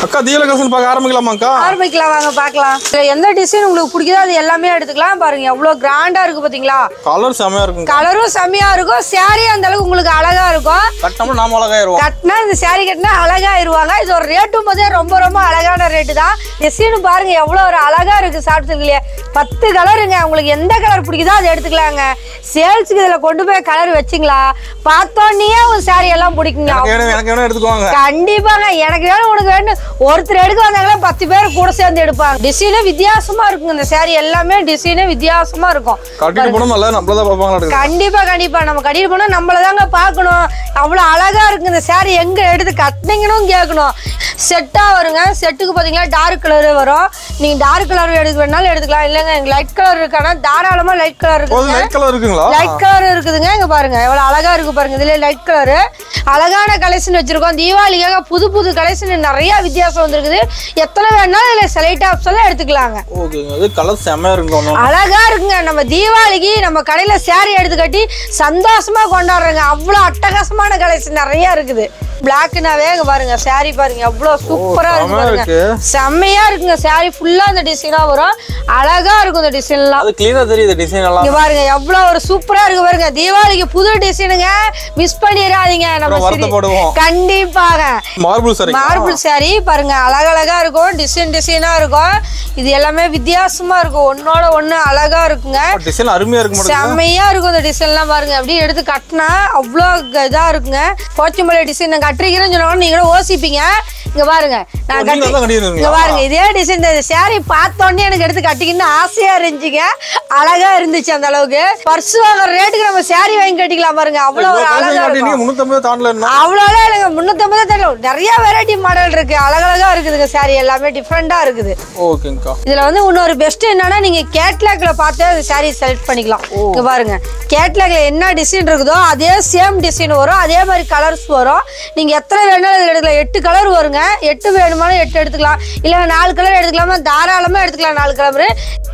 அக்கா தீவிர கலெக்ஷன் பார்க்க ஆரம்பிக்கலாமாக்கா ஆரம்பிக்கலாம் வாங்க பார்க்கலாம் இதுல எந்த டிசைன் உங்களுக்கு பிடிக்குதோ அது எல்லாமே எடுத்துக்கலாம் பாருங்க எவ்வளவு கிராண்டா இருக்கு பாத்தீங்களா கலர் செமையா இருக்கும் கலரும் செம்மையா இருக்கும் saree அந்த அளவுக்கு உங்களுக்கு அழகா இருக்கும் கட்டமும் நாம அழகாயிருவோம் கட்டினா இந்த saree கட்டினா அழகாயிருவாங்க இது ஒரு ரேட்டும் போதே ரொம்ப ரொம்ப அழகான ரேட்டு தான் டிசைன் பாருங்க எவ்வளவு ஒரு அழகா இருக்கு சாப்பிட்டுங்களே பத்து கலருங்க உங்களுக்கு எந்த கலர் பிடிக்குதோ அதை எடுத்துக்கலாங்க சேல்ஸுக்கு இதுல கொண்டு போய் கலர் வச்சிங்களா பார்த்தோன்னே ஒரு saree எல்லாம் பிடிக்குங்க எனக்கு வேணும் எனக்கு வேணும் எடுத்துக்குவாங்க கண்டிப்பாங்க எனக்கு வேணும் உனக்கு வேணும் ஒருத்தர் எடுக்க வந்தாங்களா பத்து பேர் கூட சேர்ந்து எடுப்பாங்க டிசைனே வித்தியாசமா இருக்குங்க இந்த saree எல்லாமே டிசைனே வித்தியாசமா இருக்கும் கட்டிட்டு போனா நல்லா நம்மளதான் பார்ப்பாங்களா கண்டிப்பா கண்டிப்பா நம்ம கட்டிட்டு போனா நம்மள தாங்க பார்க்கணும் அவ்வளவு அழகா இருக்கு இந்த saree எங்க எடுத்து கட்டினீங்கன்னு கேட்கணும் செட்டா வருங்க செட்டுக்கு பாத்தீங்கன்னா டார்க் கலர் வரும் நீங்க டார்க் கலர் எடுக்க வேணாலும் எடுத்துக்கலாம் இல்லைங்க லைட் கலர் இருக்கானா தாராளமா லைட் கலர் போது இருக்குங்க லைட் கலர் இருக்குங்களா லைட் கலர் இருக்குதுங்க இங்க பாருங்க எவ்வளவு அழகா இருக்கு பாருங்க இதுல லைட் கலர் அழகான கலெக்ஷன் வச்சிருக்கோம் தீபாவளிக்காக புது புது கலெக்ஷன் நிறைய வித்தியாசம் வந்திருக்குது எத்தனை வேணாலும் இதுல செலக்ட் ஆப்ஷன்ல எடுத்துக்கலாங்க ஓகேங்க இது கலர் செமையா இருக்கும் அழகா இருக்குங்க நம்ம தீபாவளிக்கு நம்ம கடையில saree எடுத்து கட்டி சந்தோஷமா கொண்டாடுறோங்க அவ்வளவு அட்டகாசமான கலெக்ஷன் நிறைய இருக்குது பிளாக்னாவே இங்க பாருங்க saree பாருங்க எவ்வளவு சூப்பரா இருக்கு செமையா பாருங்க இருக்கு. செம்மையா இருக்குங்க saree ஃபுல்லா இந்த டிசைனா வரும் அழகா இருக்கும் இந்த டிசைன்லாம் அது கிளீனா தெரியுது டிசைன் எல்லாம் இங்க பாருங்க எவ்வளவு ஒரு சூப்பரா இருக்கு பாருங்க தீபாவளிக்கு புது டிசைனுங்க மிஸ் பண்ணிடாதீங்க நம்ம அப்புறம் சிரி- வருத்தப்படுவோம். கண்டிப்பாக மார்பிள் சரி மார்பிள் saree பாருங்க அழகழகா இருக்கும் டிசைன் டிசைனா இருக்கும் இது எல்லாமே வித்தியாசமா இருக்கும் ஒன்னோட ஒண்ணு அழகா இருக்குங்க டிசைன் அருமையா இருக்கு மட்டும் செம்மையா இருக்கும் இந்த டிசைன்லாம் பாருங்க அப்படியே எடுத்து கட்டினா அவ்வளோ க- இதா இருக்குங்க போச்சம்பள்ளி டிசைன் நான் கட்டுறீங்கன்னு சொன்னா நீங்களும் ஓசிப்பீங்க இங்க பாருங்க நான் நீங்க கட்டி தான் கட்டிடுவீங்களா? இங்க பாருங்க இதே டிசைன் இந்த saree பார்த்தோன்னே எனக்கு எடுத்து கட்டிக்கணும்னு ஆசையா இருந்துச்சுங்க அழகா இருந்துச்சு அந்த அளவுக்கு பர்ஸ் வாங்குற ரேட்டுக்கு நம்ம saree வாங்கி கட்டிக்கலாம் பாருங்க அவ்வளோ ஒரு அழகா இருக்கும் நீங்க முன்னூத்தம்பது தாண்டல அவ்வளோலாம் இல்லைங்க முன்னூத்தம்பது தெரியல நிறைய வெரைட்டி மாடல் இருக்கு அழகழகா இருக்குதுங்க saree எல்லாமே டிஃப்ரெண்டா இருக்குது ஓகேங்கக்கா இதுல வந்து இன்னொரு பெஸ்ட் என்னன்னா நீங்க கேட்லாக்ல பார்த்து அந்த saree செலக்ட் பண்ணிக்கலாம் இங்க பாருங்க கேட்லாக்ல என்ன டிசைன் இருக்குதோ அதே சேம் டிசைன் வரும் அதே மாதிரி கலர்ஸ் வரும் நீங்க எத்தனை வேணாலும் இதுல எடுக்கலாம் எட்டு கலர் வருங்க எட்டு வேணுமாலும் எட்டு எடுத்துக்கலாம் இல்ல நாலு கலர் எடுத்துக்கலாமா தாராளமா எடுத்துக்கலாம் நாலு கலர்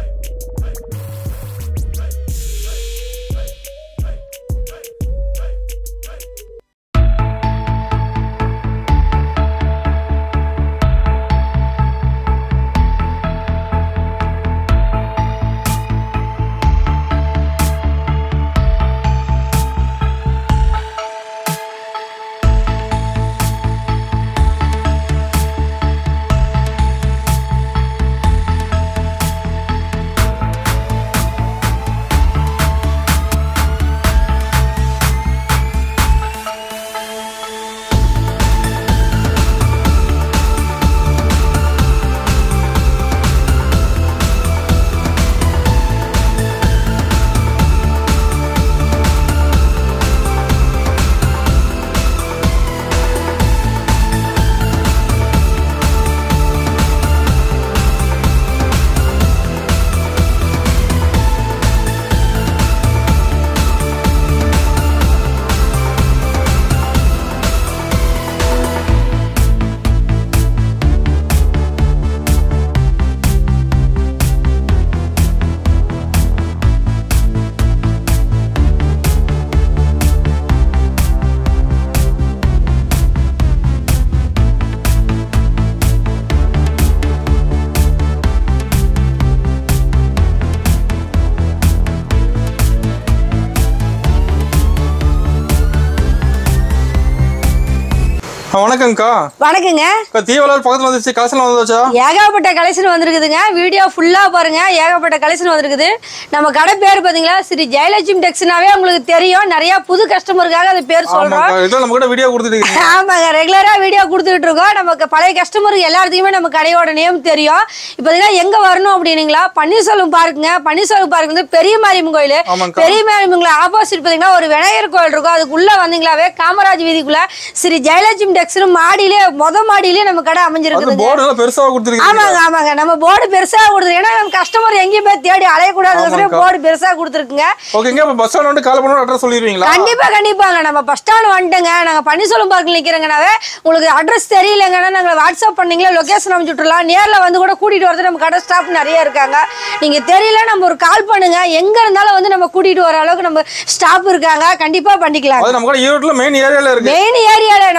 வணக்கம்க்கா வணக்கங்க அக்கா தீவிர பக்கத்துல வந்துச்சு கலெக்ஷன் வந்துச்சா ஏகப்பட்ட கலெக்ஷன் வந்திருக்குதுங்க வீடியோ ஃபுல்லா பாருங்க ஏகப்பட்ட கலெக்ஷன் வந்திருக்குது நம்ம கடை பேர் பாத்தீங்களா ஸ்ரீ ஜெயலட்சுமி டெக்ஸ்னாவே உங்களுக்கு தெரியும் நிறைய புது கஸ்டமருக்காக அது பேர் சொல்றோம் ஆமாக்கா இதெல்லாம் நம்ம கிட்ட வீடியோ கொடுத்துட்டு ஆமாங்க ரெகுலரா வீடியோ கொடுத்துட்டு இருக்கோம் நமக்கு பழைய கஸ்டமருக்கு எல்லாத்துக்குமே நம்ம கடையோட நேம் தெரியும் இப்போ பார்த்தீங்கன்னா எங்க வரணும் அப்படின்னீங்களா பன்னீர்செல்வம் பார்க்குங்க பன்னீர்செல்வம் பார்க் வந்து பெரிய மாரியம்மன் கோயில் ஆமாங்கக்கா. பெரிய மாரியம்மன் ஆப்போசிட் பார்த்தீங்கன்னா ஒரு விநாயகர் கோயில் இருக்கும் அதுக்குள்ள வந்தீங்களாவே காமராஜ் வீதிக்குள்ள ஸ்ரீ ஜெயலட்சுமி டெக்ஸ்னு மாடியிலே மொத மாடியிலே நம்ம கடை அது அமைஞ்சிருக்குதுங்க போர்டு எல்லாம் பெருசா கொடுத்துருக்கீங்க ஆமாங்க ஆமாங்க நம்ம போர்டு பெருசா கொடுத்துருக்கு ஏன்னா நம்ம கஸ்டமர் எங்கேயும் போய் தேடி அலையக்கூடாது ஆமாங்கக்கா. போர்டு பெருசா கொடுத்துருக்குங்க ஓகேங்க இப்ப பஸ் ஸ்டாண்ட் வந்து கால் பண்ணணும் அட்ரஸ் சொல்லிடுவீங்களா கண்டிப்பா கண்டிப்பாங்க நம்ம பஸ் ஸ்டாண்ட் வந்துட்டோங்க நாங்க பன்னீர்செல்வம் பார்க்கில் நிக்கிறோங்கனாவே உங்களுக்கு அட்ரஸ் தெரியலங்கன்னா நாங்க வாட்ஸ்அப் பண்ணீங்களா லொகேஷன் அனுப்பிச்சு விட்டுறலாம் நேர்ல வந்து கூட கூட்டிட்டு வரது நம்ம கடை ஸ்டாஃப் நிறைய இருக்காங்க நீங்க தெரியல நம்ம ஒரு கால் பண்ணுங்க எங்க இருந்தாலும் வந்து நம்ம கூட்டிட்டு வர அளவுக்கு நம்ம ஸ்டாஃப் இருக்காங்க கண்டிப்பா பண்ணிக்கலாம் அது நம்ம கூட ஈரோட்ல மெயின் ஏரியால இருக்கு மெயின் ஏரியால நம்ம பண்ணி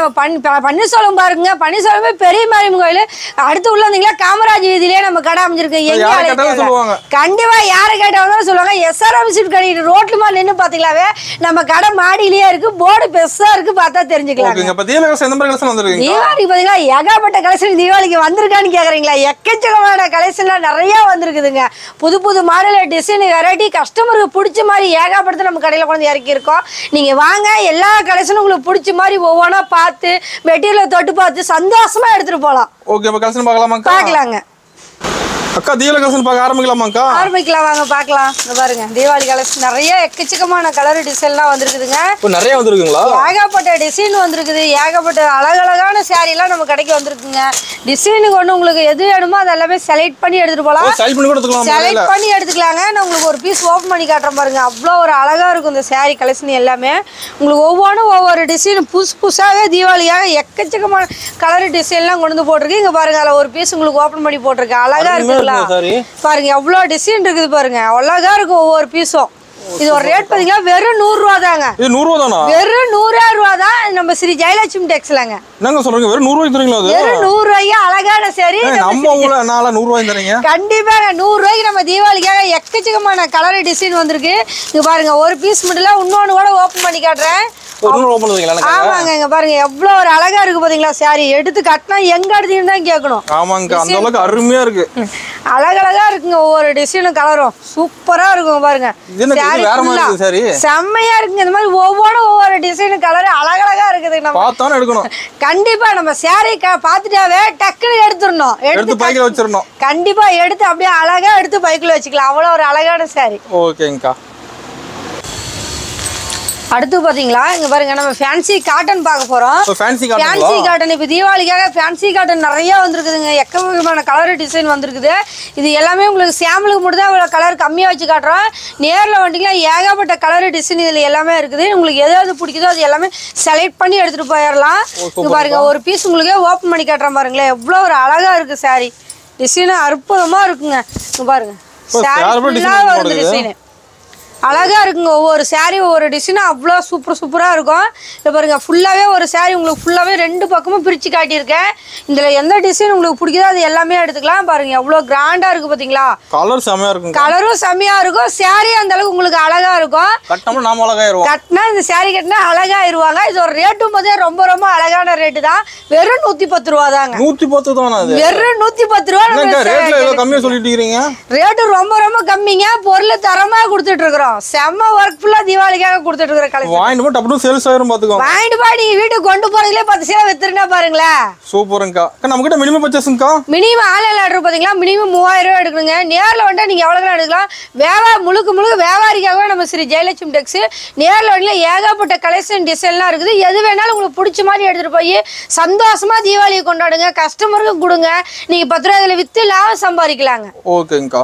க- பன்னீர்செல்வம் பாருங்க பன்னீர்செல்வமே பெரிய மாரியம்மன் கோயில் அடுத்து உள்ள வந்தீங்களா காமராஜ் வீதியிலே நம்ம கடை அமைஞ்சிருக்கு எங்க யாரை அலைய கேட்டாலும் தேவையில்ல. சொல்லுவாங்க. கண்டிப்பா யாரை கேட்டாலும் சொல்லுவாங்க எஸ்ஆர்எம் சீட் கடை ரோட்ல நின்னு பாத்தீங்களாவே நம்ம கடை மாடியிலேயே இருக்கு போர்டு பெருசா இருக்கு பார்த்தா தெரிஞ்சுக்கலாம் ஓகேங்க இப்ப தீபாவளி கலெக்ஷன் எந்த மாதிரி கலெக்ஷன் வந்திருக்கீங்க தீபாவளிக்கு பாத்தீங்களா ஏகப்பட்ட கலெக்ஷன் தீபாவளிக்கு வந்திருக்கான்னு கேக்குறீங்களா எக்கச்சக்கமான கலெக்ஷன்லாம் நிறைய வந்திருக்குதுங்க புது புது மாடல் டிசைன் வெரைட்டி கஸ்டமருக்கு பிடிச்ச மாதிரி ஏகப்பட்ட நம்ம கடையில் கொண்டு இறக்கி இருக்கோம் நீங்க வாங்க எல்லா கலெக்ஷனும் உங்களுக்கு பிடிச்ச மாதிரி ஒவ்வொன்றா பார்த்து மெட்டீரியல் தொட்டு பார்த்து சந்தோஷமா எடுத்துட்டு போகலாம் ஓகே இப்ப கலெக்ஷன் பார்க்கலாமாக்கா பார்க்கலாங்க அக்கா தீபாவளி கலெக்ஷன் பார்க்க ஆரம்பிக்கலாமாக்கா ஆரம்பிக்கலாம் வாங்க பார்க்கலாம் இங்க பாருங்க தீபாவளி கலெக்ஷன் நிறைய எக்கச்சக்கமான கலர் டிசைன்லாம் வந்திருக்குதுங்க இப்போ நிறைய வந்திருக்குங்களா ஏகப்பட்ட டிசைன் வந்திருக்குது ஏகப்பட்ட அழகழகான saree எல்லாம் நம்ம கடைக்கு வந்திருக்குங்க டிசைனுக்கு ஒன்று உங்களுக்கு எது வேணுமோ அது எல்லாமே செலக்ட் பண்ணி எடுத்துட்டு போகலாம் ஸ்டைல் பண்ணி கூட எடுத்துக்கலாம் செலக்ட் பண்ணி எடுத்துக்கலாங்க நான் உங்களுக்கு ஒரு பீஸ் ஓப்பன் பண்ணி காட்டுறேன் பாருங்க அவ்வளோ ஒரு அழகா இருக்கும் இந்த saree கலெக்ஷன் எல்லாமே உங்களுக்கு ஒவ்வொன்றும் ஒவ்வொரு டிசைன் புதுசு புதுசாகவே தீபாவளியாக எக்கச்சக்கமான கலர் டிசைன்லாம் கொண்டு வந்து போட்டிருக்கு இங்க பாருங்க அதில் ஒரு பீஸ் உங்களுக்கு ஓப்பன் பண்ணி போட்டிருக்கு அழகா இருக்குங்களா சாரி பாருங்க எவ்வளோ டிசைன் இருக்குது பாருங்க அழகா இருக்கும் ஒவ்வொரு பீஸும் இது ஒரு ரேட் பார்த்தீங்கன்னா வெறும் நூறுரூவா தாங்க இது நூறுரூவா தானா வெறும் நூறாயிரம் ரூபா தான் நம்ம ஸ்ரீ ஜெயலட்சுமி டெக்ஸ்லங்க என்னங்க சொல்றீங்க வெறும் நூறுரூவாய்க்கு தரீங்களா அது வெறும் நூறு ரூபாய்க்கு அழகான சரி ஏய், நம்ம உங்களை நாளா நூறுரூவாய்க்கு தரீங்க கண்டிப்பாக நூறு ரூபாய்க்கு நம்ம தீபாவளிக்காக எக்கச்சக்கமான கலர் டிசைன் வந்திருக்கு இங்க பாருங்க ஒரு பீஸ் மட்டும் இல்ல இன்னொன்னு கூட ஓப்பன் பண்ணி காட்டுறேன் ஒரு நூறு ஓப்பன் பண்ணுவீங்களா எனக்கு ஆமாங்க இங்க பாருங்க எவ்வளவு ஒரு அழகா இருக்கு பாத்தீங்களா சாரி எடுத்து கட்டினா எங்க எடுத்தீங்கன்னு தான் கேட்கணும் ஆமாங்க அந்த அளவுக்கு அருமையா இருக்கு அழகழகா இருக்குங்க ஒவ்வொரு டிசைனும் கலரும் சூப்பரா இருக்கும் பாருங்க இது என்ன saree இது வேற மாதிரி full-ஆ. இருக்கு சாரி செம்மையா இருக்குங்க இந்த மாதிரி ஒவ்வொன்றும் ஒவ்வொரு டிசைனும் கலர் அழகழகா இருக்குது நம்ம பார்த்தானே எடுக்கணும் கண்டிப்பா நம்ம சேரீ க பார்த்துட்டாவே டக்குன்னு எடுத்துடணும் எடுத்து எடுத்து பைக்கில் வச்சிடணும் கண்டிப்பா எடுத்து அப்படியே அழகா எடுத்து பைக்குள்ள வச்சுக்கலாம் அவ்வளோ ஒரு அழகான saree ஓகேங்கக்கா அடுத்து பாத்தீங்களா இங்க பாருங்க நம்ம ஃபேன்சி காட்டன் பார்க்க போறோம் இப்போ ஃபேன்சி ஃபேன்சி காட்டுங்களா காட்டன் இப்போ தீபாவளிக்காக ஃபேன்சி காட்டன் நிறைய வந்திருக்குதுங்க எக்கச்சக்கமான கலர் டிசைன் வந்திருக்குது இது எல்லாமே உங்களுக்கு சாம்பிளுக்கு மட்டும் தான் இவ்வளோ கலர் கம்மியாக வச்சு காட்டுறோம் நேரில் வந்துட்டீங்கன்னா ஏகப்பட்ட கலர் டிசைன் இதில் எல்லாமே இருக்குது உங்களுக்கு எது எது பிடிக்குதோ அது எல்லாமே செலக்ட் பண்ணி எடுத்துகிட்டு போயிடலாம் இங்க பாருங்க ஒரு பீஸ் உங்களுக்கே ஓப்பன் பண்ணி காட்டுறேன் பாருங்களேன் எவ்வளோ ஒரு அழகா இருக்கு saree டிசைன் அற்புதமா இருக்குங்க இங்க பாருங்க இப்போ saree saree full full-ஆ design வருது போடுது. டிசைன் அழகா இருக்குங்க ஒவ்வொரு saree ஒவ்வொரு டிசைனும் அவ்வளோ சூப்பர் சூப்பராக இருக்கும் இது பாருங்க ஃபுல்லாகவே ஒரு saree உங்களுக்கு ஃபுல்லாகவே ரெண்டு பக்கமும் பிரித்து காட்டியிருக்கேன் இதில் எந்த டிசைன் உங்களுக்கு பிடிக்குதோ அது எல்லாமே எடுத்துக்கலாம் பாருங்க எவ்வளோ கிராண்டாக இருக்குது பார்த்தீங்களா கலர் செமையா இருக்குங்க கலரும் செம்மையாக இருக்கும் saree அந்த அளவுக்கு உங்களுக்கு அழகா இருக்கும் கட்டாம நாம அழகாயிருவோம் கட்டினா இந்த saree கட்டினா அழகாயிருவாங்க இது ஒரு ரேட்டும் போதே ரொம்ப ரொம்ப அழகான ரேட்டு தான் வெறும் நூற்றி பத்து ரூபா தாங்க நூத்தி பத்து தானே அது வெறும் நூற்றி பத்து ரூபா நம்ம என்னக்கா ரேட்ல ஏதோ கம்மியா சொல்லிட்டு இருக்கீங்க ரேட்டு ரொம்ப ரொம்ப கம்மிங்க பொருள் தரமா கொடுத்துட்டு இருக்கிறோம் செம்ம ஒர்க் ஃபுல்லா தீபாவளிக்காக கொடுத்துட்டு இருக்கிற கலெக்ஷன் வாங்கிட்டு போய் டப்புனு சேல்ஸ் ஆயிரும் பாத்துக்கோங்க வாங்கிட்டு போய் நீங்க வீட்டுக்கு கொண்டு போறதுலயே பத்து சீலை வித்துருந்தா பாருங்களேன் சூப்பருங்கக்கா அக்கா நம்ம கிட்ட மினிமம் பர்ச்சேஸுங்கக்கா மினிமம் ஆன்லைன் ஆர்டர் பாத்தீங்களா மினிமம் மூவாயிரம் ரூபாய் எடுக்கணுங்க நேரில் வந்துட்டா நீங்க எவ்வளவு எடுக்கலாம் வியாபார முழுக்க முழுக்க வியாபாரிக்காகவே நம்ம ஸ்ரீ ஜெயலட்சுமி டெக்ஸ் நேரில் வந்து ஏகப்பட்ட கலெக்ஷன் டிசைன்லாம் இருக்குது எது வேணாலும் உங்களுக்கு பிடிச்ச மாதிரி எடுத்துட்டு போய் சந்தோஷமா தீபாவளியை கொண்டாடுங்க கஸ்டமருக்கும் கொடுங்க நீங்க பத்து ரூபாய் இதில் வித்து லாபம் சம்பாதிக்கலாங்க ஓகேங்கக்கா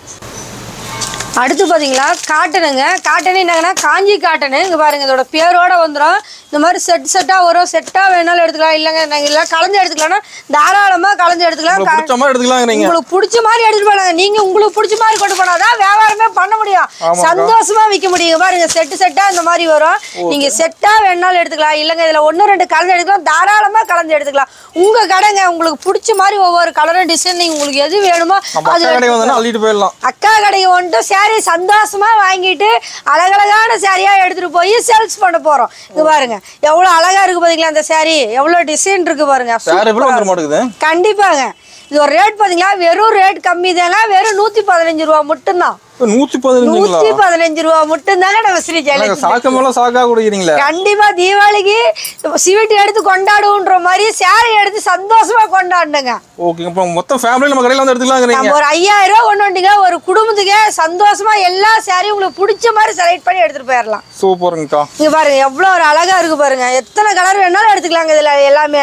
அடுத்து பார்த்தீங்களா காட்டனுங்க காட்டனு என்னங்கன்னா காஞ்சி காட்டனு இங்கே பாருங்க இதோட பேரோட வந்துடும் இந்த மாதிரி செட் செட்டாக வரும் செட்டாக வேணாலும் எடுத்துக்கலாம் இல்லைங்க நாங்கள் இல்லை கலந்து எடுத்துக்கலாம்னா தாராளமாக கலந்து எடுத்துக்கலாம் உங்களுக்கு பிடிச்ச மாதிரி எடுத்துக்கலாங்கிறீங்க உங்களுக்கு பிடிச்ச மாதிரி எடுத்துட்டு போனாங்க நீங்க உங்களுக்கு பிடிச்ச மாதிரி கொண்டு போனாதான் வியாபாரமே பண்ண முடியும் சந்தோஷமா விற்க முடியும் பாருங்க செட்டு செட்டா இந்த மாதிரி வரும் நீங்க செட்டா வேணாலும் எடுத்துக்கலாம் இல்லைங்க இதுல ஒன்று ரெண்டு கலந்து எடுக்கலாம் தாராளமா கலந்து எடுத்துக்கலாம் உங்க கடைங்க உங்களுக்கு பிடிச்ச மாதிரி ஒவ்வொரு கலரும் டிசைன் நீங்க உங்களுக்கு எது வேணுமோ நம்ம அது அக்கா கடைக்கு வந்தோன்னா அள்ளிட்டு போயிடலாம் அக்கா கடைக்கு வந்துட்டு saree சந்தோஷமா வாங்கிட்டு அழகழகான சாரியா எடுத்துட்டு போய் சேல்ஸ் பண்ண போறோம் இங்க பாருங்க எவ்வளவு அழகா இருக்கு பாத்தீங்களா அந்த saree எவ்வளவு டிசைன் இருக்கு பாருங்க வேற சூப்பரா எப்படி வந்துட மாட்டேங்குது கண்டிப்பாங்க இது ஒரு ரேட் பாத்தீங்களா வெறும் ரேட் கம்மி தாங்க வெறும் நூத்தி பதினஞ்சு ரூபா மட்டும்தான் இப்போ நூத்தி பதினஞ்சுங்களா நூத்தி பதினஞ்சு ரூபா மட்டும்தாங்க நம்ம ஸ்ரீ எனக்கு ஜெயலட்சுமி சாக்க மேல சாக்கா கொடுக்குறீங்களே கண்டிப்பா தீபாவளிக்கு ஸ்வீட் எடுத்து கொண்டாடுன்ற மாதிரி சாரி எடுத்து சந்தோஷமா கொண்டாடுங்க ஓகே இப்போ மொத்தம் ஃபேமிலி நம்ம கடையில வந்து எடுத்துக்கலாங்கிறீங்க நம்ம ஒரு ஐயாயிரம் ரூபா கொண்டு வந்துட்டீங்க ஒரு குடும்பத்துக்கே சந்தோஷமா எல்லா சாரியும் உங்களுக்கு பிடிச்ச மாதிரி செலக்ட் பண்ணி எடுத்துட்டு போயிடலாம் சூப்பருங்கக்கா இங்க பாருங்க எவ்வளவு ஒரு அழகா இருக்கு பாருங்க எத்தனை கலர் வேணாலும் எடுத்துக்கலாங்க இதுல எல்லாமே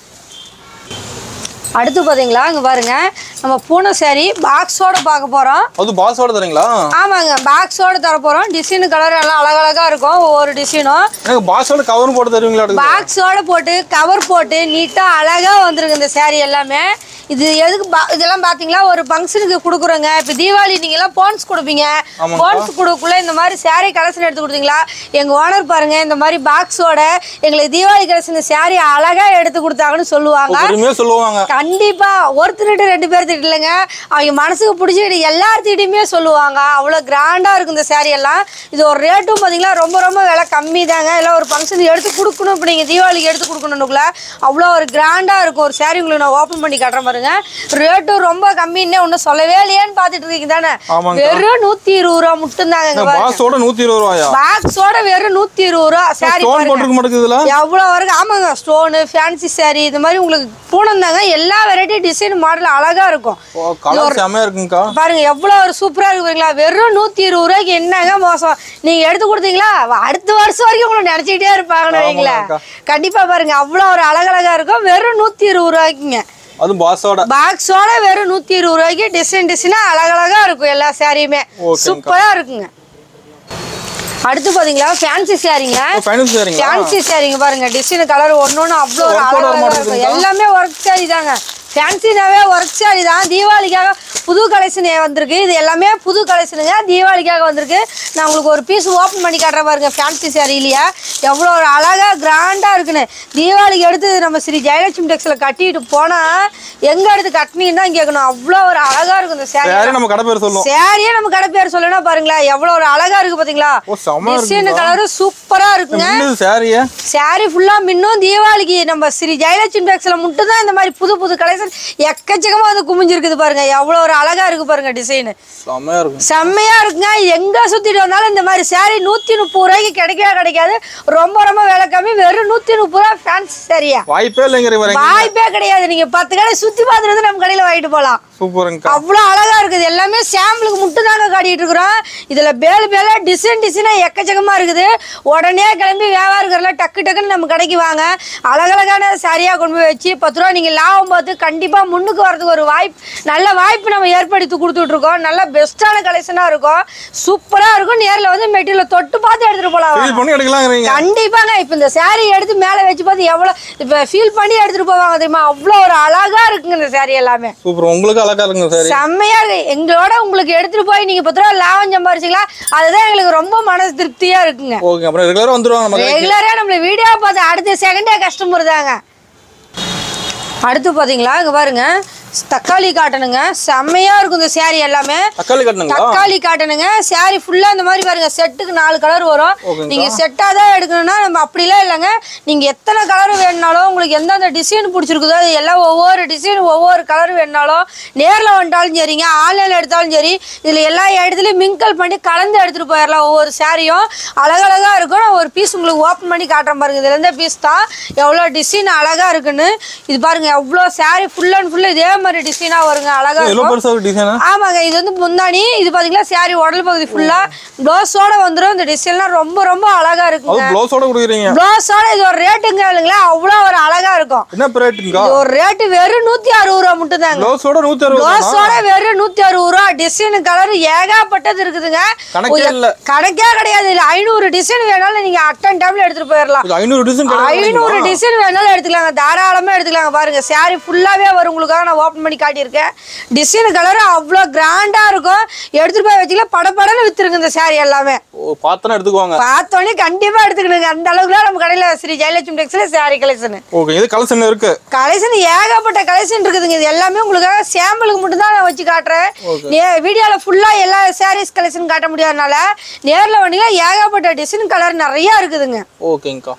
அடுத்து பாத்தீங்களா இங்க பாருங்க நம்ம பூனை சாரி பாக்ஸோட பார்க்க போறோம் அது பாஸோட தரீங்களா ஆமாங்க பாக்ஸோட தர போறோம் டிசைனு கலர் எல்லாம் அழகழகா இருக்கும் ஒவ்வொரு டிசைனும் எனக்கு பாஸோட கவரும் போட்டு தருவீங்களா எடுத்து பாக்ஸோட போட்டு கவர் போட்டு நீட்டா அழகா வந்திருக்கு இந்த saree எல்லாமே இது எதுக்கு பா- இதெல்லாம் பாத்தீங்களா ஒரு ஃபங்க்ஷனுக்கு கொடுக்குறோங்க இப்போ தீபாவளி நீங்க எல்லாம் போன்ஸ் கொடுப்பீங்க ஆமாங்கக்கா. போன்ஸ் கொடுக்கக்குள்ள இந்த மாதிரி saree கலெக்ஷன் எடுத்து கொடுத்தீங்களா எங்க ஓனர் பாருங்க இந்த மாதிரி பாக்ஸோட எங்களுக்கு தீபாவளி கலெக்ஷன் saree அழகா எடுத்து கொடுத்தாங்கன்னு சொல்லுவாங்க பெருமையா சொல்லுவாங்க கண்டிப்பா ஒருத்தர்கிட்ட ரெண்டு பேர் திட்டலைங்க அவங்க மனசுக்கு பிடிச்சிக்கிட்டு எல்லார்த்திட்டையுமே சொல்லுவாங்க அவ்வளோ கிராண்டா இருக்கும் இந்த saree எல்லாம் இது ஒரு ரேட்டும் பார்த்தீங்களா ரொம்ப ரொம்ப விலை கம்மி தாங்க எல்லாம் ஒரு ஃபங்க்ஷன் எடுத்து கொடுக்கணும் இப்போ நீங்கள் தீபாவளிக்கு எடுத்து கொடுக்கணும்னுக்குள்ள அவ்வளோ ஒரு கிராண்டா இருக்கும் ஒரு saree உங்களுக்கு நான் ஓப்பன் பண்ணி காட்டுறேன் பாருங்க ரேட்டும் ரொம்ப கம்மின்னே ஒன்றும் சொல்லவே இல்லையேன்னு பார்த்துட்டு இருக்கீங்க தானே ஆமாங்க வெறும் நூற்றி இருபது ரூபா மட்டும்தாங்க இங்க பாருங்க பாஸோட நூத்தி இருபது ரூபாயா பாக்ஸோட வெறும் நூற்றி இருபது ரூபா saree ஸ்டோன் பாருங்க போட்டுருக்க மாட்டேங்குது இதுல எவ்வளோ வரைக்கும் ஆமாங்க ஸ்டோனு ஃபேன்சி saree இது மாதிரி உங்களுக்கு பூனம் தாங்க எல்லா வெரைட்டி டிசைன் மாடல் அழகா இருக்கும் ஓ கலர் செமையா இருக்குங்கக்கா பாருங்க எவ்வளோ ஒரு சூப்பரா இருக்கு பாருங்களா வெறும் நூத்தி இருபது ரூபாய்க்கு என்னங்க மோசம் நீங்க எடுத்து கொடுத்தீங்களா அடுத்த வருஷம் வரைக்கும் உங்களை நினைச்சிக்கிட்டே இருப்பாங்கன்னு வைங்களேன் ஆமாங்கக்கா. கண்டிப்பா பாருங்க அவ்வளோ ஒரு அழகழகா இருக்கும் வெறும் நூத்தி இருபது ரூபாய்க்குங்க அதுவும் பாஸோட பாக்ஸோட வெறும் நூத்தி இருபது ரூபாய்க்கு டிசைன் டிசைனா அழகழகா இருக்கும் எல்லா சாரியுமே ஓகேங்கக்கா. சூப்பரா இருக்குங்க அடுத்து பாத்தீங்களா ஃபேன்சி சாரிங்க ஃபைனல் சரிங்களா ஃபேன்சி சாரிங்க பாருங்க டிசைன் கலர் ஒன்னொன்னு அவ்வளோ ஒரு Work ஓட அழகா மாட்டேங்குதுங்களா? இருக்கும் எல்லாமே ஒர்க் சாரி தாங்க ஃபேன்சினாவே ஒர்க் சாரி தான் தீபாவளிக்காக புது கலெக்ஷன் வந்திருக்கு இது எல்லாமே புது கலெக்ஷனுங்க தீபாவளிக்காக வந்திருக்கு நான் உங்களுக்கு ஒரு பீஸ் ஓப்பன் பண்ணி காட்டுறேன் பாருங்க ஃபேன்சி சாரிலையா எவ்வளோ ஒரு அழகா கிராண்டா இருக்குன்னு தீபாவளிக்கு எடுத்து நம்ம ஸ்ரீ ஜெயலட்சுமி டெக்ஸில் கட்டிட்டு போனா எங்க எடுத்து கட்டினீங்கன்னா கேட்கணும் அவ்வளோ ஒரு அழகா இருக்கும் இந்த சாரி யாரையும் நம்ம கடை பேர் சொல்லுவோம் சாரியே நம்ம கடை பேர் சொல்லணும் பாருங்களேன் எவ்வளோ ஒரு அழகா இருக்கு பாத்தீங்களா ஓ செம டிசைன் கலரும் சூப்பரா இருக்குங்க மின்னுது சாரிய சாரி ஃபுல்லா மின்னும் தீபாவளிக்கு நம்ம ஸ்ரீ ஜெயலட்சுமி டெக்ஸ்ல மட்டும் தான் இந்த மாதிரி புது புது கலெக்ஷன் எக்கச்சக்கமா வந்து குமிஞ்சிருக்குது பாருங்க எவ்வளவு ஒரு அழகா இருக்கு பாருங்க டிசைன் செமையா இருக்கும் செம்மையா இருக்குங்க எங்க சுத்திட்டு வந்தாலும் இந்த மாதிரி சாரி நூத்தி முப்பது ரூபாய்க்கு கிடைக்கவே கிடைக்காது ரொம்ப ரொம்ப விலை கம்மி வெறும் நூத்தி முப்பது ரூபா ஃபேன்சி சாரியா வாய்ப்பே இல்லைங்கிற வரீங்க வாய்ப்பே கிடையாது நீங்க பத்து கடை சுத்தி பார்த்துட்டு வந்து நம்ம கடையில வாங்கிட்டு போலாம் சூப்பருங்கக்கா அவ்வளோ அழகா இருக்குது எல்லாமே சாம்பிளுக்கு மட்டும் தாங்க காட்டிட்டு இருக்கிறோம் இதுல பேலு பேல டிசைன் டிசைனா எக்கச்சக்கமா இருக்குது உடனே கிளம்பி வியாபாரங்கள்லாம் டக்கு டக்குன்னு நம்ம கடைக்கு வாங்க அழகழகான சாரியா கொண்டு போய் வச்சு பத்து ரூபா நீங்க லாபம் பார்த்து கண்டிப்பா முன்னுக்கு வரதுக்கு ஒரு வாய்ப்பு நல்ல வாய்ப்பு நம்ம ஏற்படுத்தி கொடுத்துட்டு இருக்கோம் நல்ல பெஸ்ட்டான கலெக்ஷனா இருக்கும் சூப்பரா இருக்கும் நேர்ல வந்து மெட்டீரியல் தொட்டு பார்த்து எடுத்துட்டு போலாம் வாங்க. ஃபீல் பண்ணி எடுக்கலாங்கிறீங்க கண்டிப்பாங்க இப்ப இந்த saree எடுத்து மேல வச்சு பார்த்து எவ்வளவு இப்ப ஃபீல் பண்ணி எடுத்துட்டு போவாங்க தெரியுமா அவ்வளோ ஒரு அழகா இருக்குங்க இந்த saree எல்லாமே சூப்பர் உங்களுக்கு அழகா இருக்குங்க சாரி செம்மையா இருக்கு எங்களோட உங்களுக்கு எடுத்துட்டு போய் நீங்க பத்து ரூபா லாபம் சம்பாரிச்சிங்களா அதுதான் எங்களுக்கு ரொம்ப மனசு திருப்தியா இருக்குங்க ஓகே அப்புறம் ரெகுலரா வந்துருவாங்க நம்ம கடைக்கு ரெகுலரா நம்மள வீடியோ பார்த்து அடுத்த செகண்டே கஸ்டமர் தாங்க அடுத்து பாத்தீங்களா இங்க பாருங்க தக்காளி காட்டனுங்க செம்மையா இருக்கும் இந்த saree எல்லாமே தக்காளி கட்டணுங்களா தக்காளி காட்டனுங்க saree ஃபுல்லா இந்த மாதிரி பாருங்க செட்டுக்கு நாலு கலர் வரும் ஓகேங்கக்கா. நீங்க செட்டா தான் எடுக்கணும்னா நம்ம அப்படிலாம் இல்லைங்க நீங்க எத்தனை கலர் வேணுனாலும் உங்களுக்கு எந்தெந்த டிசைன் பிடிச்சிருக்குதோ அது எல்லாம் ஒவ்வொரு டிசைன் ஒவ்வொரு கலர் வேணுனாலும் நேர்ல வந்துட்டாலும் சரிங்க ஆன்லைன்ல எடுத்தாலும் சரி இதுல எல்லா இடத்துலயும் மிங்கல் பண்ணி கலந்து எடுத்துட்டு போயிடலாம் ஒவ்வொரு சாரியும் அழகழகா இருக்கும் நான் ஒரு பீஸ் உங்களுக்கு ஓப்பன் பண்ணி காட்டுறேன் பாருங்க இதுல இருந்த பீஸ் தான் எவ்வளோ டிசைன் அழகா இருக்குன்னு இது பாருங்க எவ்வளோ saree ஃபுல் அண்ட் ஃபுல் இதே மாதிரி டிசைனா வருங்க அழகா எவ்வளோ இருக்கும் பெருசா ஒரு டிசைனா ஆமாங்க இது வந்து முந்தானி இது பாத்தீங்களா saree உடல் பகுதி ஃபுல்லா ப்ளவுஸோட வந்துடும் இந்த டிசைன்லாம் ரொம்ப ரொம்ப அழகா அது இருக்குங்க ப்ளவுஸோட கொடுக்குறீங்க ப்ளவுஸோட இது ஒரு ரேட்டுங்க இல்லைங்களா அவ்வளோ ஒரு அழகா இருக்கும் என்ன ரேட்டுங்கக்கா இது ஒரு ரேட்டு வெறும் நூத்தி அறுபது ரூபா மட்டும் தாங்க ப்ளவுஸோட நூத்தி அறுபது ப்ளவுஸோட வெறும் நூத்தி அறுபது ரூபா டிசைன் கலர் ஏகப்பட்டது இருக்குதுங்க கணக்கே இல்ல கணக்கே கிடையாது இல்ல ஐநூறு டிசைன் வேணாலும் நீங்க அட்டன் டைம்ல எடுத்துட்டு போயிடலாம் இது ஐநூறு டிசைன் ஐநூறு டிசைன் வேணாலும் எடுத்துக்கலாங்க தாராளமா எடுத்துக்கலாங்க பாருங்க saree ஃபுல்லாவே வரும் உங்களுக்காக நான் ஓப்பன் பண்ணி காட்டியிருக்கேன் டிசைன் கலர் அவ்வளோ கிராண்டா இருக்கும் எடுத்துட்டு போய் வச்சுக்கலாம் படபடன்னு வித்துருங்க இந்த saree எல்லாமே ஓ பார்த்தனா எடுத்துக்குவாங்க பார்த்தோன்னே கண்டிப்பா எடுத்துக்கணுங்க அந்த அளவுக்குலாம் நம்ம கடையில ஸ்ரீ ஜெயலட்சுமி டெக்ஸ்ல saree கலெக்ஷன் ஓகே இது கலெக்ஷன் இருக்கு கலெக்ஷன் ஏகப்பட்ட கலெக்ஷன் இருக்குதுங்க இது எல்லாமே உங்களுக்காக சாம்பிளுக்கு மட்டும் தான் நான் வச்சு காட்டுறேன் நே வீடியோவில் ஃபுல்லாக எல்லா சாரீஸ் கலெக்ஷன் காட்ட முடியாதனால நேரில் வந்தீங்கன்னா ஏகப்பட்ட டிசைன் கலர் நிறையா இருக்குதுங்க ஓகேங்கக்கா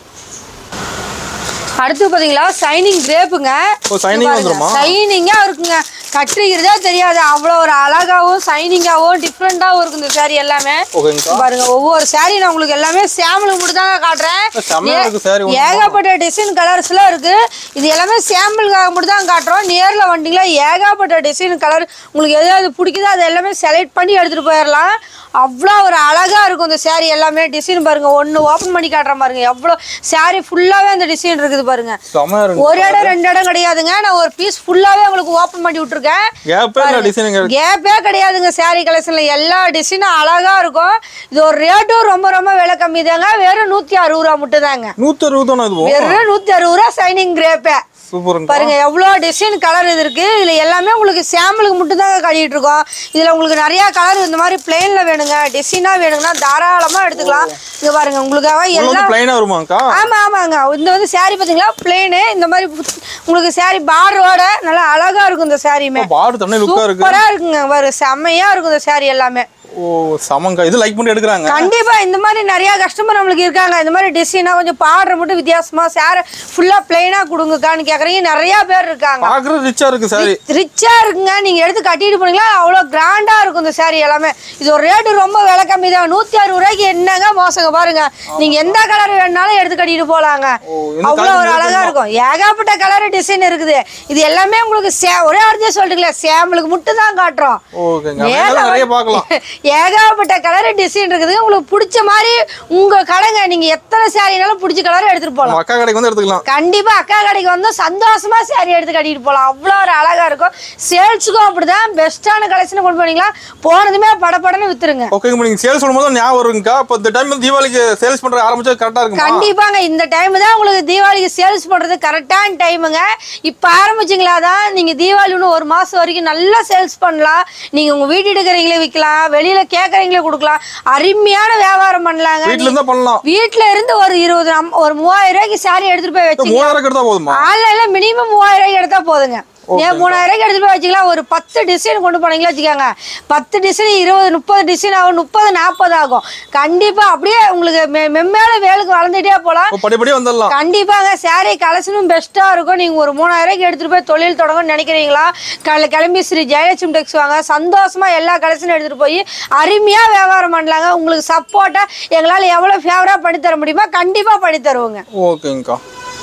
அடுத்து பார்த்தீங்களா சைனிங் கிரேப்புங்க ஓ சைனிங் வந்துருமா சைனிங்காக இருக்குங்க கட்டுகிறதே தெரியாது அவ்வளோ ஒரு அழகாவும் சைனிங்காகவும் டிஃப்ரெண்ட்டாகவும் இருக்கும் இந்த saree எல்லாமே ஓகேங்கக்கா பாருங்க ஒவ்வொரு saree நான் உங்களுக்கு எல்லாமே சாம்பிளுக்கு மட்டும் தாங்க காட்டுறேன் செம்மையா இருக்கு saree ஒண்ணு ஏகப்பட்ட டிசைன் கலர்ஸ்லாம் இருக்கு இது எல்லாமே சாம்பிளுக்காக மட்டும் தான் காட்டுறோம் நேர்ல வந்தீங்களா ஏகப்பட்ட டிசைன் கலர் உங்களுக்கு எது எது பிடிக்குதோ அதை எல்லாமே செலக்ட் பண்ணி எடுத்துட்டு போயிடலாம் அவ்வளோ ஒரு அழகா இருக்கும் இந்த saree எல்லாமே டிசைன் பாருங்க ஒன்று ஓப்பன் பண்ணி காட்டுற பாருங்க எவ்வளோ saree ஃபுல்லாவே அந்த டிசைன் இருக்குது பாருங்க செமையா இருக்கு ஒரு இடம் ரெண்டு இடம் கிடையாதுங்க நான் ஒரு பீஸ் ஃபுல்லாவே உங்களுக்கு ஓப்பன் பண்ணி விட்டுருக்கேன் கேப்பே இல்ல டிசைனுங்க கேப்பே கிடையாதுங்க saree கலெக்ஷன்ல எல்லா டிசைனும் அழகா இருக்கும் இது ஒரு ரேட்டும் ரொம்ப ரொம்ப விலை கம்மி தாங்க வெறும் நூத்தி அறுபது ரூபா மட்டும் தாங்க நூத்தி அறுபது தானே இது வெறும் நூத்தி அறுபது ரூபா சைனிங் கிரேப்பே சூப்பருங்க பாருங்க எவ்வளோ டிசைன் கலர் இது இருக்கு இதுல எல்லாமே உங்களுக்கு சாம்பிளுக்கு மட்டும் தான் கட்டிட்டு இருக்கோம் இதுல உங்களுக்கு நிறைய கலர் இந்த மாதிரி பிளெயின்ல வேணுங்க டிசைனா வேணுங்கன்னா தாராளமா எடுத்துக்கலாம் இங்க பாருங்க உங்களுக்காக உள்ள எல்லாம் வந்து பிளைனா வருமாக்கா ஆமா ஆமாங்க இந்த வந்து saree பாத்தீங்களா பிளெயின் இந்த மாதிரி புத்- உங்களுக்கு saree பார்டரோட நல்லா அழகா இருக்கும் இந்த சாரியுமே பாடு தண்ணி லுக்கா இருக்கு சூப்பரா இருக்குங்க பாரு செம்மையா இருக்கும் இந்த saree எல்லாமே ஓ சமங்கா இது லைக் பண்ணி எடுக்கிறாங்க கண்டிப்பா இந்த மாதிரி நிறைய கஸ்டமர் நம்மளுக்கு இருக்காங்க இந்த மாதிரி டிசைனா கொஞ்சம் பார்டர் மட்டும் வித்தியாசமா சேர ஃபுல்லா பிளைனா கொடுங்கக்கான்னு கேக்குறீங்க நிறைய பேர் இருக்காங்க பாக்குறது ரிச்சா இருக்கு சாரி ரிச்சா இருக்குங்க நீங்க எடுத்து கட்டிட்டு போனீங்களா அவ்வளவு கிராண்டா இருக்கும் இந்த saree எல்லாமே இது ஒரு ரேட்டு ரொம்ப விலை கம்மி தான் நூத்தி அறுபது ரூபாய்க்கு என்னங்க மோசங்க பாருங்க நீங்க எந்த கலர் வேணாலும் எடுத்து கட்டிட்டு போலாங்க ஓ, இந்த அவ்வளவு colour ஒரு அழகா இருக்கும் ஏகப்பட்ட கலர் டிசைன் இருக்குது இது எல்லாமே உங்களுக்கு சே- ஒரே வார்த்தையே சொல்லிட்டுங்களா சேம்பலுக்கு மட்டும் தான் காட்டுறோம் ஓகேங்க மேல மேல நிறைய பார்க்கலாம் ஏகப்பட்ட கலர் டிசைன் இருக்குது உங்களுக்கு பிடிச்ச மாதிரி உங்க கடைங்க நீங்க எத்தனை சாரினாலும் பிடிச்ச கலர் எடுத்துட்டு போகலாம் நம்ம அக்கா கடைக்கு வந்து எடுத்துக்கலாம் கண்டிப்பா அக்கா கடைக்கு வந்து சந்தோஷமா சாரி எடுத்து கட்டிட்டு போகலாம் அவ்வளோ ஒரு அழகா இருக்கும் சேல்ஸுக்கும் அப்படிதான் பெஸ்ட்டான கலெக்ஷன் கொண்டு போனீங்களா போனதுமே படபடன்னு வித்துருங்க ஓகேங்க நீங்க சேல்ஸ் பண்ணும்போது தான் ஞாபகம் வருங்கக்கா இப்போ இந்த டைம் வந்து தீபாவளிக்கு சேல்ஸ் பண்ற ஆரம்பிச்சா கரெக்டா இருக்குமா கண்டிப்பாங்க இந்த டைம் தான் உங்களுக்கு தீபாவளிக்கு சேல்ஸ் பண்றது கரெக்டான டைமுங்க இப்ப ஆரம்பிச்சிங்களா தான் நீங்க தீபாவளி இன்னும் ஒரு மாசம் வரைக்கும் நல்லா சேல்ஸ் பண்ணலாம் நீங்க உங்க வீட்டு எடுக்கிறீங்களே விற்கலாம் வெளியில கேட்கறீங்களே கொடுக்கலாம் அருமையான வியாபாரம் பண்ணலாங்க வீட்ல இருந்தா பண்ணலாம் வீட்ல இருந்து ஒரு இருபது அம்- ஒரு மூவாயிரம் ரூபாய்க்கு சாரி எடுத்துட்டு போய் வச்சு மூவாயிரம் எடுத்தா போதுமா ஆன்லைன்ல மினிமம் மூவாயிரம் ரூபாய்க்கு எடுத்தா போதுங்க ஏன் மூணாயிரம் ரூபாய்க்கு எடுத்துட்டு போய் வச்சுக்கலாம் ஒரு பத்து டிசைன் கொண்டு போனீங்களா வச்சுக்கோங்க பத்து டிசைன் இருபது முப்பது டிசைன் ஆகும் முப்பது நாற்பது ஆகும் கண்டிப்பா அப்படியே உங்களுக்கு மெ- மென்மேல வேலுக்கு வளர்ந்துட்டே போலாம் இப்போ படிப்படியே வந்துடலாம் கண்டிப்பாங்க saree கலெக்ஷனும் பெஸ்ட்டாக இருக்கும் நீங்கள் ஒரு மூணாயிரம் ரூபாய்க்கு எடுத்துகிட்டு போய் தொழில் தொடங்கணும்னு நினைக்கிறீங்களா காலைல கிளம்பி ஸ்ரீ ஜெயலட்சுமி டெக்ஸ் வாங்க சந்தோஷமாக எல்லா கலெக்ஷனும் எடுத்துகிட்டு போய் அருமையாக வியாபாரம் பண்ணலாங்க உங்களுக்கு சப்போர்ட்டாக எங்களால் எவ்வளோ ஃபேவராக பண்ணி தர முடியுமோ கண்டிப்பாக பண்ணி தருவோங்க ஓகேங்கக்கா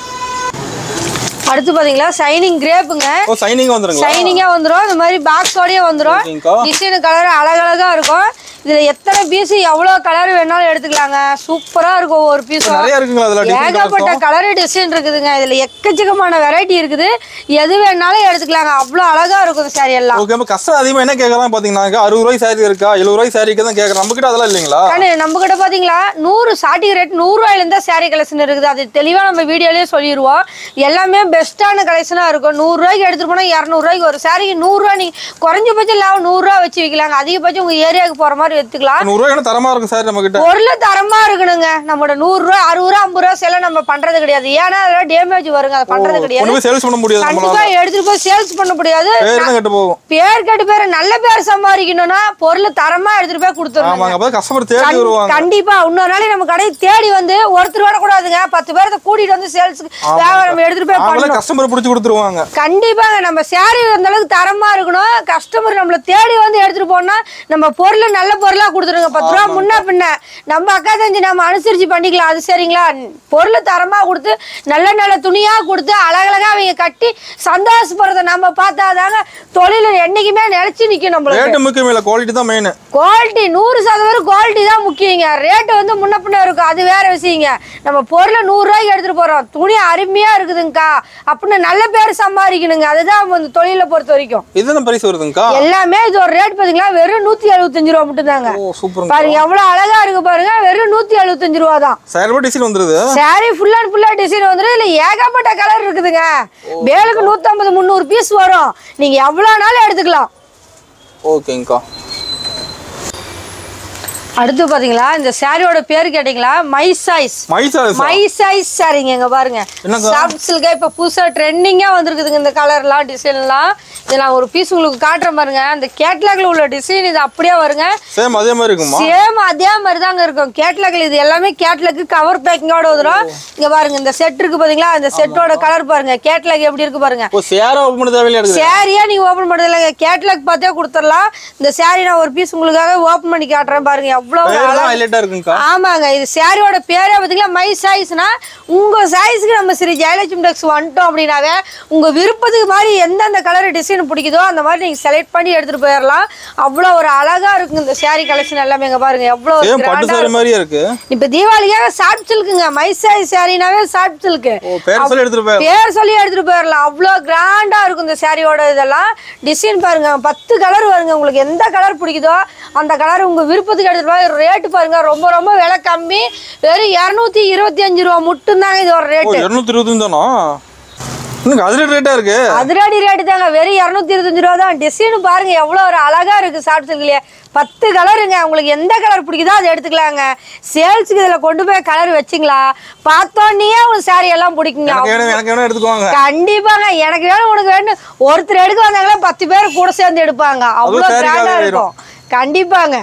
அடுத்து பார்த்தீங்களா சைனிங் கிரேப்புங்க ஓ சைனிங் வந்துருங்களா ஷைனிங்கா வந்துரும் இந்த மாதிரி பாக்ஸோடயே வந்துரும் ஓகேங்கக்கா. டிசைன் கலர் அழகழகா இருக்கும் இதுல எத்தனை பீஸ் எவ்வளவு கலர் வேணாலும் எடுத்துக்கலாங்க சூப்பரா இருக்கும் ஒவ்வொரு பீஸும் நிறைய இருக்குங்களா அதுல டிசைன் ஏகப்பட்ட கலர் டிசைன் இருக்குதுங்க இதுல எக்கச்சக்கமான வெரைட்டி இருக்குது எது வேணாலும் எடுத்துக்கலாங்க அவ்வளவு அழகா இருக்கும் இந்த saree எல்லாம் ஓகே இப்போ கஷ்டம் அதிகமா என்ன கேட்கலாம் பாத்தீங்கன்னா அறுபது ரூபாய் சாரி இருக்கா எழுபது ரூபாய் சாரிக்கு தான் கேட்கறேன் நம்ம கிட்ட அதெல்லாம் இல்லைங்களா கண்ணு நம்ம கிட்ட பாத்தீங்களா நூறு ஸ்டார்டிங் ரேட் நூறு ரூபாயில இருந்தா saree கலெக்ஷன் இருக்குது அது தெளிவா நம்ம வீடியோலயே சொல்லிடுவோம் எல்லாமே பெஸ்ட்டான கலெக்ஷனா இருக்கும் நூறு ரூபாய்க்கு எடுத்துட்டு போனா இரநூறு ரூபாய்க்கு ஒரு சாரிக்கு நூறு ரூபாய் நீங்க குறைஞ்சபட்சம் லாபம் நூறு ரூபாய் வச்சு விற்கலாங்க அதிகபட்சம் உங்க ஏரியாவுக்கு போற மாதிரி எடுத்துக்கலாம் நூறு ரூபாய் தரமா இருக்கும் சாரி நம்ம கிட்ட பொருள் தரமா இருக்கணுங்க நம்மளோட நூறு ரூபாய் அறுபது ரூபா ஐம்பது ரூபா செல்ல நம்ம பண்றது கிடையாது ஏன்னா அதெல்லாம் டேமேஜ் வருங்க அதை பண்றது கிடையாது கொண்டு போய் சேல்ஸ் பண்ண முடியாது நம்மளால கண்டிப்பா எடுத்துட்டு போய் சேல்ஸ் பண்ண முடியாது பேர் தான் கெட்டு போகும் பேர் கட்டு பேர் நல்ல பேர் சம்பாதிக்கணும்னா பொருள் தரமா எடுத்துட்டு போய் கொடுத்துருங்க ஆமாங்க அப்பதான் கஸ்டமர் தேடி வருவாங்க கண்டிப்பா இன்னொரு நாளைக்கு நம்ம கடையை தேடி வந்து ஒருத்தர் வரக்கூடாதுங்க பத்து பேர்த்த கூட்டிட்டு வந்து சேல்ஸ் வியாபாரம் எடுத்துட்டு போய் அவங்களே பண்ணணும் கஸ்டமர் பிடிச்சி கொடுத்துருவாங்க கண்டிப்பாங்க நம்ம சேரீ அந்த அளவுக்கு தரமா இருக்கணும் கஸ்டமர் நம்மள தேடி வந்து எடுத்துட்டு போனா நம்ம பொருள் நல்ல பொருளா கொடுத்துருங்க பத்து ரூபா முன்ன பின்ன நம்ம அக்கா தஞ்சி நம்ம அனுசரிச்சு பண்ணிக்கலாம் அது சரிங்களா பொருள் தரமா கொடுத்து நல்ல நல்ல துணியா கொடுத்து அழகழகா அவங்க கட்டி சந்தோஷப்படுறத நம்ம பார்த்தாதாங்க தொழில் என்னைக்குமே நிலைச்சு நிக்கும் நம்மளுக்கு ரேட்டு முக்கியம் இல்லை குவாலிட்டி தான் மெயின் குவாலிட்டி நூறு சதவீதம் குவாலிட்டி தான் முக்கியங்க ரேட்டு வந்து முன்ன பின்ன இருக்கும் அது வேற விஷயங்க நம்ம பொருளை நூறு ரூபாய்க்கு எடுத்துட்டு போறோம் துணி அருமையா இருக்குதுங்கக்கா அப்படின்னு நல்ல பேர் சம்பாதிக்கணுங்க அதுதான் வந்து தொழிலை பொறுத்த வரைக்கும் இது என்ன பிரைஸ் வருதுங்கக்கா எல்லாமே இது ஒரு ரேட் பாத்தீங்களா வெறும் நூத்தி எழுபத்தஞ்சு ரூபா மட்டும் தாங்க ஓ சூப்பருங்க பாருங்க எவ்வளவு அழகா இருக்கு பாருங்க வெறும் நூத்தி எழுபத்தஞ்சு ரூபா தான் சாரி ரூபாய் டிசைன் வந்துருது சாரி ஃபுல் அண்ட் ஃபுல்லா டிசைன் வந்துடும் இல்ல ஏகப்பட்ட கலர் இருக்குதுங்க வேலுக்கு நூத்தம்பது முந்நூறு பீஸ் வரும் நீங்க எவ்வளவு நாள் எடுத்துக்கலாம் ஓகேங்கக்கா அடுத்து பாத்தீங்களா இந்த சாரியோட பேர் கேட்டீங்களா மை சைஸ் மைசா மை சைஸ் சாரிங்க இங்க பாருங்க என்னக்கா? சாஃப்ட் சில்கா இப்ப புதுசா ட்ரெண்டிங்கா வந்திருக்குதுங்க இந்த கலர்லாம் டிசைன்லாம் இது நான் ஒரு பீஸ் உங்களுக்கு காட்டுறேன் பாருங்க அந்த கேட்லாக்ல உள்ள டிசைன் இது அப்படியே வருங்க சேம் அதே மாதிரி இருக்குமா சேம் அதே மாதிரி தாங்க இருக்கும் கேட்லாக்ல இது எல்லாமே கேட்லாக் கவர் பேக்கிங்கோட வந்துடும் இங்க பாருங்க இந்த செட் இருக்கு பாத்தீங்களா இந்த செட்டோட கலர் பாருங்க கேட்லாக் எப்படி இருக்கு பாருங்க ஓ சேரா ஓப்பன் பண்ண தேவையில்லையா இருக்குது சாரியா நீங்க ஓபன் பண்ணது இல்லைங்க கேட்லாக் பார்த்தே கொடுத்துடலாம் இந்த சாரி நான் ஒரு பீஸ் உங்களுக்காக ஓபன் பண்ணி காட்டுறேன் பாருங்க எவ்வளவு பேர் அழகா தான் ஹைலைட்டா இருக்குங்கக்கா ஆமாங்க இது சாரியோட பேரே பார்த்தீங்களா மை சைஸ்னா உங்க சைஸ்க்கு நம்ம ஸ்ரீ ஜெயலட்சுமி டெக்ஸ் வந்துட்டோம் அப்படின்னாவே உங்க விருப்பத்துக்கு மாதிரி எந்தெந்த கலர் டிசைன் பிடிக்குதோ அந்த மாதிரி நீங்க செலக்ட் பண்ணி எடுத்துட்டு போயிடலாம் அவ்வளோ ஒரு அழகா இருக்குங்க இந்த சாரி கலெக்ஷன் எல்லாமே இங்க பாருங்க எவ்வளோ ஒரு சேம் பட்டு கிராண்டா சாரி மாதிரியே இருக்கு இப்ப தீபாவளிக்காக சாஃப்ட் சில்க்குங்க மை சைஸ் சாரினாவே சாஃப்ட் சில்க்கு ஓ பேர் சொல்லி எடுத்துட்டு போய் பேர் சொல்லி எடுத்துட்டு போயிடலாம் அவ்வளோ கிராண்டா இருக்கும் இந்த சாரியோட இதெல்லாம் டிசைன் பாருங்க பத்து கலர் வருங்க உங்களுக்கு எந்த கலர் பிடிக்குதோ அந்த கலர் உங்க விருப்பத்துக்கு எடுத்துட்டு போய் ரேட்டு பாருங்க ரொம்ப ரொம்ப விலை கம்மி வெறும் இரநூத்தி இருபத்தி அஞ்சு ரூபா மட்டும்தாங்க இது ஒரு ஓ ரேட்டு இருநூத்தி இருபத்தஞ்சு தானா இன்னும் அதிரடி ரேட்டா இருக்கு அதிரடி ரேட்டு தாங்க வெறும் இரநூத்தி இருபத்தஞ்சு ரூபா தான் டிசைன் பாருங்க எவ்வளோ ஒரு அழகா இருக்கு சாப்பிட்டு சில்க்லயே பத்து கலருங்க உங்களுக்கு எந்த கலர் பிடிக்குதோ அதை எடுத்துக்கலாங்க சேல்ஸுக்கு இதில் கொண்டு போய் கலர் வச்சிங்களா பார்த்தோன்னே உங்களுக்கு சாரி எல்லாம் பிடிக்குங்க எனக்கு வேணும் எனக்கு வேணும் எடுத்துக்குவாங்க கண்டிப்பாங்க எனக்கு வேணும் உனக்கு வேணும் ஒருத்தர் எடுக்க வந்தாங்களே பத்து பேர் கூட சேர்ந்து எடுப்பாங்க அவ்வளோ saree கிராண்டா காக இருக்கும் கண்டிப்பாங்க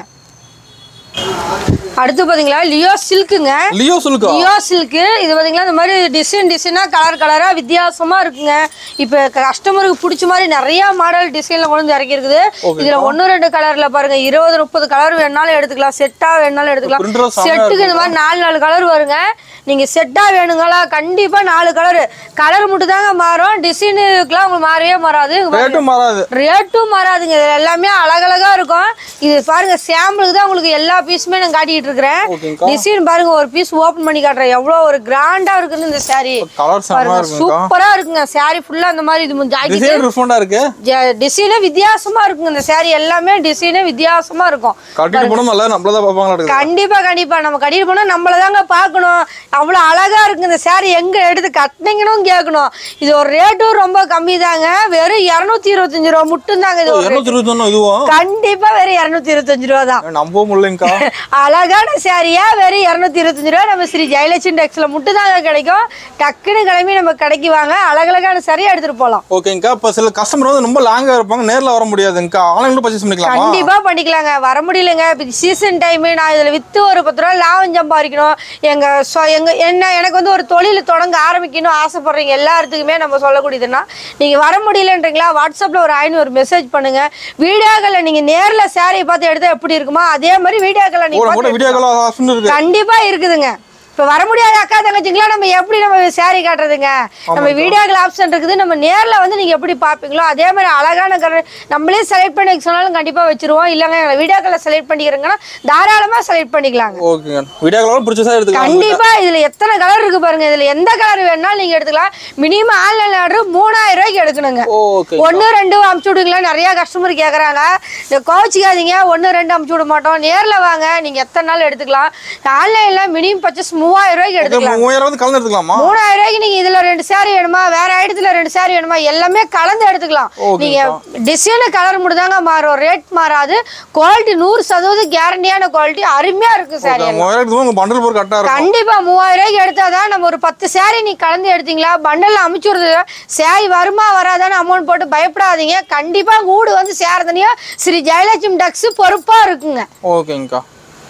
அடுத்து பாத்தீங்களா லியோ சில்க்குங்க லியோ சொல்லுக்கா லியோ சில்க்கு இது பாத்தீங்களா இந்த மாதிரி டிசைன் டிசைனா கலர் கலரா வித்தியாசமா இருக்குங்க இப்ப கஸ்டமருக்கு பிடிச்ச மாதிரி நிறைய மாடல் டிசைன்ல கொண்டு வந்து இறக்கி இருக்குது இதுல ஒன்னு ரெண்டு கலர்ல பாருங்க இருபது முப்பது கலர் வேணாலும் எடுத்துக்கலாம் செட்டா வேணாலும் எடுத்துக்கலாம் Print செமையா செட்டுக்கு இந்த மாதிரி நாலு நாலு கலர் வருங்க நீங்க செட்டா வேணுங்களா கண்டிப்பா நாலு கலர் கலர் மட்டும் தாங்க மாறும் டிசைனுக்குலாம் உங்களுக்கு மாறவே மாறாது இங்க பாருங்க. ரேட்டும் மாறாது ரேட்டும் மாறாதுங்க இது எல்லாமே அழகழகா இருக்கும் இது பாருங்க சாம்பிளுக்கு தான் உங்களுக்கு எல்லா பீஸுமே நான் காட்டிட்டு இருக்கிறேன் ஓகேங்கக்கா. டிசைன் பாருங்க ஒரு பீஸ் ஓபன் பண்ணி காட்டுறேன் எவ்வளவு ஒரு கிராண்டா இருக்குன்னு இந்த saree கலர் செம்மையா பாருங்க இருக்குங்கக்கா சூப்பரா இருக்குங்க saree ஃபுல்லா அந்த மாதிரி இது ஜாக்கெட் டிசைன் டிஃப்ரெண்டா இருக்கு டிசைனே வித்தியாசமா இருக்குங்க இந்த saree எல்லாமே டிசைனே வித்தியாசமா இருக்கும் கட்டிட்டு போனா நல்லா நம்மள தான் பார்ப்பாங்களா இருக்குது கண்டிப்பா கண்டிப்பா நம்ம கட்டிட்டு போனா நம்மள தாங்க பார்க்கணும் அவ்வளவு அழகா இருக்கு இந்த saree எங்க எடுத்து கட்டினீங்கன்னு கேட்கணும் இது ஒரு ரேட்டும் ரொம்ப கம்மி தாங்க வெறும் இருநூத்தி இருபத்தஞ்சு ரூபா மட்டும் தாங்க இது ஒரு இருநூத்தி இருபத்தி ஒண்ணு இதுவும் கண்டிப்பா வெறும் இருநூத்தி இருபத்தஞ்சு ரூபா தான் நம்ப முடியலங்கக்கா அழகான சாரியா வெறும் இருநூத்தி இருபத்தஞ்சு ரூபா நம்ம ஸ்ரீ ஜெயலட்சுமி டெக்ஸ்ல மட்டும் தாங்க கிடைக்கும் டக்குன்னு கிளம்பி நம்ம கடைக்கு வாங்க அழகழகான சாரியா எடுத்துட்டு போலாம் ஓகேங்கக்கா இப்ப சில கஸ்டமர் வந்து ரொம்ப லாங்கா இருப்பாங்க நேர்ல வர முடியாதுங்கக்கா ஆன்லைன்ல பர்ச்சேஸ் பண்ணிக்கலாமா கண்டிப்பா பண்ணிக்கலாங்க வர முடியலங்க இப்போ சீசன் டைம் நான் இதுல வித்து ஒரு பத்து ரூபா லாபம் சம்பாதிக்கணும் எங்க சொ- எங்க என்ன எனக்கு வந்து ஒரு தொழில் தொடங்க ஆரம்பிக்கணும் ஆசைப்படுறீங்க எல்லாத்துக்குமே நம்ம சொல்லக்கூடியதுன்னா நீங்க வர முடியலன்றீங்களா வாட்ஸ்அப்ல ஒரு ஐநூறு மெசேஜ் பண்ணுங்க வீடியோக்களை நீங்க நேர்ல சாரியை பார்த்து எடுத்தா எப்படி இருக்குமோ அதே மாதிரி வீடியோக்களை நீங்க கூட கூட பார்த்து வீடியோ கால் ஆப்ஷன் இருக்கு கண்டிப்பா இருக்குதுங்க இப்ப வர முடியாத அக்கா தங்கச்சிங்களா நம்ம எப்படி நம்ம saree காட்டுறதுங்க நம்ம வீடியோக்கள் ஆப்ஷன் இருக்குது நம்ம நேர்ல வந்து நீங்க எப்படி பாப்பீங்களோ அதே மாதிரி அழகான கலர் நம்மளே செலக்ட் பண்ணி வைக்க சொன்னாலும் கண்டிப்பா வச்சிருவோம் இல்லங்க வீடியோக்களை செலக்ட் பண்ணிக்கிறீங்கன்னா தாராளமா செலக்ட் பண்ணிக்கலாங்க ஓகேங்க வீடியோ கால் பிடிச்சதா எடுத்துக்கலாம் கண்டிப்பா இதுல எத்தனை கலர் இருக்கு பாருங்க இதுல எந்த கலர் வேணாலும் நீங்க எடுத்துக்கலாம் மினிமம் ஆன்லைன் ஆர்டர் மூணாயிரம் ரூபாய்க்கு எடுக்கணுங்க ஓகே ஒன்று ரெண்டு அமுச்சு விடுங்களா நிறைய கஸ்டமர் கேட்குறாங்க இந்த கோச்சிக்காதீங்க ஒன்று ரெண்டு அமுச்சு விட மாட்டோம் நேரில் வாங்க நீங்கள் எத்தனை நாள் எடுத்துக்கலாம் ஆன்லைனில் மினிமம் பர்ச்சேஸ் மூவாயிரம் ரூபாய்க்கு எடுத்துக்கலாம் மூவாயிரம் வந்து கலந்து எடுத்துக்கலாமா மூணாயிரம் ரூபாய்க்கு நீங்கள் இதில் ரெண்டு saree வேணுமா வேற இடத்துல ரெண்டு saree வேணுமா எல்லாமே கலந்து எடுத்துக்கலாம் ஓகேப்பா. நீங்கள் டிசைனு கலர் மட்டும் தாங்க மாறும் ரேட் மாறாது குவாலிட்டி நூறு சதவீதம் கேரண்டியான குவாலிட்டி அருமையாக இருக்கும் சாரி மூவாயிரம் உங்க பண்டல் போர் கரெக்டா இருக்கும் கண்டிப்பா மூவாயிரம் ரூபாய்க்கு எடுத்தாதான் நம்ம ஒரு பத்து saree நீ கலந்து எடுத்தீங்களா பண்டல்ல அமுச்சு விடுறது சேரி வருமா வராதான்னு அமௌண்ட் போட்டு பயப்படாதீங்க கண்டிப்பா கூடு வந்து சேரதனையும் ஸ்ரீ ஜெயலட்சுமி டக்ஸ் பொறுப்பா இருக்குங்க ஓகேங்கக்கா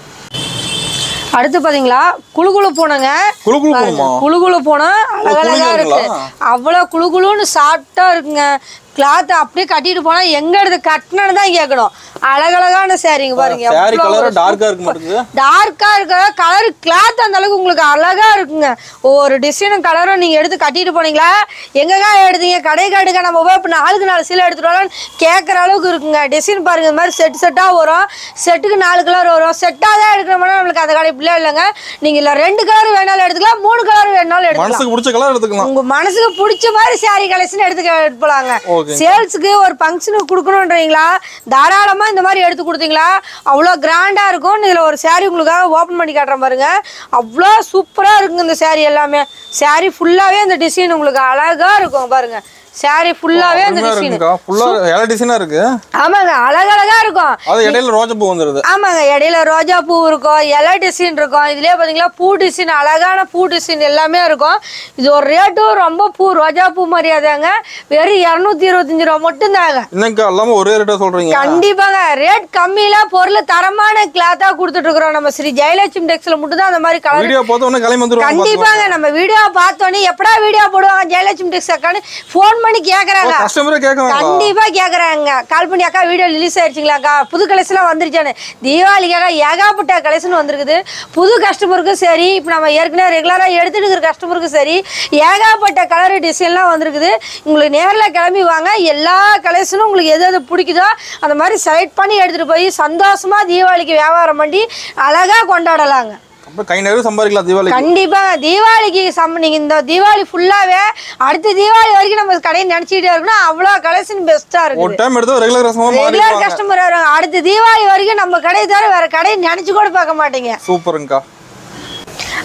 அடுத்து பாத்தீங்களா குழு குழு போனங்க குழு குழு போகுமா குழு குழு போனா அழகழகா குழுங்க இருக்கு இருக்குங்களா? அவ்வளவு குழு குழுன்னு சாப்பிட்டா இருக்குங்க கிளாத் அப்படியே கட்டிட்டு போனா எங்க எடுத்து கட்டினு தான் கேட்கணும் அழகழகான சாரிங்க பாருங்க சாரி எவ்வளவு கலர் ஒரு டார்க்கா இருக்க மாட்டேங்குது டார்க்கா இருக்கிற கலர் கிளாத் அந்த அளவுக்கு உங்களுக்கு அழகா இருக்குங்க ஒவ்வொரு டிசைனும் கலரும் நீங்க எடுத்து கட்டிட்டு போனீங்களா எங்கக்கா எடுத்தீங்க கடை காடுக்கா நம்ம போய் இப்போ நாலுக்கு நாலு சீலை எடுத்துட்டு வரலாம்னு கேட்குற அளவுக்கு இருக்குங்க டிசைன் பாருங்க இந்த மாதிரி செட் செட்டா வரும் செட்டுக்கு நாலு கலர் வரும் செட்டாக தான் எடுக்கணும்னா நம்மளுக்கு அந்த கடை இப்படிலாம் இல்லைங்க நீங்க இல்ல ரெண்டு கலர் வேணாலும் எடுத்துக்கலாம் மூணு கலர் வேணாலும் எடுத்துக்கலாம் மனசுக்கு பிடிச்ச கலர் எடுத்துக்கலாம் உங்க மனசுக்கு பிடிச்ச மாதிரி saree கலெக்ஷன் எடுத்துக்க போலாங்க ஓகே சேல்ஸுக்கு ஒரு ஃபங்க்ஷனுக்கு கொடுக்கணுன்றீங்களா தாராளமா இந்த மாதிரி எடுத்து கொடுத்தீங்களா அவ்வளோ கிராண்டா இருக்கும் இதுல ஒரு saree உங்களுக்காக ஓப்பன் பண்ணி காட்டுறேன் பாருங்க அவ்வளோ சூப்பரா இருக்குங்க இந்த saree எல்லாமே saree ஃபுல்லாவே அந்த டிசைன் உங்களுக்கு அழகா இருக்கும் பாருங்க saree ஃபுல்லாவே அந்த அருமையா டிசைன் இருக்குங்கக்கா ஃபுல்லா எல்லா டிசைனா இருக்கு ஆமாங்க அழகழகா இருக்கும் அது இடையில ரோஜா பூ வந்துருது ஆமாங்க இடையில ரோஜா பூ இருக்கும் இலை டிசைன் இருக்கும் இதுலயே பாத்தீங்களா பூ டிசைன் அழகான பூ டிசைன் எல்லாமே இருக்கும் இது ஒரு ரேட்டும் ரொம்ப பூ ரோஜா பூ மரியாதைங்க வெறும் இரநூத்தி இருபத்தஞ்சு ரூபா மட்டும் தாங்க இன்னைக்கு எல்லாமே ஒரே ரேட்டா சொல்றீங்க கண்டிப்பாங்க ரேட் கம்மியில பொருள் தரமான கிளாத்தா கொடுத்துட்டு இருக்கிறோம் நம்ம ஸ்ரீ ஜெயலட்சுமி டெக்ஸ்ல மட்டும் தான் அந்த மாதிரி கலர் வீடியோ பார்த்த உடனே கிளம்பி வந்துருவாங்க கண்டிப்பாங்க நம்ம வீடியோ பார்த்தோன்னே எப்படா வீடியோ போடுவாங்க ஜெயலட்சுமி டெக்ஸ் அக்கான்னு ஃபோன் பண்ணி கேக்குறாங்க கஸ்டமரே கேட்கறாங்க கண்டிப்பா கேக்குறாங்க கால் பண்ணி அக்கா வீடியோ ரிலீஸ் ஆயிடுச்சுங்களாக்கா புது கலெக்ஷன்லாம் வந்துருச்சானு தீபாவளிக்காக ஏகாப்பட்ட கலெக்ஷன் வந்திருக்குது புது கஸ்டமருக்கும் சரி இப்போ நம்ம ஏற்கனவே ரெகுலரா எடுத்துட்டு இருக்கிற கஸ்டமருக்கும் சரி ஏகாப்பட்ட கலர் டிசைன்லாம் வந்திருக்குது உங்களுக்கு நேரில் கிளம்பி வாங்க எல்லா கலெக்ஷனும் உங்களுக்கு எது எது பிடிக்குதோ அந்த மாதிரி செலக்ட் பண்ணி எடுத்துட்டு போய் சந்தோஷமா தீபாவளிக்கு வியாபாரம் பண்ணி அழகா கொண்டாடலாங்க அப்புறம் கை நிறைய சம்பாதிக்கலாம் தீபாவளிக்கு கண்டிப்பா தீபாவளிக்கு சம் நீங்க இந்த தீபாவளி ஃபுல்லாவே அடுத்த தீபாவளி வரைக்கும் நம்ம கடையை நினைச்சிட்டே இருக்கணும் அவ்வளவு கலெக்ஷன் பெஸ்டா ஒரு இருக்கு டைம் எடுத்து ரெகுலர் கஸ்டமர் ரெகுலர் மாறிடுவாங்க கஸ்டமர் வருவாங்க அடுத்த தீபாவளி வரைக்கும் நம்ம கடையை தவிர வேற கடையை நினைச்சு கூட பார்க்க மாட்டீங்க சூப்பருங்கக்கா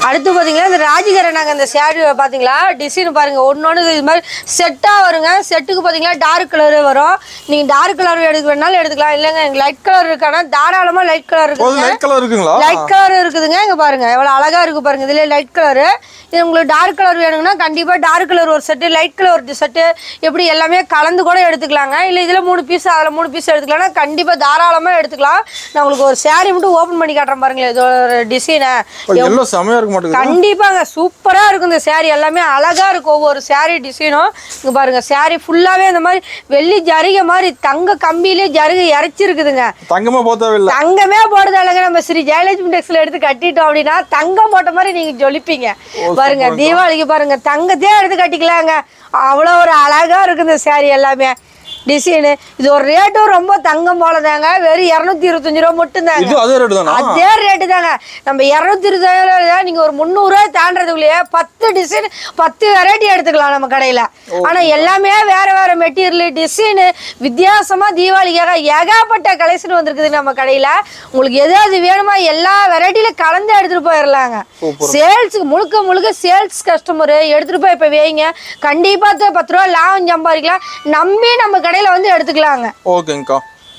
அடுத்து பார்த்தீங்கன்னா இந்த ராஜிகரை நாங்கள் இந்த சேரீ பார்த்தீங்களா டிசைன் பாருங்க ஒன்று இது மாதிரி செட்டாக வருங்க செட்டுக்கு பார்த்தீங்கன்னா டார்க் கலரு வரும் நீங்கள் டார்க் கலர் எடுக்க வேணாலும் எடுத்துக்கலாம் இல்லைங்க எனக்கு லைட் கலர் இருக்கானா தாராளமாக லைட் கலர் ஒரு இருக்குங்க லைட் கலர் இருக்குங்களா லைட் கலர் இருக்குதுங்க இங்க பாருங்க எவ்வளவு அழகா இருக்கு பாருங்க இதுல லைட் கலரு இது உங்களுக்கு டார்க் கலர் வேணுங்கன்னா கண்டிப்பா டார்க் கலர் ஒரு செட்டு லைட் கலர் ஒரு செட்டு எப்படி எல்லாமே கலந்து கூட எடுத்துக்கலாங்க இல்ல இதுல மூணு பீஸ் அதுல மூணு பீஸ் எடுத்துக்கலாம்னா கண்டிப்பா தாராளமா எடுத்துக்கலாம் நான் உங்களுக்கு ஒரு saree மட்டும் ஓபன் பண்ணி காட்டுறேன் பாருங்களேன் இது ஒரு டிசைனை எல்லோ செமையா இருக்க மாட்டேங்குது கண்டிப்பாங்க சூப்பரா இருக்கும் இந்த saree எல்லாமே அழகா இருக்கும் ஒவ்வொரு saree டிசைனும் இங்க பாருங்க saree ஃபுல்லாவே இந்த மாதிரி வெள்ளி ஜரிகை மாதிரி தங்க கம்பியிலே ஜருகை இறைச்சிருக்குதுங்க தங்கமா போத்தவே இல்ல தங்கமே போடுறதாலங்க நம்ம ஸ்ரீ ஜெயலட்சுமி டெக்ஸ்ல எடுத்து கட்டிட்டோம் அப்படின்னா தங்கம் போட்ட மாதிரி நீங்க ஜொலிப்பீங்க பாருங்க தீபாவளிக்கு பாருங்க தங்கத்தையே எடுத்து கட்டிக்கலாங்க அவ்வளோ ஒரு அழகா இருக்கு இந்த saree எல்லாமே டிசைனு இது ஒரு ரேட்டும் ரொம்ப தங்கம் போலதாங்க வெறும் இரநூத்தி இருபத்தஞ்சு ரூபா மட்டும்தாங்க இது அதே ரேட்டு தானா அதே ரேட்டு தாங்க நம்ம இரநூத்தி இருபதாயிரம் நீங்க ஒரு முந்நூறுரூவா தாண்டறதுக்குள்ளேயே பத்து டிசைன் பத்து வெரைட்டி எடுத்துக்கலாம் நம்ம கடையில ஆனா எல்லாமே வேற வேற மெட்டீரியல் டிசைனு வித்தியாசமா தீபாவளிக்காக ஏகப்பட்ட கலெக்ஷன் வந்திருக்குது நம்ம கடையில உங்களுக்கு எதாவது வேணுமா எல்லா வெரைட்டில கலந்து எடுத்துட்டு போயிடலாங்க சேல்ஸுக்கு முழுக்க முழுக்க சேல்ஸ் கஸ்டமர் எடுத்துட்டு போய் இப்ப வைங்க கண்டிப்பா த- பத்து ரூபா லாபம் சம்பாதிக்கலாம் நம்பி நம்ம கடையில வந்து எடுத்துக்கலாங்க ஓகேங்கக்கா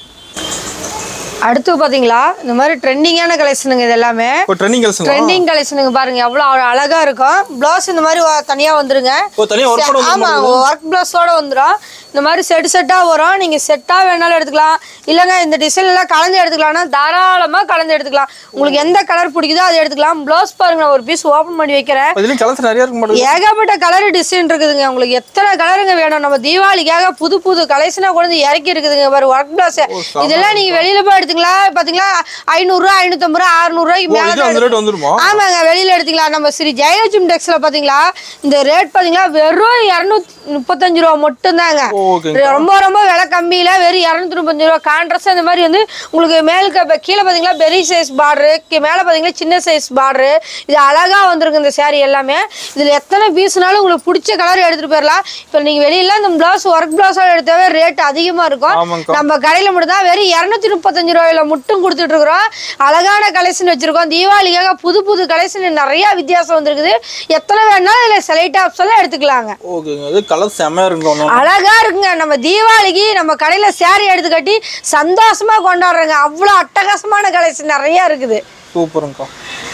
அடுத்து பாத்தீங்களா இந்த மாதிரி ட்ரெண்டிங்கான கலெக்ஷனுங்க இது எல்லாமே இப்போ ட்ரெண்டிங் கல்ஸுங்களா ட்ரெண்டிங் கலெக்ஷனுங்க பாருங்க எவ்வளவு அழ- அழகா இருக்கும் ப்ளவுஸ் இந்த மாதிரி வ- தனியா வந்துருங்க இப்போ தனியா ஒர்க் பண்ண ஆமா ஒர்க் ப்ளவுஸோட வந்துரும் இந்த மாதிரி செட் செட்டா வரும் நீங்க செட்டா வேணாலும் எடுத்துக்கலாம் இல்லைங்க இந்த டிசைன் எல்லாம் கலந்து எடுத்துக்கலாம்னா தாராளமா கலந்து எடுத்துக்கலாம் உங்களுக்கு எந்த கலர் பிடிக்குதோ அதை எடுத்துக்கலாம் ப்ளவுஸ் பாருங்க நான் ஒரு பீஸ் ஓபன் பண்ணி வைக்கிறேன் இதுலயும் கலர்ஸ் நிறைய இருக்க மாட்டேங்குது ஏகப்பட்ட கலர் டிசைன் இருக்குதுங்க உங்களுக்கு எத்தனை கலருங்க வேணும் நம்ம தீபாவளிக்காக புது புது கலெக்ஷனா கொண்டு வந்து இறக்கி இருக்குதுங்க பாரு ஒர்க் பிளவுஸ் இதெல்லாம் நீங்க வெளியில போய் எடுத்துக்கலாம் பாத்தீங்களா ஐநூறு ரூபா ஐநூத்தம்பது ரூபா அறுநூறு ரூபாய்க்கு ஓ, மேல இது தான் அந்த ரேட் வந்துருமா ஆமாங்க வெளியில எடுத்துக்கலாம் நம்ம ஸ்ரீ ஜெயலட்சுமி டெக்ஸ்ல பாத்தீங்களா இந்த ரேட் பாத்தீங்களா வெறும் இரநூத்தி முப்பத்தஞ்சு ரூபா மட்டும்தாங்க ஓகேங்க ரொம்ப ரொம்ப விலை கம்மியில வெறும் இரநூத்தி முப்பத்தஞ்சு ரூபா கான்ட்ரஸ்ட் இந்த மாதிரி வந்து உங்களுக்கு மேலுக்கு இப்ப கீழே பாத்தீங்களா பெரிய சைஸ் பார்டரு மேல பாத்தீங்களா சின்ன சைஸ் பார்டரு இது அழகா வந்திருக்கு இந்த saree எல்லாமே இதுல எத்தனை பீஸ்னாலும் உங்களுக்கு பிடிச்ச கலர் எடுத்துட்டு போயிடலாம் இப்ப நீங்க வெளியில இந்த பிளவுஸ் ஒர்க் பிளவுஸோட எடுத்தாவே ரேட் அதிகமா இருக்கும் ஆமாங்கக்கா நம்ம கடையில மட்டும் தான் வெறும் இரநூத்தி முப்பத்தஞ்சு ரூபாயில மட்டும் கொடுத்துட்டு இருக்கிறோம் அழகான கலெக்ஷன் வச்சிருக்கோம் தீபாவளிக்காக புது புது கலெக்ஷன் நிறைய வித்தியாசம் வந்திருக்குது எத்தனை வேணாலும் இதுல செலக்ட் ஆப்ஸ் எல்லாம் எடுத்துக்கலாங்க ஓகேங்க இது கலர் செமையா இருக்கும் ஒன்றும் அழகா இருக்குங்க நம்ம தீபாவளிக்கு நம்ம கடையில saree எடுத்து கட்டி சந்தோஷமா கொண்டாடுறோங்க அவ்வளோ அட்டகாசமான கலெக்ஷன் நிறைய இருக்குது சூப்பருங்கக்கா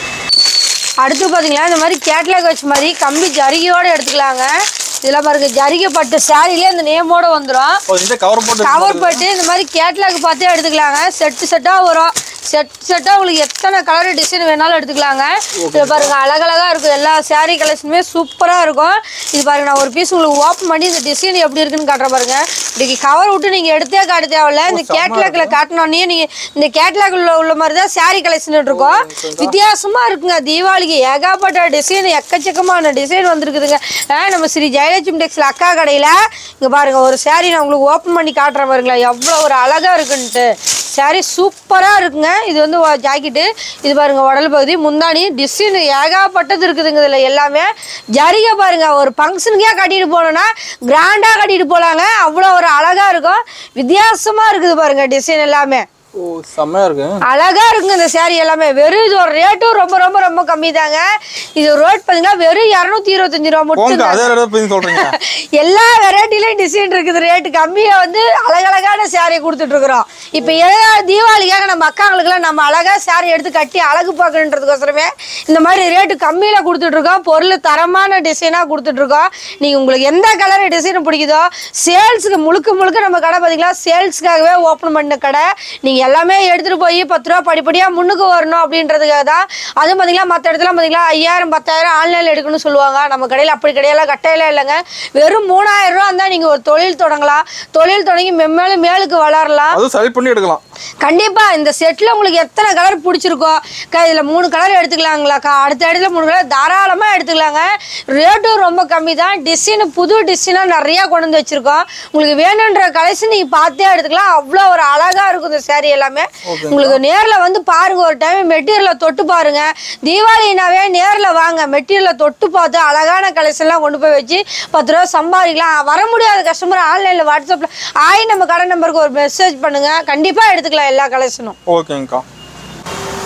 அடுத்து பாத்தீங்களா இந்த மாதிரி கேட்லாக் வச்ச மாதிரி கம்பி ஜரிகையோட எடுத்துக்கலாங்க இதெல்லாம் பாருங்க ஜரிகை பட்டு சாரிலே அந்த நேமோட வந்துடும் ஓ இந்த கவர் போட்டு கவர் போட்டு இந்த மாதிரி கேட்லாக் பார்த்தே எடுத்துக்கலாங்க செட்டு செட்டா வரும் செட் செட்டா உங்களுக்கு எத்தனை கலர் டிசைன் வேணாலும் எடுத்துக்கலாங்க இது பாருங்க அழகழகா இருக்கும் எல்லா saree கலெக்ஷனுமே சூப்பரா இருக்கும் இது பாருங்க நான் ஒரு பீஸ் உங்களுக்கு ஓப்பன் பண்ணி இந்த டிசைன் எப்படி இருக்குன்னு காட்டுறேன் பாருங்க இப்படி கவர் விட்டு நீங்க எடுத்தே காட்ட தேவையில்ல இந்த கேட்லாக்ல காட்டினோடனே நீங்க இந்த கேட்லாக்ல உள்ள மாதிரி தான் saree கலெக்ஷன் இருக்கும் வித்தியாசமா இருக்குங்க தீபாவளிக்கு ஏகப்பட்ட டிசைன் எக்கச்சக்கமான டிசைன் வந்திருக்குதுங்க ஆ, நம்ம ஸ்ரீ ஜெயலட்சுமி டெக்ஸ்ல அக்கா கடையில இங்க பாருங்க ஒரு saree நான் உங்களுக்கு ஓப்பன் பண்ணி காட்டுறேன் பாருங்களா எவ்வளவு ஒரு அழகா இருக்குன்ட்டு saree சூப்பரா இருக்குங்க இது வந்து ஜாக்கெட்டு இது பாருங்க உடல் பகுதி முந்தானி டிசைன் ஏகப்பட்டது இருக்குதுங்க இதுல எல்லாமே ஜரிகை பாருங்க ஒரு ஃபங்க்ஷனுக்கே கட்டிட்டு போனோம்னா கிராண்டா கட்டிட்டு போலாங்க அவ்வளோ ஒரு அழகா இருக்கும் வித்தியாசமா இருக்குது பாருங்க டிசைன் எல்லாமே ஓ செம்மையா இருக்கு அழகா இருக்குங்க இந்த saree எல்லாமே வெறும் இது ஒரு ரேட்டும் ரொம்ப ரொம்ப ரொம்ப கம்மி தாங்க இது ரேட் பார்த்தீங்கன்னா வெறும் இரநூத்தி இருபத்தஞ்சு ரூபா மட்டும் போங்க அதே ரேட் போய் சொல்றீங்க எல்லா வெரைட்டிலையும் டிசைன் இருக்குது ரேட்டு கம்மியா வந்து அழகழகான saree கொடுத்துட்டு இருக்கிறோம் இப்போ ஏதோ தீபாவளிக்காக நம்ம அக்காங்களுக்குலாம் நம்ம அழகா saree எடுத்து கட்டி அழகு பார்க்கணுன்றதுக்கோசரமே இந்த மாதிரி ரேட்டு கம்மியில கொடுத்துட்டு இருக்கோம் பொருள் தரமான டிசைனாக கொடுத்துட்டு இருக்கோம் நீங்க உங்களுக்கு எந்த கலர் டிசைன் பிடிக்குதோ சேல்ஸுக்கு முழுக்க முழுக்க நம்ம கடை பார்த்தீங்களா சேல்ஸுக்காகவே ஓப்பன் பண்ண கடை நீங்க எல்லாமே எடுத்துட்டு போய் பத்து ரூபா படிப்படியா முன்னுக்கு வரணும் அப்படின்றதுக்காக தான் அதுவும் பார்த்தீங்களா மற்ற இடத்துல பார்த்தீங்களா ஐயாயிரம் பத்தாயிரம் ஆன்லைனில் எடுக்கணும்னு சொல்லுவாங்க நம்ம கடையில் அப்படி கிடையாது கட்டையில இல்லைங்க வெறும் மூணாயிரம் ரூபா இருந்தால் நீங்கள் ஒரு தொழில் தொடங்கலாம் தொழில் தொடங்கி மென்மேலும் மேலுக்கு வளரலாம் அதுவும் செலக்ட் பண்ணி எடுக்கலாம் கண்டிப்பா இந்த செட்ல உங்களுக்கு எத்தனை கலர் பிடிச்சிருக்கோ அக்கா இதுல மூணு கலர் எடுத்துக்கலாங்களாக்கா அடுத்த இடத்துல மூணு கலர் தாராளமா எடுத்துக்கலாங்க ரேட்டும் ரொம்ப கம்மி தான் டிசைன் புது டிசைனா நிறைய கொண்டு வந்து வச்சிருக்கோம் உங்களுக்கு வேணுன்ற கலெக்ஷன் நீங்க பார்த்தே எடுத்துக்கலாம் அவ்வளோ ஒரு அழகா இருக்கும் இந்த saree எல்லாமே உங்களுக்கு நேர்ல வந்து பாருங்க ஒரு டைம் மெட்டீரியலை தொட்டு பாருங்க தீபாவளினாவே நேர்ல வாங்க மெட்டீரியலை தொட்டு பார்த்து அழகான கலெக்ஷன்லாம் கொண்டு போய் வச்சு பத்து ரூபா சம்பாதிக்கலாம் வர முடியாத கஸ்டமர் ஆன்லைன்ல வாட்ஸ்அப்ல ஆய் நம்ம கடை நம்பருக்கு ஒரு மெசேஜ் பண்ணுங்க கண்டிப்பா எடுத்துக்கலாம் எல்லா கலெக்ஷனும் ஓகேங்கக்கா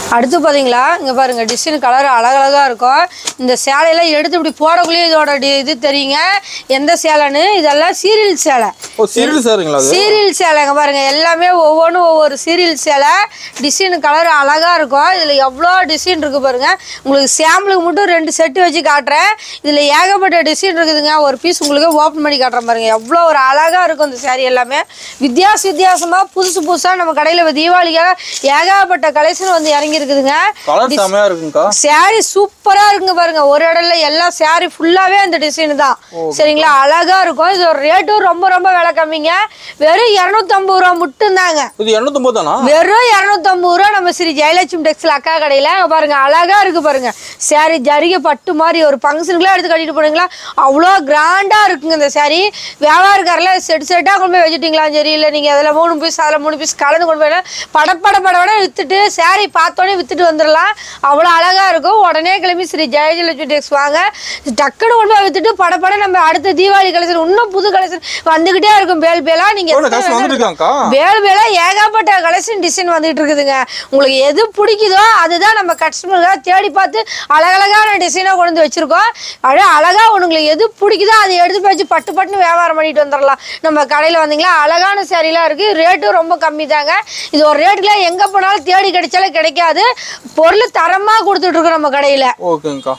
அடுத்து பாத்தீங்களா இங்க பாருங்க டிசைன் கலர் அழகழகா இருக்கும் இந்த சேலையெல்லாம் எடுத்து இப்படி போடக்குள்ளேயே இதோட டி- இது தெரியுங்க எந்த சேலைன்னு இதெல்லாம் சீரியல் சேலை ஓ சீரியல் சாருங்களா அது சீரியல் சேலைங்க பாருங்க எல்லாமே ஒவ்வொன்றும் ஒவ்வொரு சீரியல் சேலை டிசைன் கலர் அழகா இருக்கும் இதுல எவ்வளோ டிசைன் இருக்கு பாருங்க உங்களுக்கு சாம்பிளுக்கு மட்டும் ரெண்டு செட்டு வச்சு காட்டுறேன் இதுல ஏகப்பட்ட டிசைன் இருக்குதுங்க ஒரு பீஸ் உங்களுக்கு ஓப்பன் பண்ணி காட்டுறேன் பாருங்க எவ்வளோ ஒரு அழகா இருக்கும் இந்த saree எல்லாமே வித்தியாச வித்தியாசமா புதுசு புதுசா நம்ம கடையில இப்ப தீபாவளிக்காக ஏகப்பட்ட கலெக்ஷன் வந்து இறங்கி இருக்குதுங்க கலர் செமையா இருக்குங்கக்கா சாரி சூப்பரா இருக்குங்க பாருங்க ஒரு இடத்துல எல்லாம் சாரி ஃபுல்லாவே அந்த டிசைன் தான் சரிங்களா அழகா இருக்கும் இது ஒரு ரேட்டும் ரொம்ப ரொம்ப விலை கம்மிங்க வெறும் இரநூத்தம்பது ரூபா மட்டும் தாங்க இது எண்ணூத்தொம்பது தானா வெறும் இரநூத்தம்பது ரூபா நம்ம ஸ்ரீ ஜெயலட்சுமி டெக்ஸ்டைல் அக்கா கடையில அங்க பாருங்க அழகா இருக்கு பாருங்க சாரி ஜரிகை பட்டு மாதிரி ஒரு ஃபங்க்ஷனுக்குலாம் எடுத்து கட்டிட்டு போனீங்களா அவ்வளோ கிராண்டா இருக்குங்க இந்த சாரி வியாபாரக்காரில் செட் செட்டா கொண்டு போய் வச்சுட்டீங்களாம் சரி இல்லை நீங்க அதில் மூணு பீஸ் அதில் மூணு பீஸ் கலந்து கொண்டு போய் படப்பட படப்பட வித்துட்டு சாரி பார்த்தோன்னே வித்துட்டு வந்துடலாம் அவ்வளோ அழகா இருக்கும் உடனே கிளம்பி ஸ்ரீ ஜெயலட்சுமி டெக்ஸ் வாங்க டக்குன்னு கொண்டு போய் வித்துட்டு படப்பட நம்ம அடுத்த தீபாவளி கலெக்ஷன் இன்னும் புது கலெக்ஷன் வந்துகிட்டே இருக்கும் பேல் பேலா நீங்க எவ்வளோ எத்தனை காசு வந்துட்டு இருக்காங்கக்கா வேலை வேலை ஏகப்பட்ட கலெக்ஷன் டிசைன் வந்துட்டு இருக்குதுங்க உங்களுக்கு எது பிடிக்குதோ அதுதான் நம்ம கஸ்டமருக்காக தேடி பார்த்து அழகழகான டிசைனாக கொண்டு வந்து வச்சிருக்கோம் அழ அழகா உங்களுக்கு எது பிடிக்குதோ அதை எடுத்து போய் வச்சு பட்டு பட்டுன்னு வியாபாரம் பண்ணிட்டு வந்துடலாம் நம்ம கடையில் வந்தீங்களா அழகான சேரீலாம் இருக்கு ரேட்டும் ரொம்ப கம்மி தாங்க இது ஒரு ரேட்டுல எங்க போனாலும் தேடி கிடைச்சாலும் கிடைக்காது பொருள் தரமா கொடுத்துட்டு இருக்கோம் நம்ம கடையில ஓகேங்கக்கா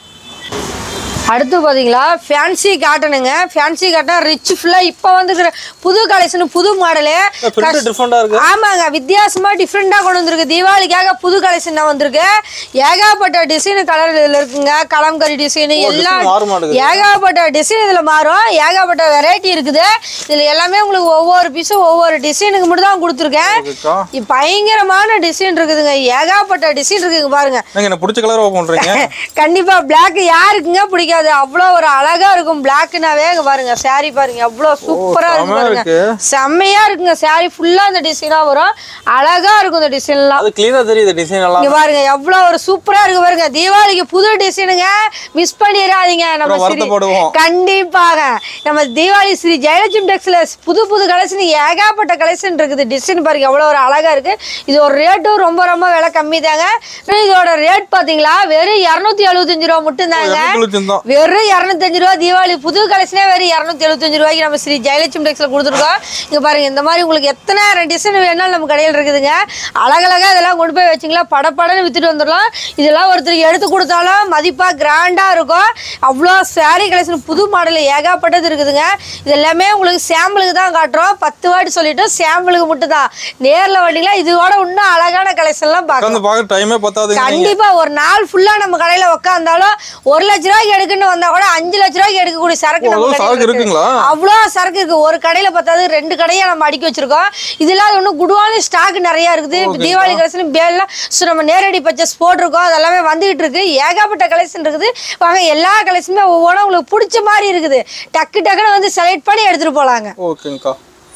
அடுத்து பார்த்தீங்களா ஃபேன்சி காட்டனுங்க ஃபேன்சி காட்டன் ரிச் ஃபுல்லாக இப்போ வந்துக்கிற புது கலெக்ஷன் புது மாடலு பிரிண்ட் டிஃப்ரெண்டா இருக்கு ஆமாங்க வித்தியாசமா டிஃப்ரெண்டாக கொண்டு வந்திருக்கு தீபாவளிக்காக புது கலெக்ஷன் தான் வந்திருக்கு ஏகப்பட்ட டிசைன் கலர் இதில் இருக்குங்க கலம்கரி டிசைன் எல்லா design மாற மாட்டேங்குது. ஏகப்பட்ட டிசைன் இதில் மாறும் ஏகப்பட்ட வெரைட்டி இருக்குது இதில் எல்லாமே உங்களுக்கு ஒவ்வொரு பீஸும் ஒவ்வொரு டிசைனுக்கு மட்டும் தான் கொடுத்துருக்கேன் ஓகேக்கா இ- பயங்கரமான டிசைன் இருக்குதுங்க ஏகப்பட்ட டிசைன் இருக்குங்க பாருங்க நீங்க என்ன பிடிச்ச கலர் ஓப்பன் பண்றீங்க கண்டிப்பா பிளாக் யாருக்குங்க பிடிக்காது அவ்வளோ ஒரு அழகா இருக்கும் பிளாக்னாவே இங்க பாருங்க saree பாருங்க எவ்வளோ சூப்பரா இருக்கு செமையா பாருங்க இருக்கு. செம்மையா இருக்குங்க saree ஃபுல்லா இந்த டிசைனா வரும் அழகா இருக்கும் இந்த டிசைன்லாம் அது கிளீனா தெரியுது டிசைன் எல்லாம் இங்க பாருங்க எவ்வளவு ஒரு சூப்பரா இருக்கு பாருங்க தீபாவளிக்கு புது டிசைனுங்க மிஸ் பண்ணிடாதீங்க நம்ம அப்புறம் ஸ்ரீ வருத்தப்படுவோம். கண்டிப்பாக நம்ம தீபாவளி ஸ்ரீ ஜெயலட்சுமி டெக்ஸ்ல புது புது கலெக்ஷன் ஏகப்பட்ட கலெக்ஷன் இருக்குது டிசைன் பாருங்க எவ்வளவு ஒரு அழகா இருக்கு இது ஒரு ரேட்டும் ரொம்ப ரொம்ப விலை கம்மி தாங்க ஆனா இதோட ரேட் பாத்தீங்களா வெறும் இரநூத்தி எழுபத்தஞ்சு ரூபா மட்டும் தாங்க இருநூத்தி தான் வெறும் இரநூத்தஞ்சு ரூபா தீபாவளி புது கலெக்ஷனே வெறும் இரநூத்தி எழுபத்தஞ்சு ரூபாய்க்கு நம்ம ஸ்ரீ ஜெயலட்சுமி டெக்ஸ்ல கொடுத்துருக்கோம் இங்க பாருங்க இந்த மாதிரி உங்களுக்கு எத்தனை டிசைன் வேணாலும் நம்ம கடையில் இருக்குதுங்க அழகழகா இதெல்லாம் கொண்டு போய் வச்சிங்களா படப்படன்னு வித்துட்டு வந்துடலாம் இதெல்லாம் ஒருத்தருக்கு எடுத்து கொடுத்தாலும் மதிப்பா கிராண்டா இருக்கும் அவ்வளோ saree கலெக்ஷன் புது மாடல் ஏகப்பட்டது இருக்குதுங்க இது எல்லாமே உங்களுக்கு சாம்பிளுக்கு தான் காட்டுறோம் பத்து வாட்டி சொல்லிட்டோம் சாம்பிளுக்கு மட்டும் தான் நேரில் வந்தீங்களா இதோட இன்னும் அழகான கலெக்ஷன்லாம் பார்க்கலாம் உட்காந்து பார்க்க டைமே பத்தாதுங்க கண்டிப்பா ஒரு நாள் ஃபுல்லா நம்ம கடையில உட்காந்தாலும் ஒரு லட்ச ரூபாய்க்கு எடுக்குன்னு வந்தா கூட அஞ்சு லட்ச ரூபாய்க்கு எடுக்கக்கூடிய சரக்கு நம்ம அவ்வளவு கடையில சரக்கு இருக்கு. இருக்குங்களா? அவ்வளோ சரக்கு இருக்கு ஒரு கடையில பார்த்தாது ரெண்டு கடையா நம்ம அடுக்கி வச்சிருக்கோம் இதெல்லாம் இன்னும் குடுவான ஸ்டாக் நிறைய இருக்குது இப்போ தீபாவளி கலெக்ஷன் பேர்லாம் ஸோ நம்ம நேரடி பர்ச்சேஸ் போட்டிருக்கோம் அதெல்லாமே வந்துகிட்டு இருக்கு ஏகப்பட்ட கலெக்ஷன் இருக்குது வாங்க எல்லா கலெக்ஷனுமே ஒவ்வொன்றும் உங்களுக்கு பிடிச்ச மாதிரி இருக்குது டக்கு டக்குன்னு வந்து செலக்ட் பண்ணி எடுத்துட்டு போலாங்க ஓகேங்கக்கா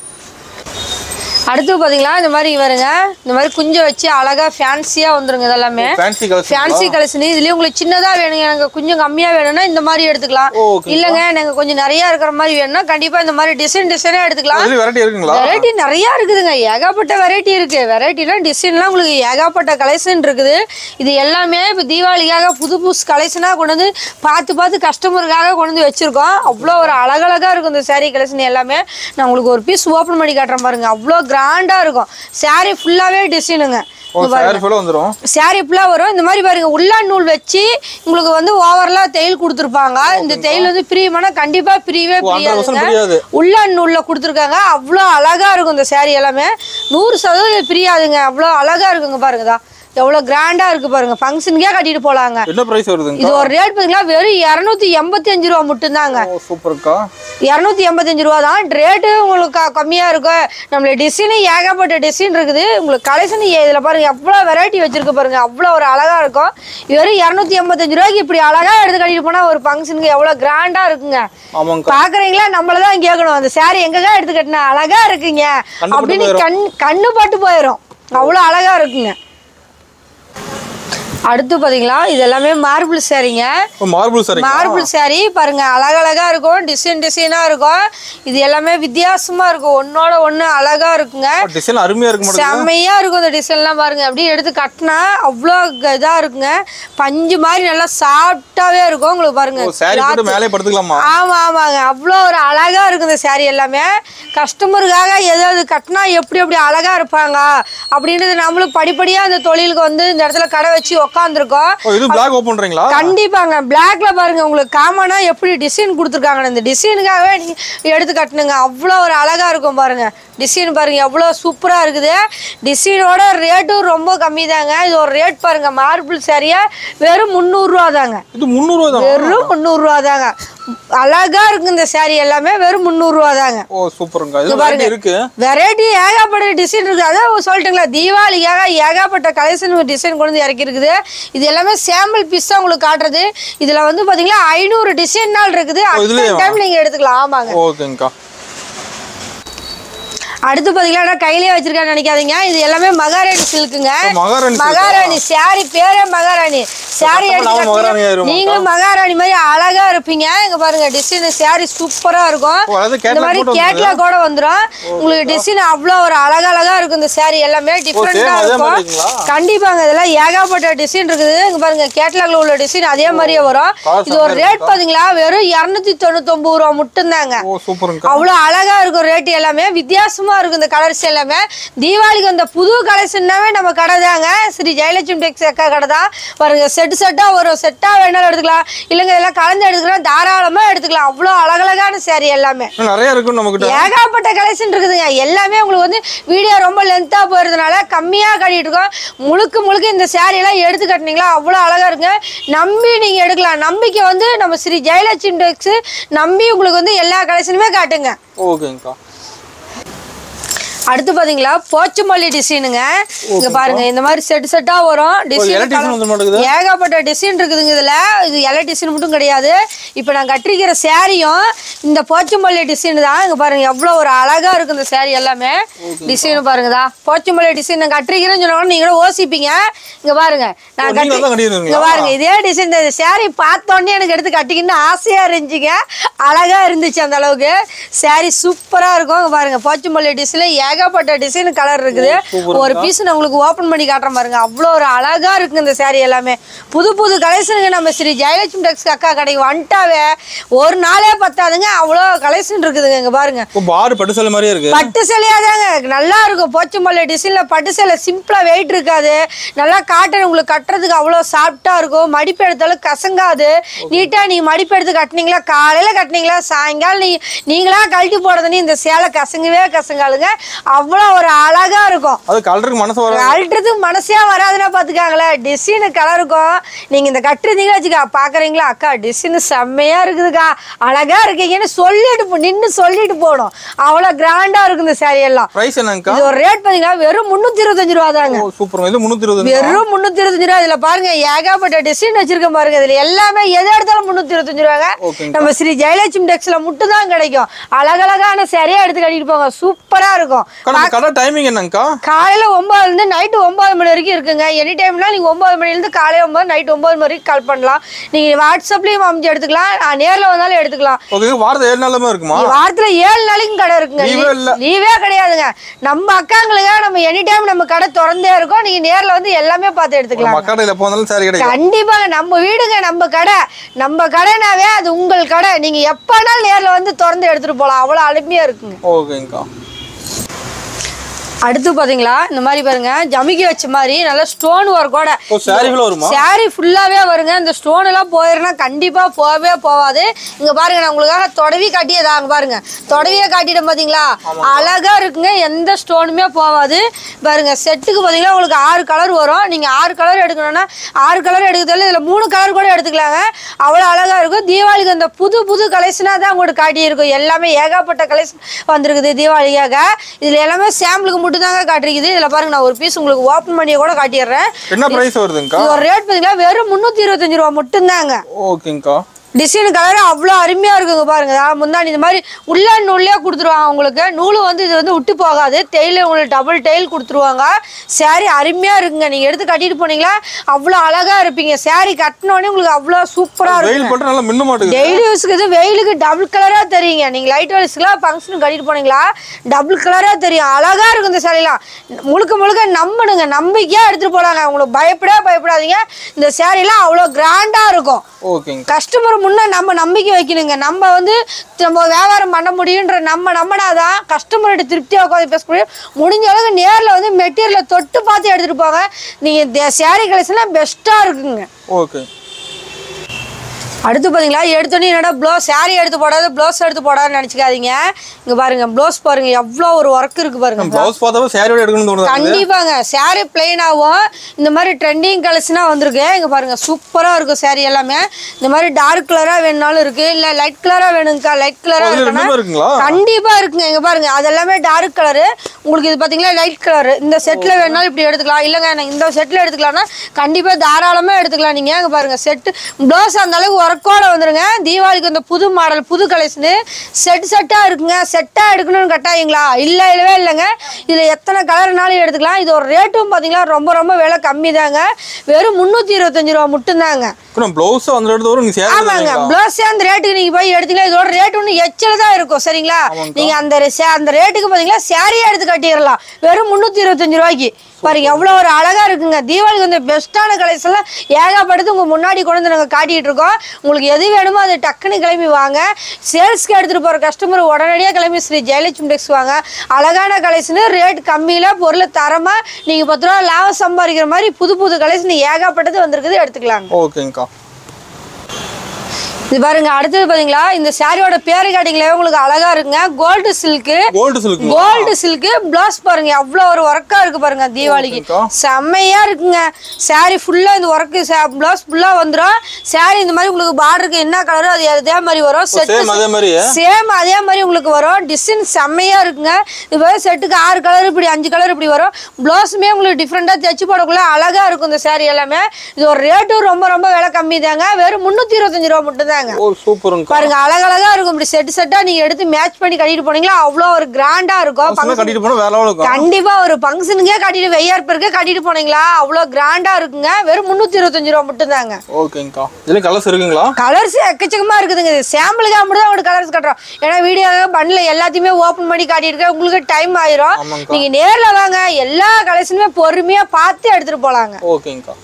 அடுத்து பாத்தீங்களா இந்த மாதிரி வருங்க இந்த மாதிரி குஞ்ச வச்சு அழகா ஃபேன்சியா வந்துருங்க இதெல்லாமே ஃபேன்சி கலர் ஃபேன்சி கலெக்ஷன் இதுலயே உங்களுக்கு சின்னதா வேணுங்க எனக்கு கொஞ்சம் கம்மியா வேணும்னா இந்த மாதிரி எடுத்துக்கலாம் ஓகே இல்லங்க எனக்கு கொஞ்சம் நிறைய இருக்கிற மாதிரி வேணும்னா கண்டிப்பா இந்த மாதிரி டிசைன் டிசைனா எடுத்துக்கலாம் இதுல வெரைட்டி இருக்குங்களா வெரைட்டி நிறைய இருக்குதுங்க ஏகப்பட்ட வெரைட்டி இருக்கு வெரைட்டினா டிசைன்லாம் உங்களுக்கு ஏகப்பட்ட கலெக்ஷன் இருக்குது இது எல்லாமே இப்போ தீபாவளிக்காக புது புதுசு கலெக்ஷனாக கொண்டு வந்து பார்த்து பார்த்து கஸ்டமருக்காக கொண்டு வந்து வச்சிருக்கோம் அவ்வளோ ஒரு அழகழகா இருக்கும் இந்த saree கலெக்ஷன் எல்லாமே நான் உங்களுக்கு ஒரு பீஸ் ஓப்பன் பண்ணி காட்டுறேன் பாருங்க அவ்வளோ கிராண்டா இருக்கும் saree ஃபுல்லாவே டிசைனுங்க ஓ சாரி ஃபுல்லா வந்துரும் சாரி ஃபுல்லாக வரும் இந்த மாதிரி பாருங்க உள்ளான் நூல் வச்சு உங்களுக்கு வந்து ஓவரலாக தையல் கொடுத்துருப்பாங்க இந்த தையல் வந்து பிரியமானா கண்டிப்பா பிரியவே ஓ, 100% பிரியாதுங்க பிரியாது. உள்ளான் நூல்ல கொடுத்துருக்காங்க அவ்வளோ அழகா இருக்கும் இந்த saree எல்லாமே நூறு சதவீதம் பிரியாதுங்க அவ்வளோ அழகா இருக்குங்க பாருங்கதா எவ்வளோ கிராண்டா இருக்கு பாருங்க ஃபங்க்ஷனுக்கே கட்டிட்டு போலாங்க என்ன பிரைஸ் வருதுங்க இது ஒரு ரேட் பார்த்தீங்களா வெறும் இரநூத்தி எண்பத்தி அஞ்சு ரூபா மட்டும்தாங்க ஓ சூப்பர்க்கா இரநூத்தி எண்பத்தஞ்சு ரூபா தான் ரேட்டு உங்களுக்கு க- கம்மியா இருக்கும் நம்மள டிசைனு ஏகப்பட்ட டிசைன் இருக்குது உங்களுக்கு கலெக்ஷன் இதில் பாருங்க எவ்வளோ வெரைட்டி வச்சிருக்கு பாருங்க அவ்வளோ ஒரு அழகா இருக்கும் வெறும் இரநூத்தி எண்பத்தஞ்சு ரூபாய்க்கு இப்படி அழகா எடுத்து கட்டிட்டு போனா ஒரு ஃபங்க்ஷனுக்கு எவ்வளோ கிராண்டா இருக்குங்க ஆமாங்கக்கா பாக்குறீங்களா நம்மள தான் கேட்கணும் அந்த saree எங்கதான் எடுத்து கட்டினா அழகா இருக்குங்க கண்ணு பட்டு அப்படின்னு போயிரும். கண் கண்ணு பட்டு போயிடும் அவ்வளோ அழகா இருக்குங்க அடுத்து பாத்தீங்களா இது எல்லாமே மார்பிள் சாரீங்க மார்பிள் சாரி மார்பிள் saree பாருங்க அழகழகா இருக்கும் டிசைன் டிசைனா இருக்கும் இது எல்லாமே வித்தியாசமா இருக்கும் ஒன்னோட ஒண்ணு அழகா இருக்குங்க டிசைன் அருமையா இருக்க மாட்டேங்குது செம்மையா இருக்கும் இந்த டிசைன்லாம் பாருங்க அப்படியே எடுத்து கட்டினா அவ்வளோ க- இதா இருக்குங்க பஞ்சு மாதிரி நல்லா சாஃப்டாவே இருக்கும் உங்களுக்கு பாருங்க சாரி போட்டு மேலே படுத்துக்கலாமா ஆமா ஆமாங்க அவ்வளோ ஒரு அழகா இருக்கு இந்த saree எல்லாமே கஸ்டமருக்காக எதாவது கட்டினா எப்படி எப்படி அழகா இருப்பாங்க அப்படின்றது நம்மளும் படிப்படியா அந்த தொழிலுக்கு வந்து இந்த இடத்துல கடை வச்சு உக்காந்துருக்கோம் ஓ இது பிளாக் ஓப்பன் பண்றீங்களா கண்டிப்பாங்க பிளாக்ல பாருங்க உங்களுக்கு காமனா எப்படி டிசைன் கொடுத்துருக்காங்க இந்த டிசைனுக்காகவே நீங்க எடுத்து கட்டணுங்க அவ்வளோ ஒரு அழகா இருக்கும் பாருங்க டிசைன் பாருங்க எவ்வளோ சூப்பரா இருக்குது டிசைனோட ரேட்டும் ரொம்ப கம்மி தாங்க இது ஒரு ரேட் பாருங்க மார்பிள் சரியா வெறும் முந்நூறுரூவா தாங்க இது முந்நூறுவா தான் வெறும் முந்நூறுரூவா தாங்க அழகா இருக்கு இந்த saree எல்லாமே வெறும் முந்நூறுரூவா தாங்க ஓ சூப்பருங்க இது variety இருக்கு வெரைட்டி ஏகப்பட்ட டிசைன் இருக்கு அதான் சொல்லிட்டுங்களா தீபாவளிக்காக ஏகப்பட்ட கலெக்ஷன் டிசைன் கொண்டு வந்து இறக்கி இருக்குது இது எல்லாமே சாம்பிள் பீஸ் தான் உங்களுக்கு காட்டுறது இதுல வந்து பாத்தீங்கன்னா ஐநூறு டிசைன் நாள் இருக்குது இதுலயே டைம் நீங்க எடுத்துக்கலாம் ஆமாங்க ஓகேங்கக்கா அடுத்து பாத்தீங்கன்னா நான் கையிலேயே வச்சிருக்கேன்னு நினைக்காதீங்க இது எல்லாமே மகாராணி சில்க்குங்க மகாராணி silk ஆ? மகாராணி சாரி பேரே மகாராணி சாரி அப்ப நாம மகாராணி ஆயிருவோம் நீங்களும் மகாராணி மாதிரி அழகா இருப்பீங்க இங்க பாருங்க டிசைன் சாரி சூப்பரா இருக்கும் ஓ, அதாவது இந்த catalog மாதிரி போட்டு கேட்லாக் கூட வந்துரும் உங்களுக்கு டிசைன் அவ்வளோ ஒரு அழகழகா இருக்கும் இந்த saree எல்லாமே டிஃப்ரெண்டா அதே இருக்கும் மாதிரிங்களா? கண்டிப்பாங்க இதெல்லாம் ஏகப்பட்ட டிசைன் இருக்குது இங்க பாருங்க கேட்லாக்ல உள்ள டிசைன் அதே மாதிரியே வரும் காசு இது ஒரு ரேட் பாத்தீங்களா வெறும் இருநூத்தி தொண்ணூத்தொன்பது ரூபா மட்டும்தாங்க ஓ சூப்பருங்கக்கா அவ்வளோ அழகா இருக்கும் ரேட் எல்லாமே வித்தியாசமா இருக்கும் இந்த கலர்ஸ் எல்லாமே தீபாவளிக்கு அந்த புது கலெக்ஷன்னாவே நம்ம கடை தாங்க ஸ்ரீ ஜெயலட்சுமி டெக்ஸ் அக்கா கடை தான் பாருங்க செட்டு செட்டா ஒரு செட்டா வேணாலும் எடுத்துக்கலாம் இல்லைங்க இதெல்லாம் கலந்து எடுத்துக்கலாம் தாராளமா எடுத்துக்கலாம் அவ்வளோ அழகழகான saree எல்லாமே இன்னும் நிறைய இருக்கு நம்ம கிட்ட ஏகப்பட்ட கலெக்ஷன் இருக்குதுங்க எல்லாமே உங்களுக்கு வந்து வீடியோ ரொம்ப லென்த்தா போயிருந்தனால கம்மியா காட்டிட்டு இருக்கோம் முழுக்க முழுக்க இந்த saree எல்லாம் எடுத்து கட்டினீங்களா அவ்வளோ அழகா இருக்குங்க நம்பி நீங்க எடுக்கலாம் நம்பிக்கை வந்து நம்ம ஸ்ரீ ஜெயலட்சுமி டெக்ஸ் நம்பி உங்களுக்கு வந்து எல்லா கலெக்ஷனுமே காட்டுங்க ஓகேங்கக்கா அடுத்து பாத்தீங்களா போச்சமல்லி டிசைனுங்க இங்க பாருங்க இந்த மாதிரி செட் செட்டா வரும் இலை design வந்து மாட்டேங்குது? டிசைன் ஏகப்பட்ட டிசைன் இருக்குதுங்க இதுல இது இலை டிசைன் மட்டும் கிடையாது இப்போ நான் கட்டிருக்கிற சேரீயும் இந்த போச்சமல்லி டிசைன் தான் இங்க பாருங்க எவ்வளவு ஒரு அழகா இருக்கு இந்த saree எல்லாமே டிசைன் பாருங்கதா போச்சமல்லி டிசைன் நான் கட்டிருக்கிறேன்னு சொன்னா நீங்களும் ஓசிப்பீங்க இங்க பாருங்க நான் ஓ, நீங்க கட்டி தான் கட்டியிருந்தீங்களா? இங்க பாருங்க இதே டிசைன் இந்த saree பார்த்தோன்னே எனக்கு எடுத்து கட்டிக்கின்னு ஆசையா இருந்துச்சுங்க அழகா இருந்துச்சு அந்த அளவுக்கு saree சூப்பரா இருக்கும் இங்க பாருங்க போச்சமல்லி டிசைன்ல ஏகப்பட்ட டிசைன் கலர் இருக்குது ஒரு பீஸ் நான் உங்களுக்கு ஓபன் பண்ணி காட்டுறேன் பாருங்க அவ்வளோ ஒரு அழகா இருக்கு இந்த saree எல்லாமே புது புது கலெக்ஷனுங்க நம்ம ஸ்ரீ ஜெயலட்சுமி டெக்ஸ் அக்கா கடைக்கு வந்துட்டாவே ஒரு நாளே பத்தாதுங்க அவ்வளோ கலெக்ஷன் இருக்குதுங்க இங்க பாருங்க இப்போ பாரு பட்டு சேலை மாதிரியே இருக்கு பட்டு சேலையா தாங்க நல்லா இருக்கும் போச்சம்பள்ளி டிசைன்ல பட்டு சேலை சிம்பிளா வெயிட் இருக்காது நல்லா காட்டன் உங்களுக்கு கட்டுறதுக்கு அவ்வளோ சாஃப்டா இருக்கும் மடிப்பு எடுத்தாலும் கசங்காது நீட்டா நீங்க மடிப்பு எடுத்து கட்டினீங்களா காலையில கட்டினீங்களா சாயங்காலம் நீ நீங்களா கழட்டி போடுறதுன்னு இந்த சேலை கசங்கவே கசங்காதுங்க அவ்வளோ ஒரு அழகா இருக்கும் அது கலருக்கு மனசு வர அல்றதுக்கு மனசே வராதுன்னா பாத்துக்காங்களேன் டிசைனு கலருக்கும் நீங்க இந்த கட்டுறீங்களா வச்சுக்கா பாக்குறீங்களா அக்கா டிசைன் செம்மையா இருக்குதுக்கா அழகா இருக்கீங்கன்னு சொல்லிட்டு போ- நின்னு சொல்லிட்டு போகணும் அவ்வளவு கிராண்டா இருக்கு இந்த saree எல்லாம் பிரைஸ் என்னங்கக்கா இது ஒரு ரேட் பாத்தீங்கன்னா வெறும் முன்னூத்தி இருபத்தஞ்சு ரூபா தாங்க ஓ சூப்பருங்க இது முந்நூற்றி இருபது வெறும் முன்னூத்தி இருபத்தஞ்சு ரூபா இதுல பாருங்க ஏகப்பட்ட டிசைன் வச்சிருக்கேன் பாருங்க இதுல எல்லாமே எதை எடுத்தாலும் முன்னூத்தி இருபத்தஞ்சு ரூபாங்க ஓகேங்க. நம்ம ஸ்ரீ ஜெயலட்சுமி டெக்ஸ்ல மட்டும் தான் கிடைக்கும் அழகழகான சரியா எடுத்து கட்டிட்டு போங்க சூப்பரா இருக்கும் கடை கடை டைமிங் என்னங்கக்கா காலையில ஒன்பதுல இருந்து நைட்டு ஒன்பது மணி வரைக்கும் இருக்குங்க எனி டைம்னா நீங்க ஒன்பது மணில இருந்து காலையில ஒன்பது நைட் ஒன்பது மணி வரைக்கும் கால் பண்ணலாம் நீங்க வாட்ஸ்அப்லயும் அமைச்சு எடுத்துக்கலாம் நான் நேர்ல வந்தாலும் எடுத்துக்கலாம் ஓகே வாரத்தை ஏழு நாளுமே இருக்குமா வாரத்துல ஏழு நாளைக்கும் கடை இருக்குங்க Leave ஏ இல்ல. லீவே கிடையாதுங்க நம்ம அக்காங்களுக்காக நம்ம எனி டைம் நம்ம கடை திறந்தே இருக்கோம் நீங்க நேர்ல வந்து எல்லாமே பார்த்து எடுத்துக்கலாம் மக்காடையில் போனாலும் சாரி கிடைக்கும் கண்டிப்பாங்க நம்ம வீடுங்க நம்ம கடை நம்ம கடைனாவே அது உங்கள் கடை நீங்க எப்பனாலும் நேர்ல வந்து திறந்து எடுத்துட்டு போலாம் அவ்வளவு அருமையா இருக்குங்க ஓகேங்கக்கா அடுத்து பாத்தீங்களா இந்த மாதிரி பாருங்க ஜமிக்கி வச்ச மாதிரி நல்லா ஸ்டோன் ஒர்க்கோட ஓ சாரி ஃபுல்லாக வருமா சாரி ஃபுல்லாவே வருங்க இந்த ஸ்டோன் எல்லாம் போயிருந்தா கண்டிப்பா போகவே போகாது இங்க பாருங்க நான் உங்களுக்காக தொடவி காட்டியதா அங்க பாருங்க தொடவியே காட்டிட்டேன் பாத்தீங்களா அழகா இருக்குங்க எந்த ஸ்டோனுமே போகாது பாருங்க செட்டுக்கு பாத்தீங்கன்னா உங்களுக்கு ஆறு கலர் வரும் நீங்க ஆறு கலர் எடுக்கணும்னா ஆறு கலர் எடுக்கிறதால இதுல மூணு கலர் கூட எடுத்துக்கலாங்க அவ்வளவு அழகா இருக்கும் தீபாவளிக்கு அந்த புது புது கலெக்ஷனா தான் உங்களுக்கு காட்டியிருக்கும் எல்லாமே ஏகப்பட்ட கலெக்ஷன் வந்திருக்குது தீபாவளிக்காக இதுல எல்லாமே சாம்பிளுக்கு மட்டும் தாங்க காட்டிருக்குது இதுல பாருங்க நான் ஒரு பீஸ் உங்களுக்கு ஓப்பன் பண்ணி கூட காட்டிடுறேன் என்ன பிரைஸ் வருதுங்கக்கா இது ஒரு ரேட் பார்த்தீங்கன்னா வெறும் முந்நூற்றி இருபத்தஞ்சு ரூபா மட்டும்தாங்க ஓகேங்கக்கா டிசைன் கலர் அவ்வளோ அருமையாக இருக்குங்க பாருங்க அதாவது முந்தாணி இந்த மாதிரி உள்ள நூல்லே கொடுத்துருவாங்க உங்களுக்கு நூல் வந்து இது வந்து விட்டு போகாது டெய்லு உங்களுக்கு டபுள் டெய்ல் கொடுத்துருவாங்க saree அருமையாக இருக்குங்க நீங்கள் எடுத்து கட்டிட்டு போனீங்களா அவ்வளோ அழகாக இருப்பீங்க saree கட்டினோடனே உங்களுக்கு அவ்வளோ சூப்பராக இருக்கும் வெயில் பட்டு நல்லா மின்ன மாட்டேங்குது டெய்லி யூஸ்க்கு இது வெயிலுக்கு டபுள் கலராக தெரியுங்க நீங்கள் லைட் வெயில்ஸ்க்குலாம் ஃபங்க்ஷனுக்கு கட்டிட்டு போனீங்களா டபுள் கலராக தெரியும் அழகாக இருக்கும் இந்த சாரீலாம் முழுக்க முழுக்க நம்பணுங்க நம்பிக்கையாக எடுத்துகிட்டு போகலாங்க உங்களுக்கு பயப்படவே பயப்படாதீங்க இந்த சாரீலாம் அவ்வளோ கிராண்டாக இருக்கும் ஓகேங்க கஸ்டமர் முன்னே நம்ம நம்பிக்கை வைக்கணுங்க நம்ம வந்து நம்ம வியாபாரம் பண்ண முடியுன்ற நம்ம நம்பினாதான் கஸ்டமர்கிட்ட திருப்தியாக உட்காந்து பேச முடியும் முடிஞ்ச அளவுக்கு நேரில் வந்து மெட்டீரியலை தொட்டு பார்த்து எடுத்துகிட்டு போங்க நீங்கள் சேரீ கலெக்ஷன்லாம் பெஸ்ட்டாக இருக்குங்க ஓகே அடுத்து பார்த்தீங்களா எடுத்தோடனே என்னடா ப்ளவுஸ் saree எடுத்து போடாத ப்ளவுஸ் எடுத்து போடாதுன்னு நினச்சிக்காதீங்க இங்கே பாருங்க ப்ளவுஸ் பாருங்க எவ்வளோ ஒரு ஒர்க் இருக்கு பாருங்க ப்ளவுஸ் பார்த்தாவே சேரீயோட எடுக்கணும்னு தோணுது கண்டிப்பாங்க saree பிளெயினாகவும் இந்த மாதிரி ட்ரெண்டிங் கலர்ஸ்னா வந்திருக்கு இங்கே பாருங்க சூப்பராக இருக்கும் saree எல்லாமே இந்த மாதிரி டார்க் கலராக வேணுனாலும் இருக்கு இல்லை லைட் கலராக வேணுங்கக்கா லைட் கலராக அதுல இருக்குன்னா ரெண்டுமே இருக்குங்களா கண்டிப்பா இருக்குங்க இங்க பாருங்க அது எல்லாமே டார்க் கலரு உங்களுக்கு இது பாத்தீங்களா லைட் கலர் இந்த செட்ல வேணாலும் இப்படி எடுத்துக்கலாம் இல்லைங்க எனக்கு இந்த செட்ல எடுத்துக்கலாம்னா கண்டிப்பா தாராளமா எடுத்துக்கலாம் நீங்க இங்க பாருங்க செட் ப்ளவுஸ் அந்த அளவுக்கு ஒர்க்கோட வந்துருங்க தீபாவளிக்கு இந்த புது மாடல் புது கலெக்ஷனு செட் செட்டா இருக்குங்க செட்டா எடுக்கணும்னு கட்டாயீங்களா இல்ல இல்லவே இல்லைங்க இதுல எத்தனை கலர்னாலும் எடுத்துக்கலாம் இது ஒரு ரேட்டும் பாத்தீங்களா ரொம்ப ரொம்ப விலை கம்மி தாங்க வெறும் முந்நூற்றி இருபத்தஞ்சு ரூபா மட்டும்தாங்க அப்புறம் ப்ளவுஸ் அந்த இடத்துல வரும் நீங்க சேரீ ஆமாங்க பிளவுஸ் அந்த ரேட்டுக்கு நீங்க போய் எடுத்தீங்களா இதோட ரேட் ஒன்று எச்சல தான் இருக்கும் சரிங்களா நீங்க அந்த ரே- சே- அந்த ரேட்டுக்கு பாத்தீங்களா சேரீயா எடுத்து கட்டிடலாம் வெறும் முந்நூற்றி இருபத்தஞ்சு ரூபாய்க்கு பாருங்க எவ்வளோ ஒரு அழகா இருக்குங்க தீபாவளிக்கு வந்து பெஸ்ட்டான கலெக்ஷன்லாம் ஏகப்பட்டது உங்க முன்னாடி கொண்டு வந்து நாங்கள் காட்டிட்டு இருக்கோம் உங்களுக்கு எது வேணுமோ அது டக்குன்னு கிளம்பி வாங்க சேல்ஸ்க்கு எடுத்துட்டு போற கஸ்டமர் உடனடியாக கிளம்பி ஸ்ரீ ஜெயலட்சுமி டெக்ஸ் வாங்க அழகான கலெக்ஷனு ரேட் கம்மியில பொருள் தரமா நீங்க பத்து ரூபா லாபம் சம்பாதிக்கிற மாதிரி புது புது கலெக்ஷன் ஏகப்பட்டது வந்திருக்குது எடுத்துக்கலாங்க ஓகேங்கக்கா இது பாருங்க அடுத்தது பாத்தீங்களா இந்த சாரியோட பேரு கேட்டீங்களே உங்களுக்கு அழகா இருக்குங்க gold silk gold silk gold silk blouse பாருங்க அவ்வளோ ஒரு ஒர்க்கா இருக்கு பாருங்க தீபாவளிக்கு ஓகேக்கா. செம்மையா இருக்குங்க சாரி ஃபுல்லா இந்த ஒர்க்கு பிளவுஸ் ஃபுல்லா வந்துடும் சாரி இந்த மாதிரி உங்களுக்கு பார்டருக்கு என்ன கலரோ அது அதே மாதிரி வரும் செட் சேம் அதே மாதிரி சேம் அதே மாதிரி உங்களுக்கு வரும் டிசைன் செம்மையா இருக்குங்க இது மாதிரி செட்டுக்கு ஆறு கலர் இப்படி அஞ்சு கலர் இப்படி வரும் ப்ளவுஸுமே உங்களுக்கு டிஃப்ரெண்டாக தைச்சு போடக்குள்ள அழகா இருக்கும் இந்த saree எல்லாமே இது ஒரு ரேட்டும் ரொம்ப ரொம்ப விலை கம்மி தாங்க வெறும் முந்நூற்றி இருபத்தஞ்சு ரூபா மட்டும்தாங்க ஓ சூப்பருங்கக்கா பாருங்க அழகழகா இருக்கும் இப்படி செட் செட்டா நீங்க எடுத்து மேட்ச் பண்ணி கட்டிட்டு போனீங்களா அவ்வளோ ஒரு கிராண்டா இருக்கும் பசங்க கட்டிட்டு போனா வேற லெவல் இருக்கும் கண்டிப்பா ஒரு ஃபங்க்ஷனுக்கே கட்டிட்டு வெய்யார்ப்பருக்கே கட்டிட்டு போனீங்களா அவ்வளோ கிராண்டா இருக்குங்க வெறும் முந்நூற்றி இருபத்தஞ்சு ரூபா மட்டும்தாங்க ஓகேங்கக்கா இதுல கலர்ஸ் இருக்குங்களா கலர்ஸ் எக்கச்சக்கமா இருக்குதுங்க சாம்பிளுக்காக மட்டும் தான் ஒரு கலர்ஸ் கட்டுறோம் ஏன்னா வீடியோ பண்ணல எல்லாத்தையுமே ஓப்பன் பண்ணி காட்டியிருக்கேன் உங்களுக்கு டைம் ஆயிரும் ஆமாங்கக்கா. நீங்க நேர்ல வாங்க எல்லா கலெக்ஷனுமே பொறுமையா பார்த்து எடுத்துட்டு போலாங்க ஓகேங்கக்கா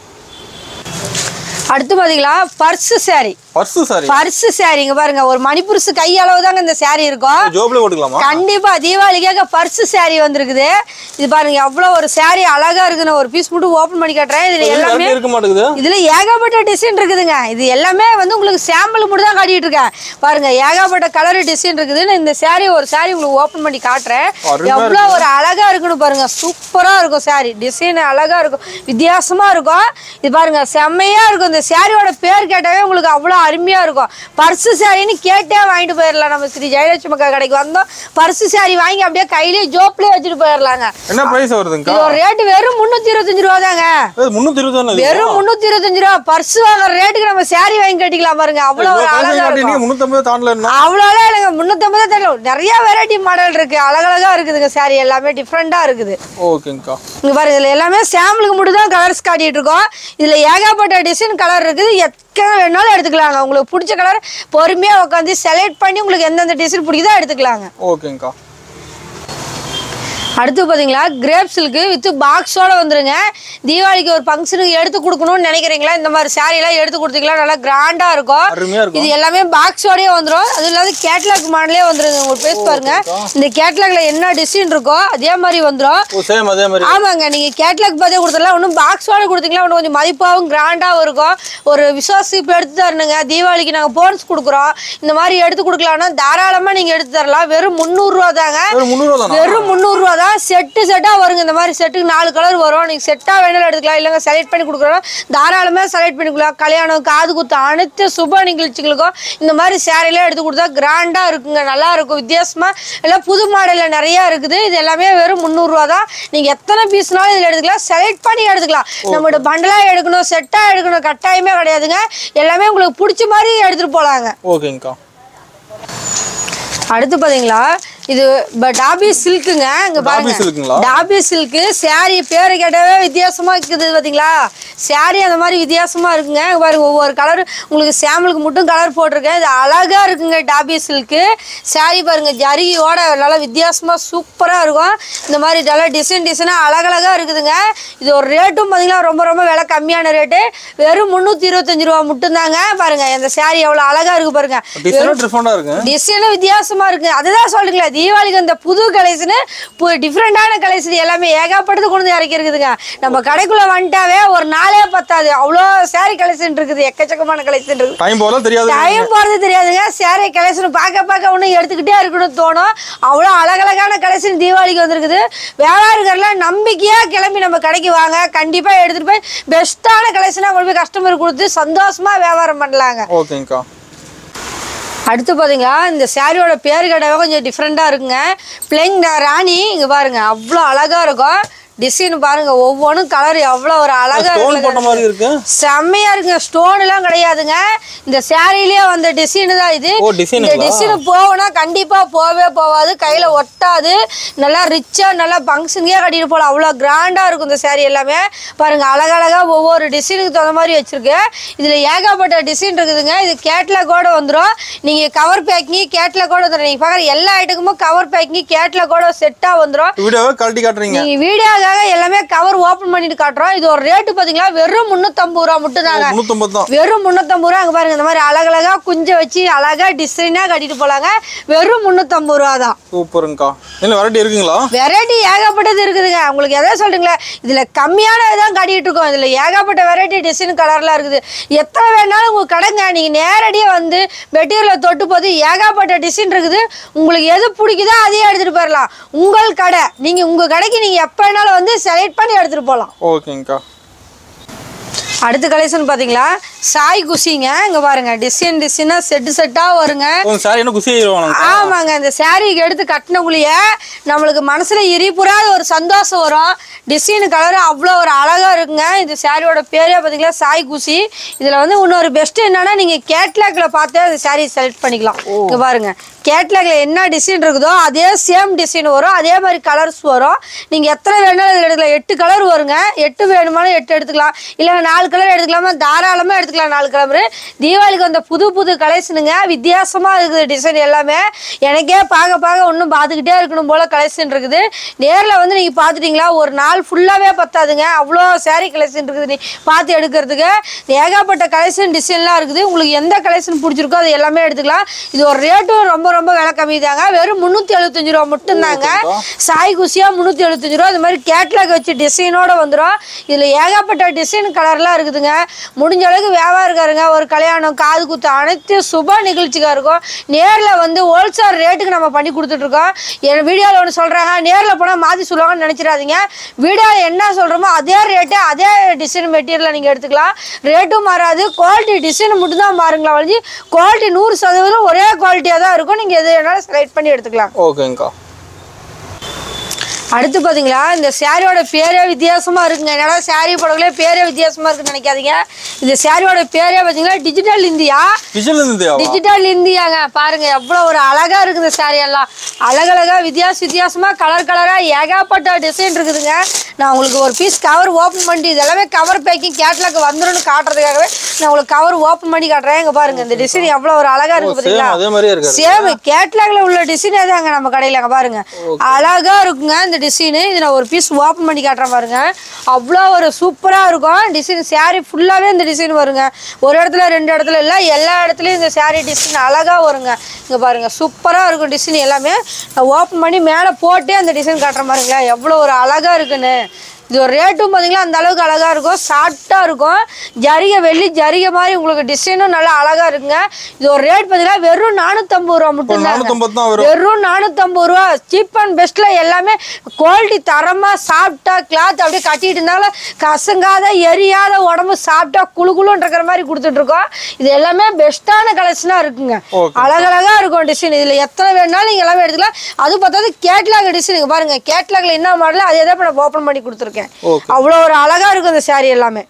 அடுத்து பாத்தீங்களா purse saree purse sari purse saree இங்க பாருங்க ஒரு மணிப்புரிசு கை அளவு தாங்க இந்த saree இருக்கும் ஜோப்ல போட்டுக்கலாமா கண்டிப்பா தீபாவளிக்காக பர்ஸ் saree வந்திருக்குது இது பாருங்க எவ்வளவு ஒரு saree அழகா இருக்குன்னு ஒரு பீஸ் மட்டும் ஓபன் பண்ணி காட்டுறேன் இதுல எல்லாமே எல்லாமே இருக்க மாட்டேங்குது இதுல ஏகப்பட்ட டிசைன் இருக்குதுங்க இது எல்லாமே வந்து உங்களுக்கு சாம்பிள் மட்டும் தான் காட்டிட்டு இருக்கேன் பாருங்க ஏகப்பட்ட கலர் டிசைன் இருக்குது நான் இந்த saree ஒரு saree உங்களுக்கு ஓபன் பண்ணி காட்டுறேன் அருமையா எவ்வளவு ஒரு அழகா இருக்குன்னு பாருங்க சூப்பரா இருக்கும் saree டிசைன் அழகா இருக்கும் வித்தியாசமா இருக்கும் இது பாருங்க செம்மையா இருக்கும் இந்த சாரியோட பேர் கேட்டாவே உங்களுக்கு அவ்வளவு அருமையா இருக்கும் பர்சு சாரின்னு கேட்டே வாங்கிட்டு போயிடலாம் நம்ம ஸ்ரீ ஜெயலட்சுமி அக்கா கடைக்கு வந்தோம் பர்சு சாரி வாங்கி அப்படியே கையிலேயே ஜோப்லயே வச்சுட்டு போயிடலாங்க என்ன பிரைஸ் வருதுங்கக்கா இது ஒரு ரேட்டு வெறும் முந்நூத்தி இருபத்தஞ்சு ரூபா தாங்க இது முந்நூத்தி இருபது தானே வெறும் முந்நூத்தி இருபத்தஞ்சு ரூபா பர்ஸ் வாங்குற ரேட்டுக்கு நம்ம saree வாங்கி கட்டிக்கலாம் பாருங்க அவ்வளவு ஒரு அழகா இருக்கும் நீங்க முன்னூத்தம்பது தாண்டலன்னா அவ்வளோலாம் இல்லைங்க முந்நூற்றம்பது தெரியல நிறைய வெரைட்டி மாடல் இருக்கு அழகழகா இருக்குதுங்க saree எல்லாமே டிஃப்ரெண்டா இருக்குது ஓகேங்கக்கா இங்க பாருங்க இதுல எல்லாமே சாம்பிளுக்கு மட்டும் தான் கலர்ஸ் காட்டிட்டு இருக்கோம் இதுல ஏகப்பட்ட டிசைன் கலர் இருக்குது எத்தனை வேணாலும் எடுத்துக்கலாங்க உங்களுக்கு பிடிச்ச கலர் பொறுமையா உட்காந்து செலக்ட் பண்ணி உங்களுக்கு எந்தெந்த டிசைன் பிடிக்குதோ எடுத்துக்கலாங்க ஓகேங்கக்கா அடுத்து பார்த்தீங்களா கிரேப் சில்க்கு வித் பாக்ஸோட வந்துருங்க தீபாவளிக்கு ஒரு ஃபங்க்ஷனுக்கு எடுத்து கொடுக்கணும்னு நினைக்கிறீங்களா இந்த மாதிரி saree எல்லாம் எடுத்து கொடுத்தீங்களா நல்லா கிராண்டா இருக்கும் அருமையா இருக்கும் இது எல்லாமே பாக்ஸோடயே வந்துரும் அது இல்லாத கேட்லாக் மாடலே வந்துருங்க உங்களுக்கு பேஸ் பாருங்க இந்த கேட்லாக்ல என்ன டிசைன் இருக்கோ அதே மாதிரி வந்துரும் ஓ சேம் அதே மாதிரி ஆமாங்க நீங்க கேட்லாக் பார்த்தே கொடுத்துடலாம் ஒன்றும் பாக்ஸோட கொடுத்தீங்களா ஒன்றும் கொஞ்சம் மதிப்பாகவும் கிராண்டாகவும் இருக்கும் ஒரு விசுவாசிப்பு எடுத்து தரணுங்க தீபாவளிக்கு நாங்கள் போன்ஸ் கொடுக்குறோம் இந்த மாதிரி எடுத்து கொடுக்கலாம்னா தாராளமாக நீங்கள் எடுத்து தரலாம் வெறும் முந்நூறுரூவா தாங்க வெறும் முந்நூறு தானா வெறும் முந்நூறுரூவா தான் தான் செட்டு செட்டா வருங்க இந்த மாதிரி செட்டுக்கு நாலு கலர் வரும் நீங்க செட்டா வேணாலும் எடுத்துக்கலாம் இல்லைங்க செலக்ட் பண்ணி கொடுக்குறோம் தாராளமா செலக்ட் பண்ணி கொடுக்கலாம் கல்யாணம் காது குத்து அனைத்து சுப நிகழ்ச்சிகளுக்கும் இந்த மாதிரி சேரீலாம் எடுத்து கொடுத்தா கிராண்டா இருக்குங்க நல்லா இருக்கும் வித்தியாசமா எல்லாம் புது மாடல்ல நிறைய இருக்குது இது எல்லாமே வெறும் முந்நூறுரூவா தான் நீங்க எத்தனை பீஸ்னாலும் இதுல எடுத்துக்கலாம் செலக்ட் பண்ணி எடுத்துக்கலாம் நம்மளோட பண்டலா எடுக்கணும் செட்டா எடுக்கணும் கட்டாயமே கிடையாதுங்க எல்லாமே உங்களுக்கு பிடிச்ச மாதிரி எடுத்துட்டு போலாங்க ஓகேங்கக்கா அடுத்து பாத்தீங்களா இது ப- டாபி சில்க்குங்க இங்க பாருங்க சில்க்குங்களா? டாபி சில்க்கு saree பேரு கேட்டவே வித்தியாசமா இருக்குது பாத்தீங்களா saree அந்த மாதிரி வித்தியாசமா இருக்குங்க இங்க பாருங்க ஒவ்வொரு கலர் உங்களுக்கு சாம்பிளுக்கு மட்டும் கலர் போட்டிருக்கேன் இது அழகா இருக்குங்க டாபி சில்க்கு saree பாருங்க ஜரியோட நல்லா வித்தியாசமா சூப்பரா இருக்கும் இந்த மாதிரி நல்லா டிசைன் டிசைனா அழகழகா இருக்குதுங்க இது ஒரு ரேட்டும் பாத்தீங்கன்னா ரொம்ப ரொம்ப விலை கம்மியான ரேட்டு வெறும் முந்நூற்றி இருபத்தஞ்சு ரூபா மட்டும்தாங்க பாருங்க இந்த saree எவ்வளோ அழகா இருக்கு பாருங்க டிஃப்ரெண்ட் டிஃப்ரெண்டாக இருக்கு டிசைனும் வித்தியாசமா இருக்கு அதுதான் சொல்றீங்களா தீபாவளிக்கு அந்த புது கலெக்ஷனு டிஃப்ரெண்டான கலெக்ஷன் எல்லாமே ஏகப்பட்டது கொண்டு வந்து இறக்கி இருக்குதுங்க நம்ம கடைக்குள்ள வந்துட்டாவே ஒரு நாளே பத்தாது அவ்வளோ saree கலெக்ஷன் இருக்குது எக்கச்சக்கமான கலெக்ஷன் இருக்குது டைம் போல தெரியாது டைம் போறது தெரியாதுங்க saree கலெக்ஷன் பார்க்க பார்க்க ஒன்றும் எடுத்துக்கிட்டே இருக்கணும்னு தோணும் அவ்வளோ அழகழகான கலெக்ஷன் தீபாவளிக்கு வந்திருக்குது வியாபாரிகர்ல நம்பிக்கையா கிளம்பி நம்ம கடைக்கு வாங்க கண்டிப்பா எடுத்துட்டு போய் பெஸ்ட்டான கலெக்ஷனாக கொண்டு போய் கஸ்டமர் கொடுத்து சந்தோஷமா வியாபாரம் பண்ணலாங்க ஓகேங்கக்கா அடுத்து பார்த்தீங்களா இந்த சாரியோட பேர் கேட்டாவே கொஞ்சம் டிஃப்ரெண்ட்டாக இருக்குங்க பிளெங் ராணி இங்கே பாருங்க அவ்வளோ அழகாக இருக்கும் டிசைன் பாருங்க ஒவ்வொன்றும் கலர் எவ்வளோ ஒரு அழகா ஸ்டோன் இருக்கு போட்ட மாதிரி இருக்கு செம்மையா இருக்குங்க ஸ்டோன் எல்லாம் கிடையாதுங்க இந்த சாரிலேயே வந்த டிசைன் தான் இது ஓ இந்த டிசைனுங்களா டிசைன் போகனா கண்டிப்பா போகவே போகாது கையில ஒட்டாது நல்லா ரிச்சா நல்லா ஃபங்க்ஷனுக்கே கட்டிட்டு போகலாம் அவ்வளோ கிராண்டா இருக்கும் இந்த saree எல்லாமே பாருங்க அழகழகா ஒவ்வொரு டிசைனுக்கு தகுந்த மாதிரி வச்சிருக்கு இதுல ஏகப்பட்ட டிசைன் இருக்குதுங்க இது கேட்லாகோட வந்துடும் நீங்க கவர் பேக்கிங் கேட்லாகோட வந்துடும் நீங்க பார்க்குற எல்லா ஐட்டமும் கவர் பேக்கிங் கேட்லாகோட செட்டா வந்துடும் வீடியோவை கழட்டி காட்டுறீங்க நீங்க வீடியோக்காக எல்லாமே கவர் ஓபன் பண்ணிட்டு காட்டுறோம் இது ஒரு ரேட்டு பாத்தீங்களா வெறும் முன்னூத்தம்பது ரூபா மட்டும் தாங்க முந்நூற்றம்பது தான் வெறும் முந்நூற்றம்பது ரூபா அங்கே பாருங்க இந்த மாதிரி அழகழகா குஞ்ச வச்சு அழகா டிசைனாக கட்டிட்டு போலாங்க வெறும் முந்நூற்றம்பது ரூபா தான் சூப்பருங்கக்கா இல்லை வெரைட்டி இருக்குங்களா வெரைட்டி ஏகப்பட்டது இருக்குதுங்க உங்களுக்கு எதை சொல்றீங்களா இதுல கம்மியான தான் காட்டிட்டு இருக்கோம் இதுல ஏகப்பட்ட வெரைட்டி டிசைன் கலர்லாம் இருக்குது எத்தனை வேணாலும் உங்களுக்கு கடைங்க நீங்க நேரடியாக வந்து மெட்டீரியலை தொட்டு போது ஏகப்பட்ட டிசைன் இருக்குது உங்களுக்கு எது பிடிக்குதோ அதையே எடுத்துட்டு போயிடலாம் உங்கள் கடை நீங்க உங்க கடைக்கு நீங்க எப்போ வேணாலும் வந்து செலக்ட் பண்ணி எடுத்துட்டு போகலாம் ஓகேங்கக்கா அடுத்த கலெக்ஷன் பாத்தீங்களா சாய் குஷிங்க இங்க பாருங்க டிசைன் டிசைனா செட்டு செட்டா வருங்க உங்க சாரி என்ன குசி ஆயிடுவாங்க ஆமாங்க இந்த சாரீக்கு எடுத்து கட்டினக்குள்ளேயே நம்மளுக்கு மனசுல எரிப்புறாத ஒரு சந்தோஷம் வரும் டிசைன் கலர் அவ்வளோ ஒரு அழகா இருக்குங்க இந்த சாரியோட பேரே பார்த்தீங்களா சாய் குஷி இதுல வந்து இன்னொரு பெஸ்ட் என்னன்னா நீங்க கேட்லாக்ல பார்த்தே அந்த சாரி செலக்ட் பண்ணிக்கலாம் இங்க பாருங்க கேட்லாக்ல என்ன டிசைன் இருக்குதோ அதே சேம் டிசைன் வரும் அதே மாதிரி கலர்ஸ் வரும் நீங்க எத்தனை வேணாலும் இதுல எடுக்கலாம் எட்டு கலர் வருங்க எட்டு வேணுமாலும் எட்டு எடுத்துக்கலாம் இல்லை நாலு கலர் எடுத்துக்கலாமா தாராளமா எடுத்துக்கலாம் நாலு கலர் தீபாவளிக்கு வந்த புது புது கலெக்ஷனுங்க வித்தியாசமா இருக்குது டிசைன் எல்லாமே எனக்கே பார்க்க பார்க்க இன்னும் பார்த்துக்கிட்டே இருக்கணும் போல கலெக்ஷன் இருக்குது நேர்ல வந்து நீங்க பார்த்துட்டீங்களா ஒரு நாள் ஃபுல்லாவே பத்தாதுங்க அவ்வளோ saree கலெக்ஷன் இருக்குது நீ பார்த்து எடுக்கிறதுக்கு ஏகப்பட்ட கலெக்ஷன் டிசைன்லாம் இருக்குது உங்களுக்கு எந்த கலெக்ஷன் பிடிச்சிருக்கோ அது எல்லாமே எடுத்துக்கலாம் இது ஒரு ரேட்டும் ரொம்ப ரொம்ப விலை கம்மி தாங்க வெறும் முந்நூற்றி எழுபத்தஞ்சு ரூபா மட்டும்தாங்க சாய் குசியா முந்நூற்றி எழுபத்தஞ்சு ரூபா இது மாதிரி கேட்லாக் வச்சு டிசைனோட வந்துடும் இதில் ஏகப்பட்ட டிசைன் கலர்லாம் இருக்குதுங்க முடிஞ்ச அளவுக்கு வியாபாரக்காரங்க ஒரு கல்யாணம் காது குத்து அனைத்து சுப நிகழ்ச்சிக்காக இருக்கும் நேரில் வந்து ஹோல்சேல் ரேட்டுக்கு நம்ம பண்ணி கொடுத்துட்ருக்கோம் என் வீடியோவில் ஒன்று சொல்கிறாங்க நேரில் போனால் மாற்றி சொல்லுவாங்கன்னு நினச்சிடாதீங்க வீடியோவில் என்ன சொல்கிறோமோ அதே ரேட்டு அதே டிசைன் மெட்டீரியலை நீங்கள் எடுத்துக்கலாம் ரேட்டும் மாறாது குவாலிட்டி டிசைன் மட்டும்தான் மாறுங்களா வழிஞ்சு குவாலிட்டி நூறு சதவீதம் ஒரே குவாலிட்டியாக தான் இருக்கும் நீங்கள் எது வேணாலும் செலக்ட் பண்ணி எடுத்துக்கலாம் ஓகேங்கக்கா அடுத்து பாத்தீங்களா இந்த சாரியோட பேரே வித்தியாசமா இருக்குங்க என்னடா சாரி படங்களே பேரே வித்தியாசமா இருக்குன்னு நினைக்காதீங்க இந்த சாரியோட பேரே பாத்தீங்கன்னா டிஜிட்டல் இந்தியா விஜயில் இந்தியாவா டிஜிட்டல் இந்தியாங்க பாருங்க எவ்வளவு ஒரு அழகா இருக்குது சாரி எல்லாம் அழகழகா வித்தியாச வித்தியாசமா கலர் கலரா ஏகப்பட்ட டிசைன் இருக்குதுங்க நான் உங்களுக்கு ஒரு பீஸ் கவர் ஓப்பன் பண்ணி இது எல்லாமே கவர் பேக்கிங் கேட்லாக் வந்துரும்னு காட்டுறதுக்காகவே நான் உங்களுக்கு கவர் ஓப்பன் பண்ணி காட்டுறேன் இங்க பாருங்க இந்த டிசைன் எவ்வளவு ஒரு அழகா இருக்கு சேம் பாத்தீங்களா அதே மாதிரியே இருக்காரு சேம் கேட்லாக்ல உள்ள டிசைனே தாங்க நம்ம கடையில அங்க பாருங்க அழகா இருக்குங்க இந்த டிசைனு இது நான் ஒரு பீஸ் ஓப்பன் பண்ணி காட்டுறேன் பாருங்க அவ்வளோ ஒரு சூப்பரா இருக்கும் டிசைன் saree ஃபுல்லாவே இந்த டிசைன் வருங்க ஒரு இடத்துல ரெண்டு இடத்துல இல்லை எல்லா இடத்துலயும் இந்த saree டிசைன் அழகா வருங்க இங்க பாருங்க சூப்பரா இருக்கும் டிசைன் எல்லாமே நான் ஓப்பன் பண்ணி மேலே போட்டே அந்த டிசைன் காட்டுற பாருங்களேன் எவ்வளோ ஒரு அழகா இருக்குன்னு இது ஒரு ரேட்டும் பார்த்தீங்களா அந்த அளவுக்கு அழகா இருக்கும் சாஃப்டா இருக்கும் ஜரிகை வெள்ளி ஜரிகை மாதிரி உங்களுக்கு டிசைனும் நல்லா அழகா இருக்குங்க இது ஒரு ரேட் பார்த்தீங்கன்னா வெறும் நானூற்றம்பது ரூபா மட்டும் நானூத்தம்பது தான் வரும் வெறும் நானூற்றம்பது ரூபா சீப் அண்ட் பெஸ்ட்ல எல்லாமே குவாலிட்டி தரமா சாப்பிட்டா கிளாத் அப்படியே கட்டிட்டு இருந்தாலும் கசங்காத எரியாத உடம்பு சாப்பிட்டா குளு குளுன்னு இருக்கிற மாதிரி கொடுத்துட்டு இருக்கோம் இது எல்லாமே பெஸ்ட்டான கலெக்ஷனாக இருக்குங்க Okay. அழகழகா இருக்கும் டிசைன் இதுல எத்தனை வேணாலும் நீங்க எல்லாமே எடுத்துக்கலாம் அது பார்த்தாது கேட்லாக் டிசைன் இங்க பாருங்க கேட்லாக்ல என்ன மாடல் அதே தான் இப்ப நான் ஓப்பன் பண்ணி கொடுத்துருக்கேன் Okay. அவ்வளோ ஒரு அழகா இருக்கும் இந்த saree எல்லாமே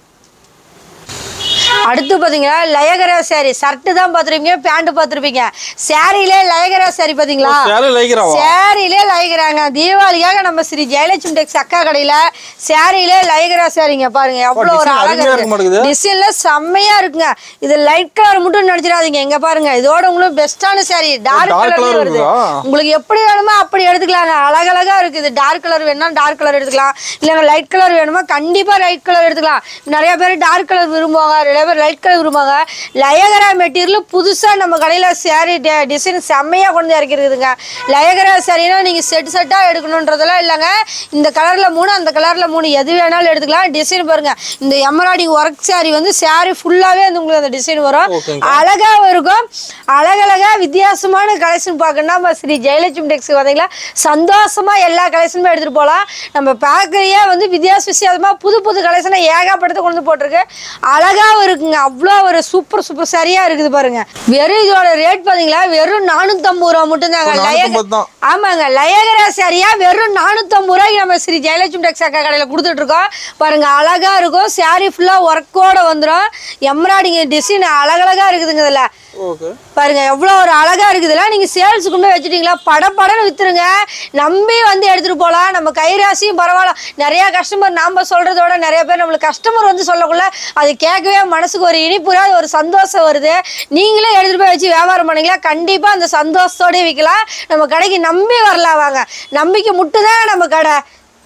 அடுத்து பாத்தீங்களா லயகரா saree ஷர்ட் தான் பார்த்துருப்பீங்க பேண்ட் பார்த்துருப்பீங்க சாரிலே லயகரா saree பாத்தீங்களா சேலை லைக்கிறாவா சேரீலே லைக்கிறாங்க தீபாவளிக்காக நம்ம ஸ்ரீ ஜெயலட்சுமி டெக்ஸ் அக்கா கடையில சேரீலே லைக்ரா சாரிங்க பாருங்க எவ்வளவு ஒரு design அழகா அருமையா இருக்க மாட்டேங்குது. இருக்கு டிசைன்ல செம்மையா இருக்குங்க இது லைட் கலர் மட்டும் நினைச்சிடாதீங்க எங்க பாருங்க இதோட உங்களுக்கு பெஸ்டான சாரி டார்க் dark கலர்ல colour வருது இருக்குதா? உங்களுக்கு எப்படி வேணுமோ அப்படி எடுத்துக்கலாங்க அழகழகா இருக்கு இது டார்க் கலர் வேணும்னா டார்க் கலர் எடுத்துக்கலாம் இல்லைங்க லைட் கலர் வேணுமா கண்டிப்பா லைட் கலர் எடுத்துக்கலாம் நிறைய பேர் டார்க் கலர் விரும்புவாங்க நிறைய பேர் லைட் கலர் விரும்புவாங்க லயகரா மெட்டீரியல் புதுசா நம்ம கடையில சாரி டிசைன் செம்மையா கொண்டு வந்து இறக்கிருக்குதுங்க லயகரா சாரினா நீங்க செட் செட்டா எடுக்கணுன்றதெல்லாம் இல்லைங்க இந்த கலர்ல மூணு அந்த கலர்ல மூணு எது வேணாலும் எடுத்துக்கலாம் டிசைன் பாருங்க இந்த எம்ராய்டிங் ஒர்க் சாரி வந்து சாரி ஃபுல்லாவே வந்து உங்களுக்கு அந்த டிசைன் வரும் Okay. அழகாவும் இருக்கும் அழகழகா வித்தியாசமான கலெக்ஷன் பார்க்கணும்னா நம்ம ஸ்ரீ ஜெயலட்சுமி டெக்ஸ் பார்த்தீங்களா சந்தோஷமா எல்லா கலெக்ஷனுமே எடுத்துட்டு போகலாம் நம்ம பார்க்கறையே வந்து வித்தியாச வித்தியாசமா புது புது கலெக்ஷனை ஏகப்பட்டத்தை கொண்டு வந்து போட்டிருக்கு அழகாவும் இருக்குங்க அவ்வளோ ஒரு சூப்பர் சூப்பர் சரியா இருக்குது பாருங்க வெறும் இதோட ரேட் பார்த்தீங்களா வெறும் நானூற்றம்பது ரூபா மட்டும்தாங்க ஒரு லயக 450 தான். ஆமாங்க லயகரா சரியா வெறும் நானூற்றம்பது ரூபாய்க்கு நம்ம ஸ்ரீ ஜெயலட்சுமி டெக்ஸ் அக்கா கடையில் கொடுத்துட்டு இருக்கோம் பாருங்க அழகா இருக்கும் சாரி ஃபுல்லாக ஒர்க்கோட வந்துடும் எம்ராய்டிங் டிசைன் அழகழகா இருக்குதுங்க இதில் ஓகே பாருங்க எவ்வளோ ஒரு அழகா இருக்குதுல நீங்க சேல்ஸுக்கு கொண்டு போய் வச்சுட்டீங்களா படப்படன்னு வித்துருங்க நம்பி வந்து எடுத்துட்டு போகலாம் நம்ம கைராசியும் பரவாயில்ல நிறைய கஸ்டமர் நாம சொல்றதோட நிறைய பேர் நம்மளுக்கு கஸ்டமர் வந்து சொல்லக்குள்ள அது கேட்கவே மனசுக்கு ஒரு இனிப்புறா ஒரு சந்தோஷம் வருது நீங்களே எடுத்துட்டு போய் வச்சு வியாபாரம் பண்ணீங்களா கண்டிப்பா அந்த சந்தோஷத்தோடய விற்கலாம் நம்ம கடைக்கு நம்பி வரலாம் வாங்க நம்பிக்கை முட்டுதான் நம்ம கடை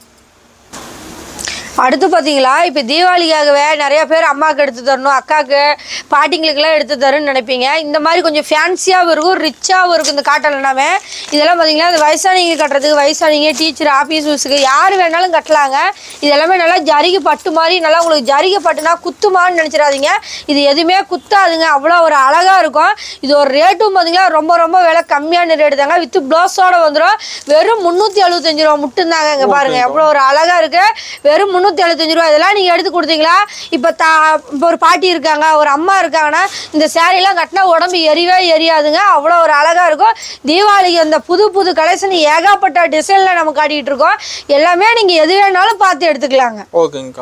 அடுத்து பார்த்தீங்களா இப்போ தீபாவளிக்காகவே நிறைய பேர் அம்மாவுக்கு எடுத்து தரணும் அக்காவுக்கு பாட்டிங்களுக்கெல்லாம் எடுத்து தரணும்னு நினைப்பீங்க இந்த மாதிரி கொஞ்சம் ஃபேன்சியாகவும் இருக்கும் ரிச்சாகவும் இருக்கும் இந்த காட்டன் எல்லாமே இதெல்லாம் பார்த்தீங்கன்னா இந்த வயசானவங்க கட்டுறதுக்கு வயசானவங்க டீச்சர் ஆஃபீஸ் யூஸுக்கு யார் வேணாலும் கட்டலாங்க இது எல்லாமே நல்லா ஜரிகை பட்டு மாதிரி நல்லா உங்களுக்கு ஜரிகை பட்டுனா குத்துமான்னு நினச்சிடாதீங்க இது எதுவுமே குத்தாதுங்க அவ்வளோ ஒரு அழகாக இருக்கும் இது ஒரு ரேட்டும் பார்த்தீங்கன்னா ரொம்ப ரொம்ப விலை கம்மியான ரேட்டு தாங்க வித் ப்ளவுஸோட வந்துடும் வெறும் முந்நூற்றி எழுபத்தஞ்சு ரூபா மட்டும்தாங்க இங்கே பாருங்க எவ்வளோ ஒரு அழகாக இருக்கு வெறும் முந்நூற்றி எழுபத்தஞ்சு ரூபா இதெல்லாம் நீங்கள் எடுத்து கொடுத்தீங்களா இப்போ தா இப்போ ஒரு பாட்டி இருக்காங்க ஒரு அம்மா இருக்காங்கன்னா இந்த சாரீலாம் கட்டினா உடம்பு எரியவே எரியாதுங்க அவ்வளோ ஒரு அழகாக இருக்கும் தீபாவளிக்கு அந்த புது புது கலெக்ஷன் ஏகப்பட்ட டிசைனில் நம்ம காட்டிகிட்டு இருக்கோம் எல்லாமே நீங்கள் எது வேணாலும் பார்த்து எடுத்துக்கலாங்க ஓகேங்கக்கா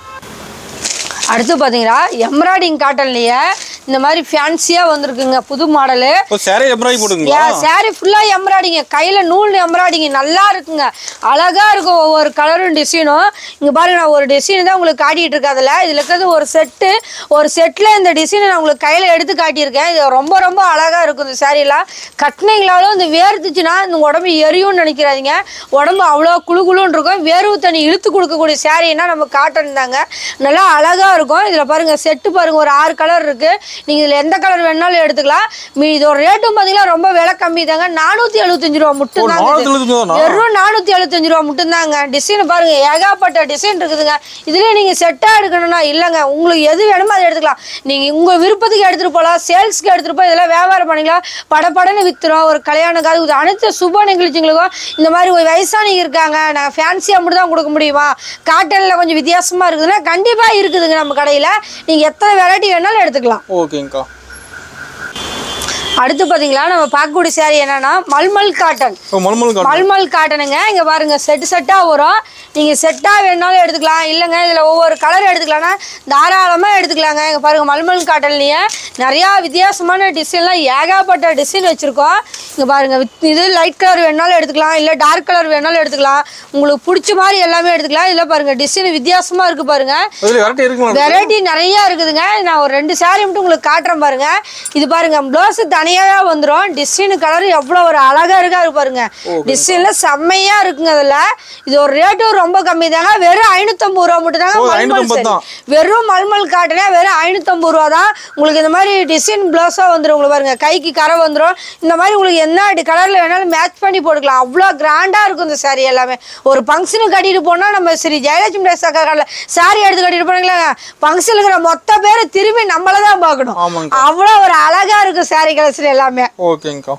அடுத்து பார்த்தீங்களா எம்ராய்டிங் காட்டன்லேயே இந்த மாதிரி ஃபேன்சியாக வந்திருக்குங்க புது மாடலு இப்போ சேரை எம்ப்ராய்டி போட்டுங்களா சாரி ஃபுல்லா எம்ப்ராய்டிங்க கையில நூல் எம்ப்ராய்டிங்க நல்லா இருக்குங்க அழகா இருக்கும் ஒவ்வொரு கலரும் டிசைனும் இங்க பாருங்க நான் ஒரு டிசைன் தான் உங்களுக்கு காட்டிட்டு இருக்கேன் அதுல இதுல இருக்கிறது ஒரு செட்டு ஒரு செட்ல இந்த டிசைனை நான் உங்களுக்கு கையில எடுத்து காட்டியிருக்கேன் இது ரொம்ப ரொம்ப அழகா இருக்கும் இந்த saree எல்லாம் கட்டினீங்களாலும் இந்த வேர்த்துச்சுன்னா இந்த உடம்பு எரியும்னு நினைக்கிறாதீங்க உடம்பு அவ்வளோ குளு குளுன்னு இருக்கும் வேர்வு தண்ணி இழுத்து கொடுக்கக்கூடிய சாரீனா நம்ம காட்டன் தாங்க நல்லா அழகா இருக்கும் இதுல பாருங்க செட்டு பாருங்க ஒரு ஆறு கலர் இருக்கு நீங்க இதுல எந்த கலர் வேணாலும் எடுத்துக்கலாம் மீ இதோட ரேட்டும் பாத்தீங்கன்னா ரொம்ப விலை கம்மி தாங்க நானூத்தி எழுபத்தஞ்சு ரூபா மட்டும் தாங்க நானூத்தி எழுபத்தஞ்சு தானா? வெறும் நானூத்தி எழுபத்தஞ்சு ரூபா மட்டும் தாங்க டிசைன் பாருங்க ஏகப்பட்ட டிசைன் இருக்குதுங்க இதுலயே நீங்க செட்டா எடுக்கணும்னா இல்லைங்க உங்களுக்கு எது வேணுமோ அதை எடுத்துக்கலாம் நீங்க உங்க விருப்பத்துக்கு எடுத்துட்டு போகலாம் சேல்ஸ்க்கு எடுத்துட்டு போய் இதெல்லாம் வியாபாரம் பண்ணிக்கலாம் படப்படன்னு வித்துரும் ஒரு கல்யாண காது இது அனைத்து சுப நிகழ்ச்சிகளுக்கும் இந்த மாதிரி ஒரு வயசானவங்க இருக்காங்க நாங்கள் ஃபேன்சியாக மட்டும் தான் கொடுக்க முடியுமா காட்டனில் கொஞ்சம் வித்தியாசமா இருக்குதுன்னா கண்டிப்பா இருக்குதுங்க நம்ம கடையில நீங்க எத்தனை வெரைட்டி வேணாலும் எடுத்துக்கலாம் ஓகேங்கக்கா அடுத்து பாத்தீங்களா நம்ம பார்க்கக்கூடிய saree என்னன்னா மல்மல் காட்டன் இப்போ மல்மல் காட்டன் மல்மல் காட்டனுங்க இங்க பாருங்க செட்டு செட்டா வரும் நீங்க செட்டா வேணாலும் எடுத்துக்கலாம் இல்லைங்க இதுல ஒவ்வொரு கலர் எடுத்துக்கலாம்னா தாராளமா எடுத்துக்கலாங்க இங்க பாருங்க மல்மல் காட்டன்லயே நிறைய வித்தியாசமான டிசைன்லாம் ஏகப்பட்ட டிசைன் வச்சிருக்கோம் இங்க பாருங்க வித்- இது லைட் கலர் வேணாலும் எடுத்துக்கலாம் இல்ல டார்க் கலர் வேணாலும் எடுத்துக்கலாம் உங்களுக்கு பிடிச்ச மாதிரி எல்லாமே எடுத்துக்கலாம் இதுல பாருங்க டிசைன் வித்தியாசமா இருக்கு பாருங்க அதில் வெரைட்டி இருக்குங்களா வெரைட்டி நிறைய இருக்குதுங்க நான் ஒரு ரெண்டு saree மட்டும் உங்களுக்கு காட்டுறேன் பாருங்க இது பாருங்க ப்ளவுஸ் தனியாவே வந்துரும் டிசைன் கலர் எவ்வளவு ஒரு அழகா இருக்கா இருக்கு பாருங்க டிசைன்ல செம்மையா இருக்குங்க அதுல இது ஒரு ரேட்டும் ரொம்ப கம்மி தாங்க வெறும் ஐநூத்தம்பது ரூபா மட்டும் தாங்க ஓ, மல்மல் 550 saree. தான். வெறும் மல்மல் காட்டுனா வெறும் ஐநூத்தம்பது ரூபா தான் உங்களுக்கு இந்த மாதிரி டிசைன் பிளவுஸா வந்துரும் உங்களுக்கு பாருங்க கைக்கு கரை வந்துரும் இந்த மாதிரி உங்களுக்கு என்ன கலர்ல வேணாலும் மேட்ச் பண்ணி போட்டுக்கலாம் அவ்வளோ கிராண்டா இருக்கும் இந்த saree எல்லாமே ஒரு ஃபங்க்ஷனுக்கு கட்டிட்டு போனா நம்ம சரி ஜெயலட்சுமி டேஸ் அக்கா சாரி எடுத்து கட்டிட்டு போனீங்களா ஃபங்க்ஷன் இருக்கிற மொத்த பேர் திரும்பி நம்மள தான் பார்க்கணும் ஆமாங்க அவ்வளோ ஒரு அழகா இருக்கும் saree கலெக்ஷன் எல்லாமே ஓகேங்கக்கா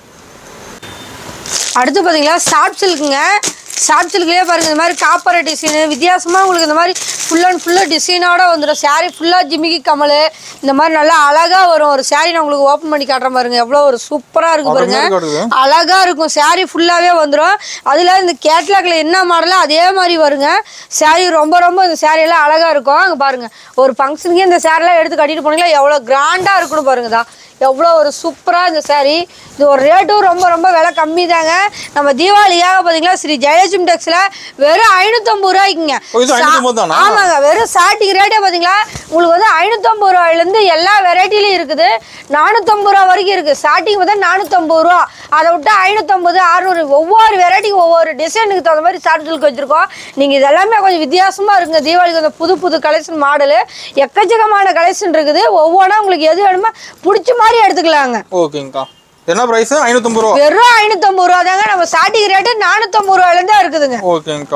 அடுத்து பார்த்தீங்களா சாஃப்ட் சில்க்குங்க சாஃப்ட் சில்க்லேயே பாருங்க இந்த மாதிரி காப்பர் டிசைனு வித்தியாசமாக உங்களுக்கு இந்த மாதிரி ஃபுல் அண்ட் ஃபுல்லாக டிசைனோட வந்துடும் saree ஃபுல்லாக ஜிமிக்கி கமல் இந்த மாதிரி நல்லா அழகாக வரும் ஒரு saree நான் உங்களுக்கு ஓப்பன் பண்ணி காட்டுறேன் பாருங்க எவ்வளோ ஒரு சூப்பராக இருக்கு பாருங்க அருமையா காட்டுது. அழகா இருக்கும் saree ஃபுல்லாகவே வந்துடும் அதில் இந்த கேட்லாக்ல என்ன மாடலோ அதே மாதிரி வருங்க saree ரொம்ப ரொம்ப இந்த saree எல்லாம் அழகா இருக்கும் அங்கே பாருங்க ஒரு ஃபங்க்ஷனுக்கே இந்த சேரீலாம் எடுத்து கட்டிட்டு போனீங்களா எவ்வளோ கிராண்டாக இருக்கணும் பாருங்கதா எவ்வளோ ஒரு சூப்பராக இந்த saree இது ஒரு ரேட்டும் ரொம்ப ரொம்ப விலை கம்மி தாங்க நம்ம தீபாவளிக்காக பார்த்தீங்களா ஸ்ரீ ஜெயலட்சுமி டெக்ஸில் வெறும் ஐநூற்றம்பது ரூபாய்க்குங்க ஓ, இது 550 தானா? ஆமாங்க வெறும் ஸ்டார்டிங் ரேட்டே பார்த்தீங்களா உங்களுக்கு வந்து ஐநூற்றம்பது ரூபாயிலேருந்து எல்லா வெரைட்டிலையும் இருக்குது நானூற்றம்பது ரூபா வரைக்கும் இருக்குது ஸ்டார்டிங் பார்த்தா நானூற்றம்பது ரூபா அதை விட்டு ஐநூற்றம்பது அறுநூறு ஒவ்வொரு வெரைட்டிக்கு ஒவ்வொரு டிசைனுக்கு தகுந்த மாதிரி சார்ட் சில்க் வச்சுருக்கோம் நீங்கள் இது எல்லாமே கொஞ்சம் வித்தியாசமாக இருக்குங்க தீபாவளிக்கு அந்த புது புது கலெக்ஷன் மாடலு எக்கச்சக்கமான கலெக்ஷன் இருக்குது ஒவ்வொன்றா உங்களுக்கு எது வேணுமோ பிடிச்ச மாதிரி எடுத்துக்கலாங்க ஓகேங்கக்கா என்ன ப்ரைஸ் ஐநூற்றம்பது ரூபா வெறும் ஐநூற்றம்பது ரூபா தாங்க நம்ம ஸ்டார்டிங் ரேட்டு நானூற்றம்பது ரூபாயிலேருந்தே இருக்குதுங்க ஓகேங்கக்கா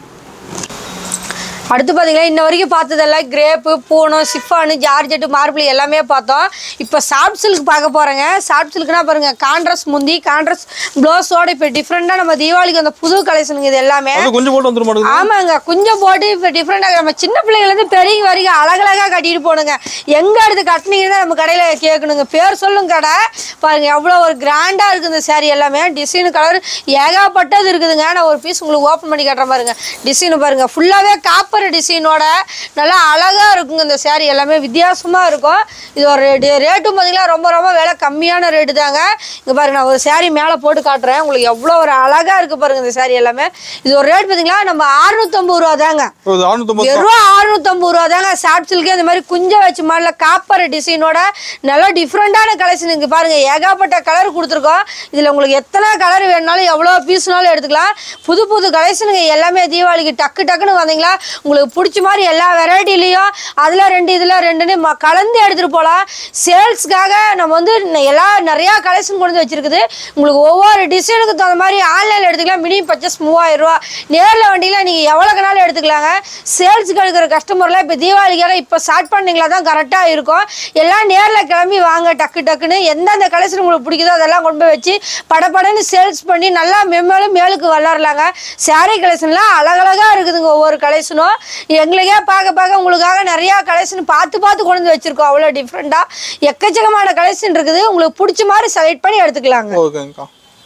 அடுத்து பார்த்தீங்கன்னா இன்ன வரைக்கும் பார்த்ததெல்லாம் crepe Poonam chiffon georgette marble எல்லாமே பார்த்தோம் இப்போ சாஃப்ட் சில்க் பார்க்க போகிறேங்க சாஃப்ட் சில்க்னா பாருங்க கான்ட்ராஸ்ட் முந்தி கான்ட்ராஸ்ட் ப்ளவுஸோட இப்போ டிஃப்ரெண்ட்டாக நம்ம தீபாவளிக்கு அந்த புது கலெக்ஷனுங்க இது எல்லாமே அது கொஞ்சம் போட்டு வந்துட மாட்டேங்குது ஆமாங்க கொஞ்சம் போட்டு இப்போ டிஃப்ரெண்டாக நம்ம சின்ன பிள்ளைங்கலேருந்து பெரிய வரைக்கும் அழகழகா கட்டிட்டு போகணுங்க எங்கே எடுத்து கட்டினீங்கன்னு தான் நம்ம கடையில் கேட்கணுங்க பேர் சொல்லும் கடை பாருங்க எவ்வளோ ஒரு கிராண்டாக இருக்குது இந்த saree எல்லாமே டிசைனு கலர் ஏகப்பட்டது இருக்குதுங்க நான் ஒரு பீஸ் உங்களுக்கு ஓப்பன் பண்ணி காட்டுறேன் பாருங்க டிசைனு பாருங்க ஃபுல்லாகவே காப்பர் டிசைனோட நல்லா அழகாக இருக்குங்க இந்த saree எல்லாமே வித்தியாசமாக இருக்கும் இது ஒரு ரேட்டும் பார்த்தீங்கன்னா ரொம்ப ரொம்ப விலை கம்மியான ரேட்டு தாங்க இங்கே பாருங்க நான் ஒரு saree மேலே போட்டு காட்டுறேன் உங்களுக்கு எவ்வளோ ஒரு அழகாக இருக்குது பாருங்க இந்த saree எல்லாமே இது ஒரு ரேட் பார்த்தீங்களா நம்ம அறுநூத்தம்பது ரூபா தாங்க ஓ, இது அறுநூத்தம்பது தான் வெறும் அறுநூத்தம்பது ரூபா தாங்க சாஃப்ட் சில்கே இந்த மாதிரி குஞ்ச வச்சு மாடல காப்பர் டிசைனோட நல்லா டிஃப்ரெண்டான கலெக்ஷன் இங்கே பாருங்க ஏகப்பட்ட கலர் கொடுத்துருக்கோம் இதில் உங்களுக்கு எத்தனை கலர் வேணுனாலும் எவ்வளோ பீஸ்னாலும் எடுத்துக்கலாம் புது புது கலெக்ஷனுங்க எல்லாமே தீபாவளிக்கு டக்கு டக்குன்னு வந்தீங்களா உங்களுக்கு பிடிச்ச மாதிரி எல்லா வெரைட்டிலையும் அதில் ரெண்டு இதில் ரெண்டுன்னு ம- கலந்து எடுத்துகிட்டு போகலாம் சேல்ஸ்க்காக நம்ம வந்து ந- எல்லா நிறையா கலெக்ஷன் கொண்டு வந்து வச்சிருக்குது உங்களுக்கு ஒவ்வொரு டிசைனுக்கு தகுந்த மாதிரி ஆன்லைனில் எடுத்துக்கலாம் மினிமம் பர்ச்சேஸ் மூவாயிரம் ரூபா நேரில் வண்டியில் நீங்கள் எவ்வளோக்குனாலும் எடுத்துக்கலாங்க சேல்ஸுக்கு எடுக்கிற கஸ்டமர்லாம் இப்போ தீபாவளிக்காக இப்போ ஸ்டார்ட் பண்ணீங்களா தான் கரெக்டாக இருக்கும் எல்லாம் நேரில் கிளம்பி வாங்க டக்கு டக்குன்னு எந்தெந்த கலெக்ஷன் உங்களுக்கு பிடிக்குதோ அதெல்லாம் கொண்டு போய் வச்சு படபடன்னு சேல்ஸ் பண்ணி நல்லா மெம்மேலும் மேலுக்கு வளரலாங்க saree கலெக்ஷன்லாம் அழகழகாக இருக்குதுங்க ஒவ்வொரு கலெக்ஷனும் எங்களுக்கே பார்க்க பார்க்க உங்களுக்காக நிறையா கலெக்ஷன் பார்த்து பார்த்து கொண்டு வந்து வச்சிருக்கோம் அவ்வளோ டிஃப்ரெண்ட்டாக எக்கச்சக்கமான கலெக்ஷன் இருக்குது உங்களுக்கு பிடிச்ச மாதிரி செலக்ட் பண்ணி எடுத்துக்கலாங்க ஓகேங்கக்கா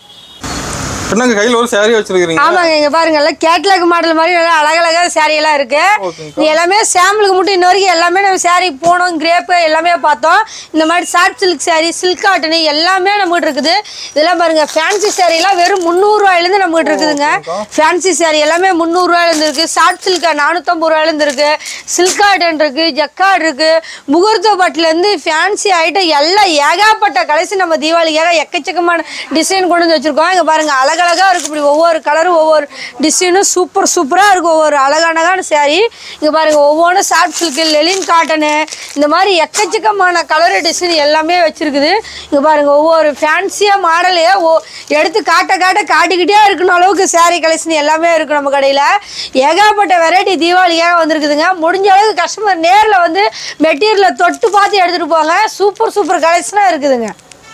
என்னங்க கையில் ஒரு saree வச்சிருக்கீங்க ஆமாங்க இங்க பாருங்க எல்லாம் கேட்லாக் மாடல் மாதிரி நல்லா அழகழகா saree எல்லாம் இருக்கு ஓகேங்கக்கா. இது எல்லாமே சாம்பிளுக்கு மட்டும் இன்ன வரைக்கும் எல்லாமே நம்ம saree போனோம் கிரேப்பு எல்லாமே பார்த்தோம் இந்த மாதிரி soft silk saree silk cotton எல்லாமே நம்மகிட்ட இருக்குது இதெல்லாம் பாருங்க ஃபேன்சி saree எல்லாம் வெறும் முந்நூறுரூவாயிலேருந்து நம்மகிட்ட இருக்குதுங்க ஃபேன்சி saree எல்லாமே முந்நூறுரூவாயிலேருந்து இருக்கு சாஃப்ட் சில்க் நானூற்றம்பது ரூபாயிலேருந்து இருக்கு சில்க் காட்டன் இருக்கு ஜக்கார்ட் இருக்கு முகூர்த்த பட்டுலேருந்து ஃபேன்சி ஐட்டம் எல்லாம் ஏகப்பட்ட கலெக்ஷன் நம்ம தீபாவளிக்காக எக்கச்சக்கமான டிசைன் கொண்டு வந்து வச்சிருக்கோம் இங்க பாருங்க அழகழகா இருக்கு இப்படி ஒவ்வொரு கலரும் ஒவ்வொரு டிசைனும் சூப்பர் சூப்பரா இருக்கும் ஒவ்வொரு அழகானகான saree இங்க பாருங்க ஒவ்வொன்றும் சாஃப்ட் சில்க்கு லெலின் காட்டனு இந்த மாதிரி எக்கச்சக்கமான கலர் டிசைன் எல்லாமே வச்சிருக்குது இங்க பாருங்க ஒவ்வொரு ஃபேன்சியா மாடலே ஓ எடுத்து காட்ட காட்ட காட்டிக்கிட்டே இருக்கணும் அளவுக்கு saree கலெக்ஷன் எல்லாமே இருக்கு நம்ம கடையில ஏகப்பட்ட வெரைட்டி தீபாவளிக்காக வந்திருக்குதுங்க முடிஞ்ச அளவுக்கு கஸ்டமர் நேர்ல வந்து மெட்டீரியலை தொட்டு பார்த்து எடுத்துட்டு போங்க சூப்பர் சூப்பர் கலெக்ஷனா இருக்குதுங்க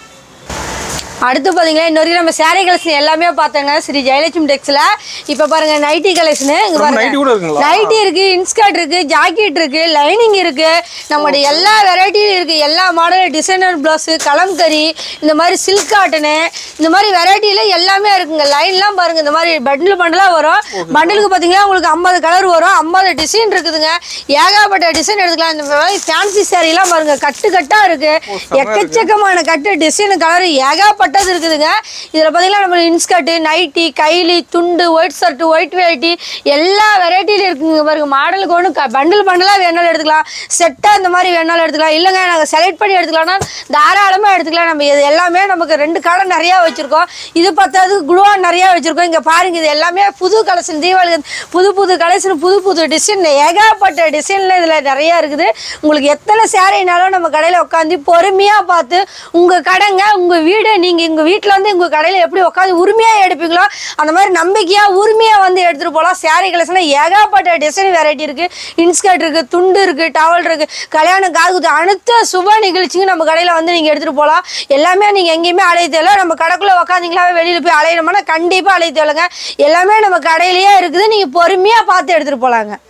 அடுத்து பார்த்தீங்கன்னா இன்னொரு நம்ம saree கலெக்ஷன் எல்லாமே பார்த்தோங்க ஸ்ரீ ஜெயலட்சுமி டெக்ஸில் இப்போ பாருங்க நைட்டி கலெக்ஷனு இங்கே நம்ம பாருங்க நைட்டி கூட இருக்குங்களா நைட்டி இருக்கு இன்ஸ்கர்ட் இருக்கு ஜாக்கெட் இருக்கு லைனிங் இருக்கு நம்மளுடைய எல்லா வெரைட்டியும் இருக்கு எல்லா மாடல் டிசைனர் பிளவுஸ் கலம்கரி இந்த மாதிரி சில்க் காட்டனு இந்த மாதிரி வெரைட்டியில எல்லாமே இருக்குங்க லைன்லாம் பாருங்க இந்த மாதிரி பண்டில் பண்டலாக வரும் பண்டிலுக்கு பார்த்தீங்கன்னா உங்களுக்கு ஐம்பது கலர் வரும் ஐம்பது டிசைன் இருக்குதுங்க ஏகப்பட்ட டிசைன் எடுத்துக்கலாம் இந்த மாதிரி ஃபேன்சி சாரீலாம் பாருங்க கட்டு கட்டா இருக்கு எக்கச்சக்கமான கட்டு டிசைன் கலர் ஏகப்பட்ட ஏகப்பட்டது இருக்குதுங்க இதில் பார்த்தீங்கன்னா நம்ம இன்ஸ்கர்ட்டு நைட்டி கைலி துண்டு ஒயிட் ஷர்ட் ஒயிட் வேட்டி எல்லா வெரைட்டிலும் இருக்குங்க பாருங்க மாடலுக்கு ஒன்று பண்டில் பண்டலாக வேணாலும் எடுத்துக்கலாம் செட்டாக இந்த மாதிரி வேணாலும் எடுத்துக்கலாம் இல்லைங்க நாங்கள் செலக்ட் பண்ணி எடுத்துக்கலாம்னா தாராளமாக எடுத்துக்கலாம் நம்ம இது எல்லாமே நமக்கு ரெண்டு கடை நிறையா வச்சுருக்கோம் இது பத்தாவது குழுவா நிறையா வச்சுருக்கோம் இங்கே பாருங்க இது எல்லாமே புது கலெக்ஷன் தீபாவளி புது புது கலெக்ஷன் புது புது டிசைன் ஏகப்பட்ட டிசைனில் இதில் நிறையா இருக்குது உங்களுக்கு எத்தனை சேரீனாலும் நம்ம கடையில் உட்காந்து பொறுமையாக பார்த்து உங்கள் கடைங்க உங்கள் வீடு நீங்கள் எங்கள் வீட்டில் வந்து உங்கள் கடையில் எப்படி உட்காந்து உரிமையாக எடுப்பீங்களோ அந்த மாதிரி நம்பிக்கையாக உரிமையாக வந்து எடுத்துகிட்டு போகலாம் சேரீ கலெக்ஷனில் ஏகப்பட்ட டிசைன் வெரைட்டி இருக்குது இன்ஸ்கர்ட் இருக்குது துண்டு இருக்குது டவல் இருக்குது கல்யாணம் காது குத்து அனைத்து சுப நிகழ்ச்சிக்கும் நம்ம கடையில் வந்து நீங்கள் எடுத்துகிட்டு போகலாம் எல்லாமே நீங்கள் எங்கேயுமே அலைய தேவை நம்ம கடைக்குள்ளே உட்காந்திங்களா வெளியில் போய் அலையணும்னா கண்டிப்பாக அலைய தேவைங்க எல்லாமே நம்ம கடையிலேயே இருக்குது நீங்கள் பொறுமையாக பார்த்து எடுத்துகிட்டு போகலாங்க